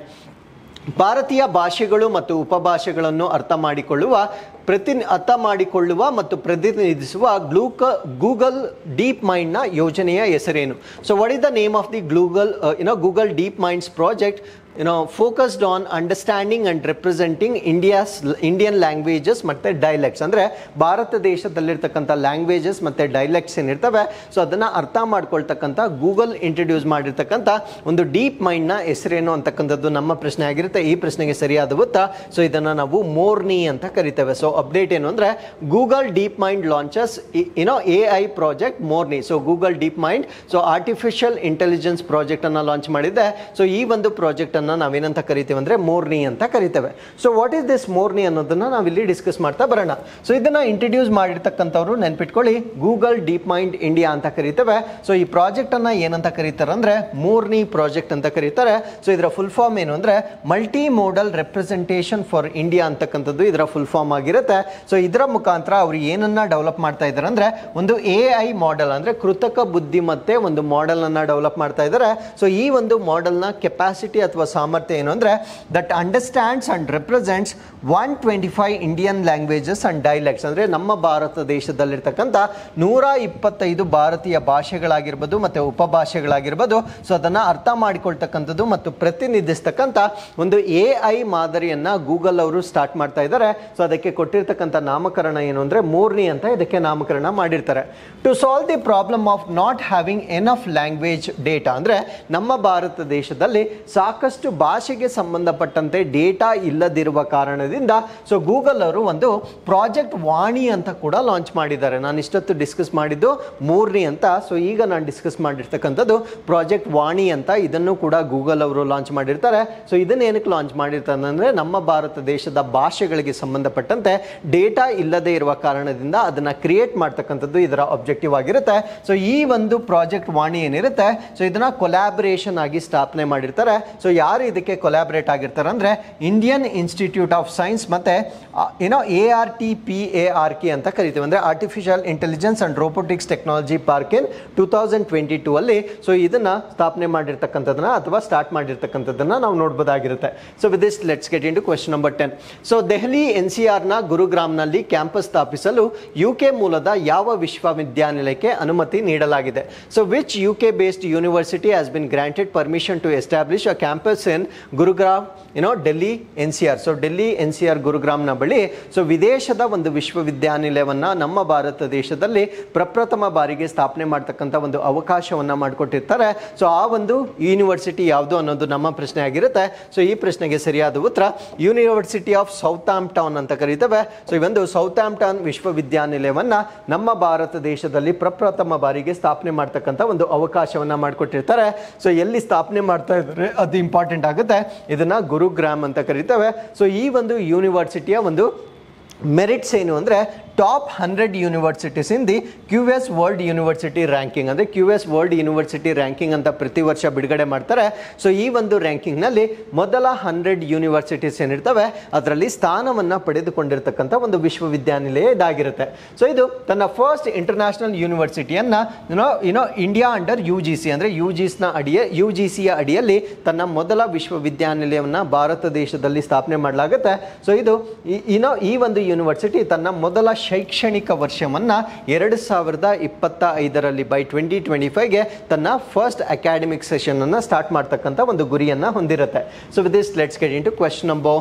ಭಾರತೀಯ ಭಾಷೆಗಳು ಮತ್ತು ಉಪಭಾಷೆಗಳನ್ನು ಅರ್ಥ ಮಾಡಿಕೊಳ್ಳುವ ಪ್ರತಿ ಅರ್ಥ ಮಾಡಿಕೊಳ್ಳುವ ಮತ್ತು ಪ್ರತಿನಿಧಿಸುವ ಗ್ಲೂಕ ಗೂಗಲ್ ಡೀಪ್ ಮೈಂಡ್ನ ಯೋಜನೆಯ ಹೆಸರೇನು so what is the name of the Google you know Google DeepMind's project you know focused on understanding and representing India's Indian languages ಮತ್ತು ಡೈಲೆಕ್ಟ್ಸ್ ಅಂದರೆ ಭಾರತ ದೇಶದಲ್ಲಿರ್ತಕ್ಕಂಥ ಲ್ಯಾಂಗ್ವೇಜಸ್ ಮತ್ತು ಡೈಲೆಕ್ಟ್ಸ್ ಏನಿರ್ತವೆ ಸೊ ಅದನ್ನು ಅರ್ಥ ಮಾಡ್ಕೊಳ್ತಕ್ಕಂಥ ಗೂಗಲ್ ಇಂಟ್ರಡ್ಯೂಸ್ ಮಾಡಿರ್ತಕ್ಕಂಥ ಒಂದು ಡೀಪ್ ಮೈಂಡ್ನ ಹೆಸರೇನು ಅಂತಕ್ಕಂಥದ್ದು ನಮ್ಮ ಪ್ರಶ್ನೆ ಆಗಿರುತ್ತೆ ಈ ಪ್ರಶ್ನೆಗೆ ಸರಿಯಾದ ಉತ್ತರ ಸೊ ಇದನ್ನು ನಾವು ಮೋರ್ನಿ ಅಂತ ಕರಿತೇವೆ ಸೊ ಅಪ್ಡೇಟ್ ಏನು ಅಂದರೆ ಗೂಗಲ್ ಡೀಪ್ ಮೈಂಡ್ ಲಾಂಚಸ್ ಏನೋ A I project Morni so Google DeepMind so artificial intelligence ಪ್ರಾಜೆಕ್ಟನ್ನು ಲಾಂಚ್ ಮಾಡಿದೆ ಸೊ ಈ ಒಂದು ಪ್ರಾಜೆಕ್ಟನ್ನು ನಾವೇನಂತ ಕರಿತೇವೆ ಅಂದರೆ ಮೋರ್ನಿ ಅಂತ ಕರಿತೇವೆ so what is this Morni ಅನ್ನೋದನ್ನು ನಾವಿಲ್ಲಿ ಡಿಸ್ಕಸ್ ಮಾಡ್ತಾ ಬರೋಣ ಸೊ ಇದನ್ನು ಇಂಟ್ರಡ್ಯೂಸ್ ಮಾಡಿರ್ತಕ್ಕಂಥವ್ರು ನೆನ್ಪಿಟ್ಕೊಳ್ಳಿ ಗೂಗಲ್ ಡೀಪ್ ಮೈಂಡ್ ಇಂಡಿಯಾ ಅಂತ ಕರಿತೇವೆ ಸೊ ಈ ಪ್ರಾಜೆಕ್ಟನ್ನು ಏನಂತ ಕರೀತಾರೆ ಅಂದರೆ ಮೋರ್ನಿ ಪ್ರಾಜೆಕ್ಟ್ ಅಂತ ಕರೀತಾರೆ ಸೊ ಇದರ ಫುಲ್ ಫಾರ್ಮ್ ಏನು ಅಂದರೆ multi modal representation for India ಅಂತಕ್ಕಂಥದ್ದು ಇದರ ಫುಲ್ ಫಾರ್ಮ್ ಆಗಿರುತ್ತೆ ಸೊ ಇದರ ಮುಖಾಂತರ ಅವರು ಏನನ್ನ ಡೆವಲಪ್ ಮಾಡ್ತಾ ಇದ್ದಾರೆ ಅಂದರೆ ಒಂದು ಎ ಐ ಮಾಡೆಲ್ ಅಂದರೆ ಕೃತಕ ಬುದ್ಧಿಮತ್ತೆ ಒಂದು ಮಾಡೆಲನ್ನು ಡೆವಲಪ್ ಮಾಡ್ತಾ ಇದ್ದಾರೆ ಸೊ ಈ ಒಂದು ಮಾಡೆಲ್ನ ಕೆಪಾಸಿಟಿ ಅಥವಾ ಸಾಮರ್ಥ್ಯ ಏನು ಅಂದರೆ that understands and represents one twenty five Indian languages and dialects ಅಂದರೆ ನಮ್ಮ ಭಾರತ ದೇಶದಲ್ಲಿರ್ತಕ್ಕಂಥ ನೂರ ಇಪ್ಪತ್ತೈದು ಭಾರತೀಯ ಭಾಷೆಗಳಾಗಿರ್ಬೋದು ಮತ್ತು ಉಪಭಾಷೆಗಳಾಗಿರ್ಬೋದು ಸೊ ಅದನ್ನು ಅರ್ಥ ಮಾಡಿಕೊಳ್ತಕ್ಕಂಥದ್ದು ಮತ್ತು ಪ್ರತಿನಿಧಿಸ್ತಕ್ಕಂಥ ಒಂದು ಎ ಐ ಮಾದರಿಯನ್ನು ಗೂಗಲ್ ಅವರು ಸ್ಟಾರ್ಟ್ ಮಾಡ್ತಾ ಇದ್ದಾರೆ ಸೊ ಅದಕ್ಕೆ ಕೊಟ್ಟಿರ್ತಕ್ಕಂಥ ನಾಮಕರಣ ಏನು ಅಂದರೆ ಮೂರ್ನಿ ಅಂತ ಇದಕ್ಕೆ ನಾಮಕರಣ ಮಾಡಿರ್ತಾರೆ to solve the problem of not having enough language data ಅಂದರೆ ನಮ್ಮ ಭಾರತ ದೇಶದಲ್ಲಿ ಸಾಕಷ್ಟು ಭಾಷೆಗೆ ಸಂಬಂಧಪಟ್ಟಂತೆ ಡೇಟಾ ಇಲ್ಲದಿರುವ ಕಾರಣದಿಂದ ಸೊ ಗೂಗಲ್ ಅವರು ಒಂದು ಪ್ರಾಜೆಕ್ಟ್ ವಾಣಿ ಅಂತ ಕೂಡ ಲಾಂಚ್ ಮಾಡಿದ್ದಾರೆ ನಾನು ಇಷ್ಟೊತ್ತು ಡಿಸ್ಕಸ್ ಮಾಡಿದ್ದು ಮೂರ್ನಿ ಅಂತ ಸೊ ಈಗ ನಾನು ಡಿಸ್ಕಸ್ ಮಾಡಿರ್ತಕ್ಕಂಥದ್ದು ಪ್ರಾಜೆಕ್ಟ್ ವಾಣಿ ಅಂತ ಇದನ್ನು ಕೂಡ ಗೂಗಲ್ ಅವರು ಲಾಂಚ್ ಮಾಡಿರ್ತಾರೆ ಸೊ ಇದನ್ನ ಏನಕ್ಕೆ ಲಾಂಚ್ ಮಾಡಿರ್ತಾರೆ ಅಂದರೆ ನಮ್ಮ ಭಾರತ ದೇಶದ ಭಾಷೆಗಳಿಗೆ ಸಂಬಂಧಪಟ್ಟಂತೆ ಡೇಟಾ ಇಲ್ಲದೆ ಇರುವ ಕಾರಣದಿಂದ ಅದನ್ನ ಕ್ರಿಯೇಟ್ ಮಾಡ್ತಕ್ಕಂಥದ್ದು ಇದರ ಆಬ್ಜೆಕ್ಟಿವ್ ಆಗಿರುತ್ತೆ ಸೊ ಈ ಒಂದು ಪ್ರಾಜೆಕ್ಟ್ ವಾಣಿ ಏನಿರುತ್ತೆ ಸೊ ಇದನ್ನ ಕೊಲಾಬರೇಷನ್ ಆಗಿ ಸ್ಥಾಪನೆ ಮಾಡಿರ್ತಾರೆ ಸೊ ಯಾರು ಇದಕ್ಕೆ ಕೊಲಾಬರೇಟ್ ಆಗಿರ್ತಾರೆ ಅಂದ್ರೆ ಇಂಡಿಯನ್ ಇನ್ಸ್ಟಿಟ್ಯೂಟ್ ಆಫ್ ಸೈನ್ಸ್ ಮತ್ತೆ ಆ, ಏನೋ A R T P A R K ಅಂತ ಕರಿತೀವಿ ಅಂದ್ರೆ artificial intelligence and robotics technology park in two thousand twenty two ಅಲ್ಲಿ ಸೊ ಇದನ್ನ ಸ್ಥಾಪನೆ ಮಾಡಿರ್ತಕ್ಕಂಥದ್ದನ್ನ ಅಥವಾ ಸ್ಟಾರ್ಟ್ ಮಾಡಿರ್ತಕ್ಕಂಥದ್ದನ್ನ ನಾವು ನೋಡ್ಬೋದಾಗಿರುತ್ತೆ so with this let's get in to question number ten so Delhi N C ಆರ್ನ ಗುರುಗ್ರಾಮ್ನಲ್ಲಿ ಕ್ಯಾಂಪಸ್ ಸ್ಥಾಪಿಸಲು ಯು ಕೆ ಮೂಲದ ಯಾವ ವಿಶ್ವವಿದ್ಯಾನಿಲಯಕ್ಕೆ ಅನುಮತಿ ನೀಡಲಾಗಿದೆ so which U K based university has been granted permission to establish a campus in Gurugram you know Delhi N C R so Delhi N C R ಗುರುಗ್ರಾಮ್ನ ಬಳಿ ಸೊ ವಿದೇಶದ ಒಂದು ವಿಶ್ವವಿದ್ಯಾನಿಲಯವನ್ನ ನಮ್ಮ ಭಾರತ ದೇಶದಲ್ಲಿ ಪ್ರಪ್ರಥಮ ಬಾರಿಗೆ ಸ್ಥಾಪನೆ ಮಾಡ್ತಕ್ಕಂಥ ಒಂದು ಅವಕಾಶವನ್ನ ಮಾಡಿಕೊಟ್ಟಿರ್ತಾರೆ ಸೊ ಆ ಒಂದು ಯೂನಿವರ್ಸಿಟಿ ಯಾವುದು ಅನ್ನೋದು ನಮ್ಮ ಪ್ರಶ್ನೆ ಆಗಿರುತ್ತೆ ಸೊ ಈ ಪ್ರಶ್ನೆಗೆ ಸರಿಯಾದ ಉತ್ತರ ಯೂನಿವರ್ಸಿಟಿ ಆಫ್ ಸೌತ್ ಟೌನ್ ಅಂತ ಕರೀತೇವೆ ಸೊ ಈ ಒಂದು ಸೌತ್ ಟೌನ್ ವಿಶ್ವವಿದ್ಯಾನಿಲಯವನ್ನ ನಮ್ಮ ಭಾರತ ದೇಶದಲ್ಲಿ ಪ್ರಪ್ರಥಮ ಬಾರಿಗೆ ಸ್ಥಾಪನೆ ಮಾಡ್ತಕ್ಕಂಥ ಒಂದು ಅವಕಾಶವನ್ನ ಮಾಡಿಕೊಟ್ಟಿರ್ತಾರೆ ಸೊ ಎಲ್ಲಿ ಸ್ಥಾಪನೆ ಮಾಡ್ತಾ ಇದ್ದಾರೆ ಅದು ಇಂಪಾರ್ಟೆಂಟ್ ಆಗುತ್ತೆ ಇದನ್ನ ಗುರುಗ್ರಾಮ್ ಅಂತ ಕರೀತೇವೆ ಸೊ ಈ ಒಂದು ಯೂನಿವರ್ಸಿಟಿಯ ಒಂದು ಮೆರಿಟ್ಸ್ ಏನು ಅಂದರೆ top hundred universities in the Q S world university ranking ಅಂದರೆ Q S world university ranking ಅಂತ ಪ್ರತಿ ವರ್ಷ ಬಿಡುಗಡೆ ಮಾಡ್ತಾರೆ ಸೊ ಈ ಒಂದು ರ್ಯಾಂಕಿಂಗ್ನಲ್ಲಿ ಮೊದಲ ಹಂಡ್ರೆಡ್ ಯೂನಿವರ್ಸಿಟೀಸ್ ಏನಿರ್ತವೆ ಅದರಲ್ಲಿ ಸ್ಥಾನವನ್ನು ಪಡೆದುಕೊಂಡಿರ್ತಕ್ಕಂಥ ಒಂದು ವಿಶ್ವವಿದ್ಯಾನಿಲಯ ಇದಾಗಿರುತ್ತೆ ಸೊ ಇದು ತನ್ನ ಫಸ್ಟ್ ಇಂಟರ್ನ್ಯಾಷನಲ್ ಯೂನಿವರ್ಸಿಟಿಯನ್ನು you know you know India under U G C ಅಂದರೆ ಯು ಜಿಸ್ನ ಅಡಿಯ ಯು ಜಿ ಸಿಯ ಅಡಿಯಲ್ಲಿ ತನ್ನ ಮೊದಲ ವಿಶ್ವವಿದ್ಯಾನಿಲಯವನ್ನು ಭಾರತ ದೇಶದಲ್ಲಿ ಸ್ಥಾಪನೆ ಮಾಡಲಾಗುತ್ತೆ ಸೊ ಇದು ಈ- ಏನೋ ಈ ಒಂದು ಯೂನಿವರ್ಸಿಟಿ ತನ್ನ ಮೊದಲ ಶೈಕ್ಷಣಿಕ ವರ್ಷವನ್ನು ಎರಡು ಸಾವಿರದ ಇಪ್ಪತ್ತ ಐದರಲ್ಲಿ ಬೈ ಟ್ವೆಂಟಿ ಟ್ವೆಂಟಿ ಫೈವ್ಗೆ ತನ್ನ ಫಸ್ಟ್ ಅಕಾಡೆಮಿಕ್ ಸೆಷನ್ ಅನ್ನು ಸ್ಟಾರ್ಟ್ ಮಾಡ್ತಕ್ಕಂಥ ಒಂದು ಗುರಿಯನ್ನು ಹೊಂದಿರುತ್ತೆ so with this let's get in to question number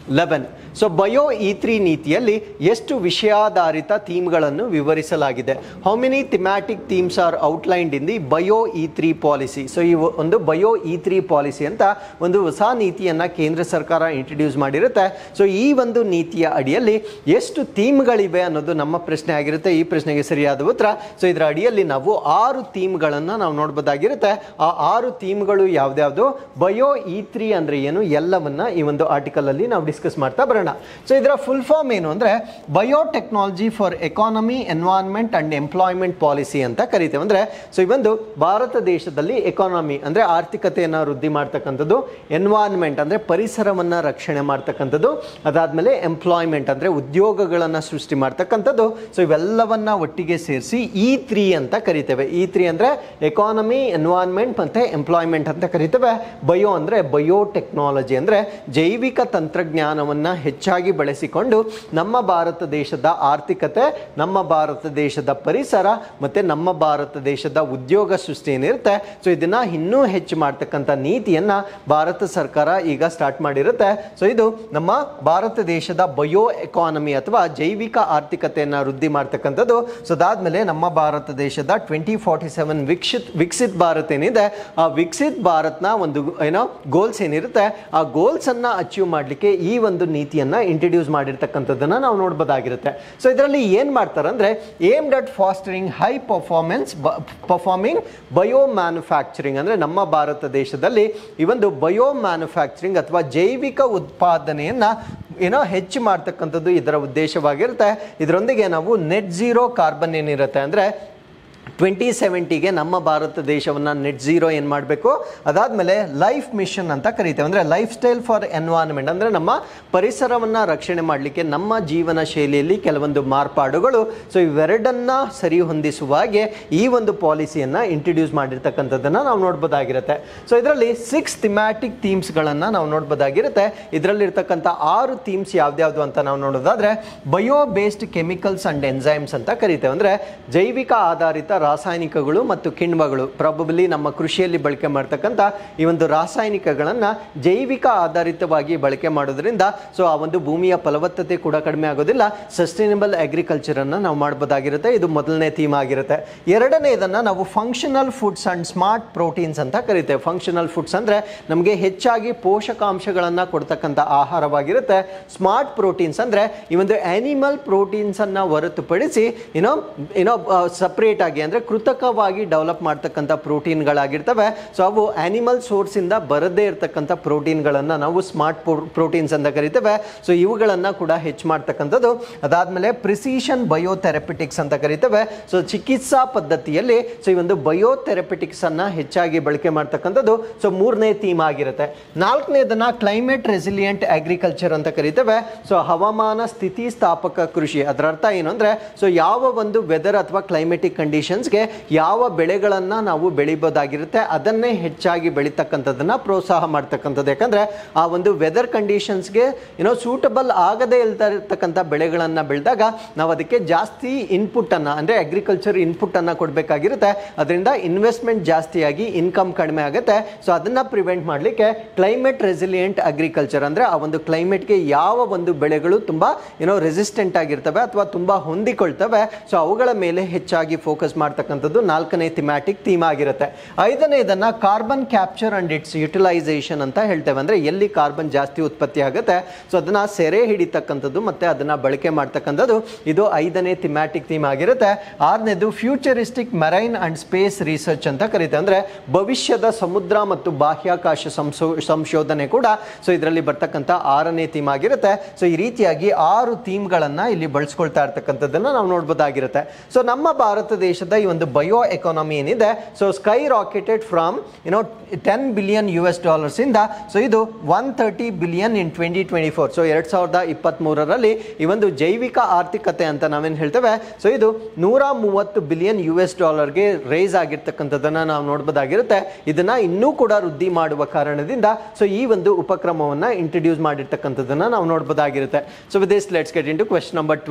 eleven so bio E three ನೀತಿಯಲ್ಲಿ ಎಷ್ಟು ವಿಷಯಾಧಾರಿತ ಥೀಮ್ಗಳನ್ನು ವಿವರಿಸಲಾಗಿದೆ how many thematic themes are outlined in the bio E three policy so ಈ ಒಂದು ಬಯೋ ಇ ತ್ರೀ ಪಾಲಿಸಿ ಅಂತ ಒಂದು ಹೊಸ ನೀತಿಯನ್ನು ಕೇಂದ್ರ ಸರ್ಕಾರ ಇಂಟ್ರಡ್ಯೂಸ್ ಮಾಡಿರುತ್ತೆ ಸೊ ಈ ಒಂದು ನೀತಿಯ ಅಡಿಯಲ್ಲಿ ಎಷ್ಟು ಥೀಮ್ಗಳಿವೆ ಅನ್ನೋದು ನಮ್ಮ ಪ್ರಶ್ನೆ ಆಗಿರುತ್ತೆ ಈ ಪ್ರಶ್ನೆಗೆ ಸರಿಯಾದ ಉತ್ತರ ಸೊ ಇದರ ಅಡಿಯಲ್ಲಿ ನಾವು ಆರು ಥೀಮ್ಗಳನ್ನು ನಾವು ನೋಡ್ಬೋದಾಗಿರುತ್ತೆ ಆ ಆರು ಥೀಮ್ಗಳು ಯಾವ್ದ್ಯಾವ್ದು ಬಯೋ ಇ ತ್ರೀ ಅಂದರೆ ಏನು ಎಲ್ಲವನ್ನ ಈ ಒಂದು ಆರ್ಟಿಕಲ್ ಅಲ್ಲಿ ನಾವು ಡಿಸ್ಕಸ್ ಮಾಡ್ತಾ ಬರೋಣ ಸೊ ಇದರ ಫುಲ್ ಫಾರ್ಮ್ ಏನು ಅಂದರೆ biotechnology for economy environment and employment policy ಅಂತ ಕರಿತೇವೆ ಅಂದರೆ ಸೊ ಈ ಒಂದು ಭಾರತ ದೇಶದಲ್ಲಿ ಎಕಾನಮಿ ಅಂದರೆ ಆರ್ಥಿಕತೆಯನ್ನು ವೃದ್ಧಿ ಮಾಡ್ತಕ್ಕಂಥದ್ದು ಎನ್ವೈರ್ನ್ಮೆಂಟ್ ಅಂದರೆ ಪರಿಸರವನ್ನು ರಕ್ಷಣೆ ಮಾಡ್ತಕ್ಕಂಥದ್ದು ಅದಾದಮೇಲೆ ಎಂಪ್ಲಾಯ್ಮೆಂಟ್ ಅಂದರೆ ಉದ್ಯೋಗಗಳನ್ನು ಸೃಷ್ಟಿ ಮಾಡ್ತಕ್ಕಂಥದ್ದು ಸೊ ಇವೆಲ್ಲವನ್ನ ಒಟ್ಟಿಗೆ ಸೇರಿಸಿ ಇ ತ್ರೀ ಅಂತ ಕರಿತೇವೆ ಇ ತ್ರೀ ಅಂದರೆ ಎಕಾನಮಿ ಎನ್ವೈರ್ನ್ಮೆಂಟ್ ಮತ್ತು ಎಂಪ್ಲಾಯ್ಮೆಂಟ್ ಅಂತ ಕರಿತೇವೆ ಬಯೋ ಅಂದರೆ ಬಯೋಟೆಕ್ನಾಲಜಿ ಅಂದರೆ ಜೈವಿಕ ತಂತ್ರಜ್ಞಾನವನ್ನು ಹೆಚ್ಚಾಗಿ ಬಳಸಿಕೊಂಡು ನಮ್ಮ ಭಾರತ ದೇಶದ ಆರ್ಥಿಕತೆ ನಮ್ಮ ಭಾರತ ದೇಶದ ಪರಿಸರ ಮತ್ತು ನಮ್ಮ ಭಾರತ ದೇಶದ ಉದ್ಯೋಗ ಸೃಷ್ಟಿ ಏನಿರುತ್ತೆ ಸೊ ಇದನ್ನು ಇನ್ನೂ ಹೆಚ್ಚು ಮಾಡ್ತಕ್ಕಂಥ ನೀತಿಯನ್ನು ಭಾರತ ಸರ್ಕಾರ ಈಗ ಸ್ಟಾರ್ಟ್ ಮಾಡಿರುತ್ತೆ ಸೊ ಇದು ನಮ್ಮ ಭಾರತ ದೇಶದ ಬಯೋ ಎಕಾನಮಿ ಅಥವಾ ಜೈವಿಕ ಆರ್ಥಿಕತೆಯನ್ನು ವೃದ್ಧಿ ಮಾಡ್ತಕ್ಕಂಥದ್ದು ಸೊ ಅದಾದಮೇಲೆ ನಮ್ಮ ಭಾರತ ದೇಶದ twenty forty seven Viksit Viksit Bharat ಏನಿದೆ ಆ ವಿಕಸಿತ್ ಭಾರತ್ನ ಒಂದು ಏನೋ ಗೋಲ್ಸ್ ಏನಿರುತ್ತೆ ಆ ಗೋಲ್ಸ್ ಅನ್ನ ಅಚೀವ್ ಮಾಡಲಿಕ್ಕೆ ಈ ಒಂದು ನೀತಿಯನ್ನ ಇಂಟ್ರಡ್ಯೂಸ್ ಮಾಡಿರ್ತಕ್ಕಂಥದ್ದನ್ನ ನಾವು ನೋಡ್ಬೋದಾಗಿರುತ್ತೆ ಸೊ ಇದರಲ್ಲಿ ಏನ್ ಮಾಡ್ತಾರೆ ಅಂದ್ರೆ aimed at fostering high performance performing bio manufacturing ಅಂದ್ರೆ ನಮ್ಮ ಭಾರತ ದೇಶದಲ್ಲಿ ಈ ಒಂದು ಬಯೋ ಮ್ಯಾನುಫ್ಯಾಕ್ಚರಿಂಗ್ ಅಥವಾ ಜೈವಿಕ ಉತ್ಪಾದನೆಯನ್ನ ಏನೋ ಹೆಚ್ಚು ಮಾಡ್ತಕ್ಕಂಥದ್ದು ಇದರ ಉದ್ದೇಶವಾಗಿರುತ್ತೆ ಇದರೊಂದಿಗೆ ನಾವು ನೆಟ್ ಝೀರೋ ಕಾರ್ಬನ್ ಏನಿರುತ್ತೆ ಅಂದ್ರೆ ಟ್ವೆಂಟಿ ಸೆವೆಂಟಿಗೆ ನಮ್ಮ ಭಾರತ ದೇಶವನ್ನು ನೆಟ್ ಝೀರೋ ಏನು ಮಾಡಬೇಕು ಅದಾದಮೇಲೆ ಲೈಫ್ ಮಿಷನ್ ಅಂತ ಕರಿತೇವೆ ಅಂದರೆ ಲೈಫ್ ಸ್ಟೈಲ್ ಫಾರ್ ಎನ್ವೈರ್ನ್ಮೆಂಟ್ ಅಂದರೆ ನಮ್ಮ ಪರಿಸರವನ್ನು ರಕ್ಷಣೆ ಮಾಡಲಿಕ್ಕೆ ನಮ್ಮ ಜೀವನ ಶೈಲಿಯಲ್ಲಿ ಕೆಲವೊಂದು ಮಾರ್ಪಾಡುಗಳು ಸೊ ಇವೆರಡನ್ನ ಸರಿ ಹೊಂದಿಸುವ ಹಾಗೆ ಈ ಒಂದು ಪಾಲಿಸಿಯನ್ನು ಇಂಟ್ರಡ್ಯೂಸ್ ಮಾಡಿರ್ತಕ್ಕಂಥದ್ದನ್ನು ನಾವು ನೋಡ್ಬೋದಾಗಿರುತ್ತೆ ಸೊ ಇದರಲ್ಲಿ ಸಿಕ್ಸ್ ಥಿಮ್ಯಾಟಿಕ್ ಥೀಮ್ಸ್ಗಳನ್ನು ನಾವು ನೋಡ್ಬೋದಾಗಿರುತ್ತೆ ಇದರಲ್ಲಿರ್ತಕ್ಕಂಥ ಆರು ಥೀಮ್ಸ್ ಯಾವ್ದ್ಯಾವ್ದು ಅಂತ ನಾವು ನೋಡೋದಾದ್ರೆ bio based chemicals and enzymes ಅಂತ ಕರಿತೇವೆ ಅಂದರೆ ಜೈವಿಕ ಆಧಾರಿತ ರಾಸಾಯನಿಕಗಳು ಮತ್ತು ಕಿಣ್ವಗಳು ಪ್ರಾಬಬಲಿ ನಮ್ಮ ಕೃಷಿಯಲ್ಲಿ ಬಳಕೆ ಮಾಡ್ತಕ್ಕಂಥ ಈ ಒಂದು ರಾಸಾಯನಿಕಗಳನ್ನು ಜೈವಿಕ ಆಧಾರಿತವಾಗಿ ಬಳಕೆ ಮಾಡೋದ್ರಿಂದ ಸೊ ಆ ಒಂದು ಭೂಮಿಯ ಫಲವತ್ತತೆ ಕೂಡ ಕಡಿಮೆ ಆಗೋದಿಲ್ಲ ಸಸ್ಟೈನಬಲ್ ಅಗ್ರಿಕಲ್ಚರನ್ನು ನಾವು ಮಾಡ್ಬೋದಾಗಿರುತ್ತೆ ಇದು ಮೊದಲನೇ ಥೀಮ್ ಆಗಿರುತ್ತೆ ಎರಡನೇದನ್ನು ನಾವು functional foods and smart proteins ಅಂತ ಕರಿತೇವೆ ಫಂಕ್ಷನಲ್ ಫುಡ್ಸ್ ಅಂದರೆ ನಮಗೆ ಹೆಚ್ಚಾಗಿ ಪೋಷಕಾಂಶಗಳನ್ನು ಕೊಡ್ತಕ್ಕಂಥ ಆಹಾರವಾಗಿರುತ್ತೆ ಸ್ಮಾರ್ಟ್ ಪ್ರೋಟೀನ್ಸ್ ಅಂದರೆ ಈ ಒಂದು ಆನಿಮಲ್ ಪ್ರೋಟೀನ್ಸನ್ನು ಹೊರತುಪಡಿಸಿ ಏನೋ ಏನೋ ಸಪ್ರೇಟ್ ಆಗಿ ಅಂದರೆ ಕೃತಕವಾಗಿ ಡೆವಲಪ್ ಮಾಡ್ತಕ್ಕಂಥ ಪ್ರೋಟೀನ್ಗಳಾಗಿರ್ತವೆ ಸೊ ಅವು ಆನಿಮಲ್ ಸೋರ್ಸಿಂದ ಬರದೇ ಇರತಕ್ಕಂಥ ಪ್ರೋಟೀನ್ಗಳನ್ನು ನಾವು ಸ್ಮಾರ್ಟ್ ಪ್ರೋಟೀನ್ಸ್ ಅಂತ ಕರಿತೇವೆ ಸೊ ಇವುಗಳನ್ನು ಕೂಡ ಹೆಚ್ಚು ಮಾಡ್ತಕ್ಕಂಥದ್ದು ಅದಾದಮೇಲೆ ಪ್ರಿಸಿಷನ್ ಬಯೋಥೆರಪಿಟಿಕ್ಸ್ ಅಂತ ಕರಿತೇವೆ ಸೊ ಚಿಕಿತ್ಸಾ ಪದ್ಧತಿಯಲ್ಲಿ ಸೊ ಈ ಒಂದು ಬಯೋಥೆರಪಿಟಿಕ್ಸ್ ಅನ್ನ ಹೆಚ್ಚಾಗಿ ಬಳಕೆ ಮಾಡ್ತಕ್ಕಂಥದ್ದು ಸೊ ಮೂರನೇ ಥೀಮ್ ಆಗಿರುತ್ತೆ ನಾಲ್ಕನೇದನ್ನ ಕ್ಲೈಮೇಟ್ ರೆಸಿಲಿಯಂಟ್ ಅಗ್ರಿಕಲ್ಚರ್ ಅಂತ ಕರಿತೇವೆ ಸೊ ಹವಾಮಾನ ಸ್ಥಿತಿಸ್ಥಾಪಕ ಕೃಷಿ ಅದರ ಅರ್ಥ ಏನು ಅಂದರೆ ಸೊ ಯಾವ ಒಂದು ವೆದರ್ ಅಥವಾ ಕ್ಲೈಮೆಟಿಕ್ ಕಂಡೀಷನ್ಸ್ಗೆ ಯಾವ ಬೆಳೆಗಳನ್ನು ನಾವು ಬೆಳಿಬೋದಾಗಿರುತ್ತೆ ಅದನ್ನೇ ಹೆಚ್ಚಾಗಿ ಬೆಳೀತಕ್ಕಂಥದ್ದನ್ನ ಪ್ರೋತ್ಸಾಹ ಮಾಡ್ತಕ್ಕಂಥದ್ದು ಯಾಕಂದರೆ ಆ ಒಂದು ವೆದರ್ ಕಂಡೀಷನ್ಸ್ಗೆ ಏನೋ ಸೂಟಬಲ್ ಆಗದೇ ಇಲ್ತಾ ಇರ್ತಕ್ಕಂಥ ಬೆಳೆಗಳನ್ನು ಬೆಳೆದಾಗ ನಾವು ಅದಕ್ಕೆ ಜಾಸ್ತಿ ಇನ್ಪುಟ್ಟನ್ನು ಅಂದರೆ ಅಗ್ರಿಕಲ್ಚರ್ ಇನ್ಪುಟ್ಟನ್ನು ಕೊಡಬೇಕಾಗಿರುತ್ತೆ ಅದರಿಂದ ಇನ್ವೆಸ್ಟ್ಮೆಂಟ್ ಜಾಸ್ತಿಯಾಗಿ ಇನ್ಕಮ್ ಕಡಿಮೆ ಆಗುತ್ತೆ ಸೊ ಅದನ್ನು ಪ್ರಿವೆಂಟ್ ಮಾಡಲಿಕ್ಕೆ ಕ್ಲೈಮೇಟ್ ರೆಸಿಲಿಯಂಟ್ ಅಗ್ರಿಕಲ್ಚರ್ ಅಂದರೆ ಆ ಒಂದು ಕ್ಲೈಮೇಟ್ಗೆ ಯಾವ ಒಂದು ಬೆಳೆಗಳು ತುಂಬ ಏನೋ ರೆಸಿಸ್ಟೆಂಟ್ ಆಗಿರ್ತವೆ ಅಥವಾ ತುಂಬ ಹೊಂದಿಕೊಳ್ತವೆ ಸೊ ಅವುಗಳ ಮೇಲೆ ಹೆಚ್ಚಾಗಿ ಫೋಕಸ್ ಮಾಡ್ತಕ್ಕಂಥದ್ದು ನಾಲ್ಕನೇ ಥಿಮ್ಯಾಟಿಕ್ ಥೀಮ್ ಆಗಿರುತ್ತೆ ಐದನೇದನ್ನ carbon capture and its utilisation ಅಂತ ಹೇಳ್ತೇವೆ ಅಂದರೆ ಎಲ್ಲಿ ಕಾರ್ಬನ್ ಜಾಸ್ತಿ ಉತ್ಪತ್ತಿ ಆಗುತ್ತೆ ಸೊ ಅದನ್ನು ಸೆರೆ ಹಿಡಿತಕ್ಕಂಥದ್ದು ಮತ್ತು ಅದನ್ನು ಬಳಕೆ ಮಾಡ್ತಕ್ಕಂಥದ್ದು ಇದು ಐದನೇ ಥಿಮ್ಯಾಟಿಕ್ ಥೀಮ್ ಆಗಿರುತ್ತೆ ಆರನೇದು futuristic marine and space research ಅಂತ ಕರೀತೇವೆ ಅಂದರೆ ಭವಿಷ್ಯದ ಸಮುದ್ರ ಮತ್ತು ಬಾಹ್ಯಾಕಾಶ ಸಂಶೋ ಸಂಶೋಧನೆ ಕೂಡ ಸೊ ಇದರಲ್ಲಿ ಬರ್ತಕ್ಕಂಥ ಆರನೇ ಥೀಮ್ ಆಗಿರುತ್ತೆ ಸೊ ಈ ರೀತಿಯಾಗಿ ಆರು ಥೀಮ್ಗಳನ್ನು ಇಲ್ಲಿ ಬಳಸ್ಕೊಳ್ತಾ ಇರ್ತಕ್ಕಂಥದ್ದನ್ನು ನಾವು ನೋಡ್ಬೋದಾಗಿರುತ್ತೆ ಸೊ ನಮ್ಮ ಭಾರತ ದೇಶದ ಈ ಒಂದು ಬಯೋ ಎಕಾನಮಿ ಏನಿದೆ so skyrocketed from you know ten billion U S ಡಾಲರ್ಸಿಂದ ಸೊ ಇದು one thirty billion in twenty twenty four so ಎರಡು ಸಾವಿರದ ಇಪ್ಪತ್ತ್ಮೂರರಲ್ಲಿ ಈ ಒಂದು ಜೈವಿಕ ಆರ್ಥಿಕತೆ ಅಂತ ನಾವೇನು ಹೇಳ್ತೇವೆ ಸೊ ಇದು ನೂರ ಮೂವತ್ತು ಬಿಲಿಯನ್ ಯು ಎಸ್ ಡಾಲರ್ಗೆ ರೈಸ್ ಆಗಿರ್ತಕ್ಕಂಥದ್ದನ್ನು ನಾವು ನೋಡ್ಬೋದಾಗಿರುತ್ತೆ ಇದನ್ನು ಇನ್ನೂ ಕೂಡ ವೃದ್ಧಿ ಮಾಡುವ ಕಾರಣದಿಂದ ಸೊ ಈ ಒಂದು ಉಪಕ್ರಮವನ್ನು ಇಂಟ್ರಡ್ಯೂಸ್ ಮಾಡಿರ್ತಕ್ಕಂಥದ್ದನ್ನು ನಾವು ನೋಡ್ಬೋದಾಗಿರುತ್ತೆ so with this let's get in to question number twelve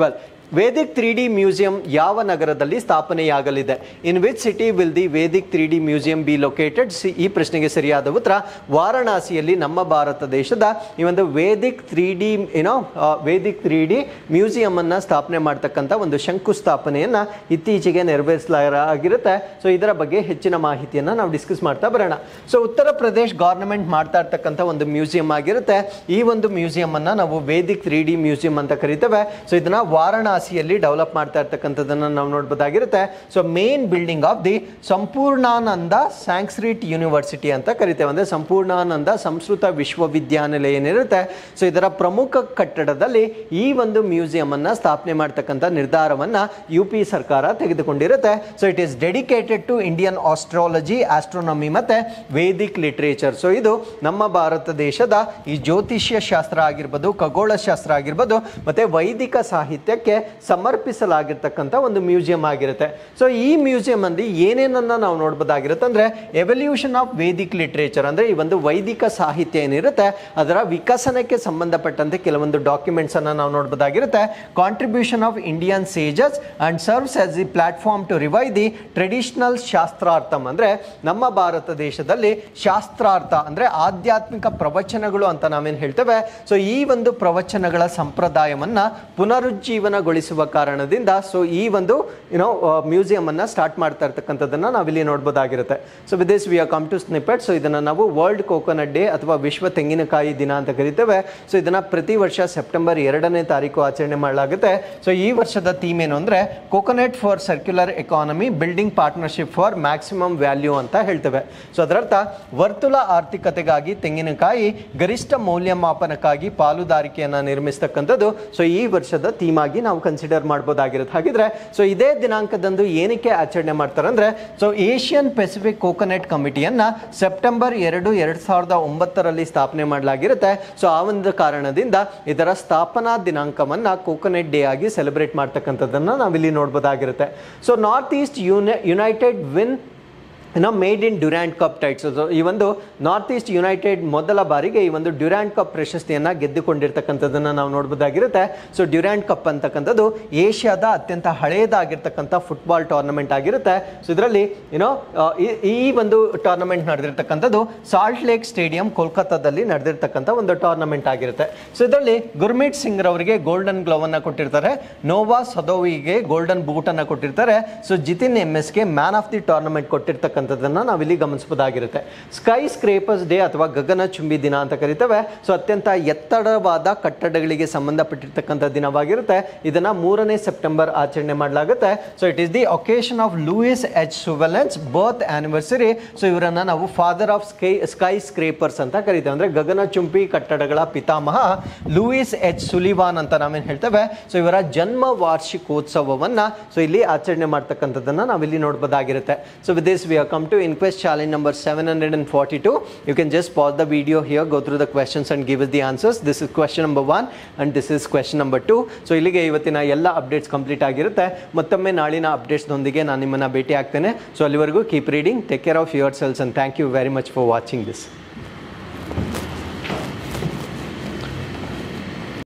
Vedic three D museum ಯಾವ ನಗರದಲ್ಲಿ ಸ್ಥಾಪನೆಯಾಗಲಿದೆ in which city will the Vedic three D museum be located ಈ ಪ್ರಶ್ನೆಗೆ ಸರಿಯಾದ ಉತ್ತರ ವಾರಣಾಸಿಯಲ್ಲಿ ನಮ್ಮ ಭಾರತ ದೇಶದ ಈ ಒಂದು ವೇದಿಕ್ ತ್ರೀ ಡಿ ಏನೋ ವೇದಿಕ್ ತ್ರೀ ಡಿ ಮ್ಯೂಸಿಯಂ ಅನ್ನ ಸ್ಥಾಪನೆ ಮಾಡ್ತಕ್ಕಂಥ ಒಂದು ಶಂಕುಸ್ಥಾಪನೆಯನ್ನ ಇತ್ತೀಚೆಗೆ ನೆರವೇರಿಸಲಾಗಿರುತ್ತೆ ಸೊ ಇದರ ಬಗ್ಗೆ ಹೆಚ್ಚಿನ ಮಾಹಿತಿಯನ್ನ ನಾವು ಡಿಸ್ಕಸ್ ಮಾಡ್ತಾ ಬರೋಣ ಸೊ ಉತ್ತರ ಪ್ರದೇಶ್ ಗವರ್ನಮೆಂಟ್ ಮಾಡ್ತಾ ಇರ್ತಕ್ಕಂಥ ಒಂದು ಮ್ಯೂಸಿಯಂ ಆಗಿರುತ್ತೆ ಈ ಒಂದು ಮ್ಯೂಸಿಯಂ ಅನ್ನ ನಾವು ವೇದಿಕ್ ತ್ರೀ ಡಿ ಮ್ಯೂಸಿಯಂ ಅಂತ ಕರಿತೇವೆ ಸೊ ಇದನ್ನ ವಾರಣಾಸಿಯಲ್ಲಿ ಡೆವಲಪ್ ಮಾಡ್ತಾ ಇರ್ತಕ್ಕಂಥದ್ದನ್ನ ನಾವು ನೋಡ್ಬೋದಾಗಿರುತ್ತೆ so main building of the Sampurnanand Sanskrit University ಅಂತ ಕರಿತೇವೆ ಅಂದ್ರೆ ಸಂಪೂರ್ಣಾನಂದ ಸಂಸ್ಕೃತ ವಿಶ್ವವಿದ್ಯಾನಿಲಯ ಏನಿರುತ್ತೆ ಸೊ ಇದರ ಪ್ರಮುಖ ಕಟ್ಟಡದಲ್ಲಿ ಈ ಒಂದು ಮ್ಯೂಸಿಯಂ ಅನ್ನ ಸ್ಥಾಪನೆ ಮಾಡ್ತಕ್ಕಂಥ ನಿರ್ಧಾರವನ್ನ ಯು ಪಿ ಸರ್ಕಾರ ತೆಗೆದುಕೊಂಡಿರುತ್ತೆ so it is dedicated to Indian astrology astronomy ಮತ್ತೆ ವೇದಿಕ್ ಲಿಟ್ರೇಚರ್ ಸೊ ಇದು ನಮ್ಮ ಭಾರತ ದೇಶದ ಈ ಜ್ಯೋತಿಷ್ಯ ಶಾಸ್ತ್ರ ಆಗಿರ್ಬೋದು ಖಗೋಳ ಶಾಸ್ತ್ರ ಆಗಿರ್ಬೋದು ಮತ್ತೆ ವೈದಿಕ ಸಾಹಿತ್ಯಕ್ಕೆ ಸಮರ್ಪಿಸಲಾಗಿರ್ತಕ್ಕಂಥ ಒಂದು ಮ್ಯೂಸಿಯಂ ಆಗಿರುತ್ತೆ ಸೊ ಈ ಮ್ಯೂಸಿಯಂ ಅಲ್ಲಿ ಏನೇನನ್ನ ನಾವು ನೋಡ್ಬೋದಾಗಿರುತ್ತೆ ಅಂದ್ರೆ ಎವಲ್ಯೂಷನ್ ಆಫ್ ವೇದಿಕ್ ಲಿಟ್ರೇಚರ್ ಅಂದ್ರೆ ಈ ಒಂದು ವೈದಿಕ ಸಾಹಿತ್ಯ ಏನಿರುತ್ತೆ ಅದರ ವಿಕಸನಕ್ಕೆ ಸಂಬಂಧಪಟ್ಟಂತೆ ಕೆಲವೊಂದು ಡಾಕ್ಯುಮೆಂಟ್ಸ್ ಅನ್ನ ನಾವು ನೋಡ್ಬೋದಾಗಿರುತ್ತೆ contribution of Indian sages and serves as the platform to revive the traditional Shastrartham ಅಂದ್ರೆ ನಮ್ಮ ಭಾರತ ದೇಶದಲ್ಲಿ ಶಾಸ್ತ್ರಾರ್ಥ ಅಂದ್ರೆ ಆಧ್ಯಾತ್ಮಿಕ ಪ್ರವಚನಗಳು ಅಂತ ನಾವೇನು ಹೇಳ್ತೇವೆ ಸೊ ಈ ಒಂದು ಪ್ರವಚನಗಳ ಸಂಪ್ರದಾಯವನ್ನ ಪುನರುಜ್ಜೀವನಗೊಳಿಸುವ ಕಾರಣದಿಂದ ಸೊ ಈ ಒಂದು ಯುನೋ ಮ್ಯೂಸಿಯಂ ಅನ್ನ ಸ್ಟಾರ್ಟ್ ಮಾಡ್ತಾ ಇರ್ತಕ್ಕಂಥದ್ದನ್ನ ನಾವಿಲ್ಲಿ ನೋಡ್ಬೋದಾಗಿರುತ್ತೆ so with this we are come to snippet so ಇದನ್ನ ನಾವು ವರ್ಲ್ಡ್ ಕೋಕೋನಟ್ ಡೇ ಅಥವಾ ವಿಶ್ವ ತೆಂಗಿನಕಾಯಿ ದಿನ ಅಂತ ಕರಿತೇವೆ ಸೊ ಇದನ್ನ ಪ್ರತಿ ವರ್ಷ ಸೆಪ್ಟೆಂಬರ್ ಎರಡನೇ ತಾರೀಕು ಆಚರಣೆ ಮಾಡಲಾಗುತ್ತೆ ಸೊ ಈ ವರ್ಷದ ಥೀಮ್ ಏನು ಅಂದ್ರೆ coconut for circular economy building partnership for maximum value ಅಂತ ಹೇಳ್ತೇವೆ ಸೊ ಅದರರ್ಥ ವರ್ತುಲ ಆರ್ಥಿಕತೆಗಾಗಿ ತೆಂಗಿನಕಾಯಿ ಗರಿಷ್ಠ ಮೌಲ್ಯಮಾಪನಕ್ಕಾಗಿ ಪಾಲುದಾರಿಕೆಯನ್ನ ನಿರ್ಮಿಸ್ತಕ್ಕಂಥದ್ದು ಸೊ ಈ ವರ್ಷದ ಥೀಮ್ ಆಗಿ ನಾವು ಕನ್ಸಿಡರ್ ಮಾಡ್ಬೋದಾಗಿರುತ್ತೆ ಹಾಗಿದ್ರೆ ಸೊ ಇದೇ ದಿನಾಂಕದಂದು ಏನಕ್ಕೆ ಆಚರಣೆ ಮಾಡ್ತಾರೆ ಅಂದ್ರೆ ಸೊ ಏಷ್ಯನ್ ಪೆಸಿಫಿಕ್ ಕೋಕೋನಟ್ ಕಮಿಟಿಯನ್ನ ಸೆಪ್ಟೆಂಬರ್ ಎರಡು ಎರಡ್ ಸಾವಿರದ ಒಂಬತ್ತರಲ್ಲಿ ಸ್ಥಾಪನೆ ಮಾಡಲಾಗಿರುತ್ತೆ ಸೊ ಆ ಒಂದು ಕಾರಣದಿಂದ ಇದರ ಸ್ಥಾಪನಾ ದಿನಾಂಕವನ್ನ ಕೋಕೋನಟ್ ಡೇ ಆಗಿ ಸೆಲೆಬ್ರೇಟ್ ಮಾಡ್ತಕ್ಕಂಥದ್ದನ್ನ ನಾವಿಲ್ಲಿ ನೋಡ್ಬೋದಾಗಿರುತ್ತೆ so North East uni United win ಏನೋ maiden Durand Cup titles ಈ ಒಂದು ನಾರ್ತ್ ಈಸ್ಟ್ ಯುನೈಟೆಡ್ ಮೊದಲ ಬಾರಿಗೆ ಈ ಒಂದು ಡ್ಯುರ್ಯಾಂಟ್ ಕಪ್ ಪ್ರಶಸ್ತಿಯನ್ನು ಗೆದ್ದುಕೊಂಡಿರ್ತಕ್ಕಂಥದ್ದನ್ನು ನಾವು ನೋಡ್ಬೋದಾಗಿರುತ್ತೆ ಸೊ ಡ್ಯುರ್ಯಾಂಟ್ ಕಪ್ ಅಂತಕ್ಕಂಥದ್ದು ಏಷ್ಯಾದ ಅತ್ಯಂತ ಹಳೆಯದಾಗಿರ್ತಕ್ಕಂಥ ಫುಟ್ಬಾಲ್ ಟೂರ್ನಮೆಂಟ್ ಆಗಿರುತ್ತೆ ಸೊ ಇದರಲ್ಲಿ ಏನೋ ಈ ಒಂದು ಟೂರ್ನಮೆಂಟ್ ನಡೆದಿರ್ತಕ್ಕಂಥದ್ದು ಸಾಲ್ಟ್ ಲೇಕ್ ಸ್ಟೇಡಿಯಂ ಕೋಲ್ಕತ್ತಾದಲ್ಲಿ ನಡೆದಿರ್ತಕ್ಕಂಥ ಒಂದು ಟೂರ್ನಮೆಂಟ್ ಆಗಿರುತ್ತೆ ಸೊ ಇದರಲ್ಲಿ ಗುರ್ಮೀತ್ ಸಿಂಗ್ ರವರಿಗೆ ಗೋಲ್ಡನ್ ಗ್ಲವ್ ಅನ್ನ ಕೊಟ್ಟಿರ್ತಾರೆ ನೋವಾ ಸದೋವಿಗೆ ಗೋಲ್ಡನ್ ಬೂಟ್ ಅನ್ನ ಕೊಟ್ಟಿರ್ತಾರೆ ಸೊ ಜಿತಿನ್ ಎಂ ಎಸ್ಗೆ ಮ್ಯಾನ್ ಆಫ್ ದಿ ಟೂರ್ನಮೆಂಟ್ ಕೊಟ್ಟಿರ್ತಕ್ಕಂಥ ಅಂತಕ್ಕಂಥದ್ದನ್ನ ನಾವಿಲ್ಲಿ ಗಮನಿಸಬಹುದಾಗಿರುತ್ತೆ ಸ್ಕೈ ಸ್ಕ್ರೇಪರ್ಸ್ ಡೇ ಅಥವಾ ಗಗನ ಚುಂಬಿ ದಿನ ಅಂತ ಕರಿತೇವೆ ಸೊ ಅತ್ಯಂತ ಎತ್ತರವಾದ ಕಟ್ಟಡಗಳಿಗೆ ಸಂಬಂಧಪಟ್ಟಿರ್ತಕ್ಕಂಥ ದಿನವಾಗಿರುತ್ತೆ ಇದನ್ನ ಮೂರನೇ ಸೆಪ್ಟೆಂಬರ್ ಆಚರಣೆ ಮಾಡಲಾಗುತ್ತೆ so it is the occasion of Louis H Sullivan's birth anniversary so ಇವರನ್ನ ನಾವು father of sky skyscrapers ಅಂತ ಕರಿತೇವೆ ಅಂದ್ರೆ ಗಗನ ಚುಂಬಿ ಕಟ್ಟಡಗಳ ಪಿತಾಮಹ ಲೂಯಿಸ್ ಎಚ್ ಸುಲಿವಾನ್ ಅಂತ ನಾವೇನು ಹೇಳ್ತೇವೆ ಸೊ ಇವರ ಜನ್ಮ ವಾರ್ಷಿಕೋತ್ಸವವನ್ನ ಸೊ ಇಲ್ಲಿ ಆಚರಣೆ ಮಾಡ್ತಕ್ಕಂಥದ್ದನ್ನ ನಾವಿಲ್ಲಿ ನೋಡ್ಬೋದಾಗಿರುತ್ತೆ so with this we are come to inquest challenge number 742 you can just pause the video here go through the questions and give us the answers this is question number 1 and this is question number 2 so ಇಲ್ಲಿಗೆ ಇವತ್ತಿನ ಎಲ್ಲ ಅಪ್ಡೇಟ್ಸ್ ಕಂಪ್ಲೀಟ್ ಆಗಿರುತ್ತೆ ಮತ್ತೊಮ್ಮೆ ನಾಳಿನ ಅಪ್ಡೇಟ್ಸ್ನೊಂದಿಗೆ ನಾನು ನಿಮ್ಮನ್ನ ಭೇಟಿ ಆಗ್ತೇನೆ ಸೊ ಅಲ್ಲಿವರೆಗೂ keep reading take care of your selves and thank you very much for watching this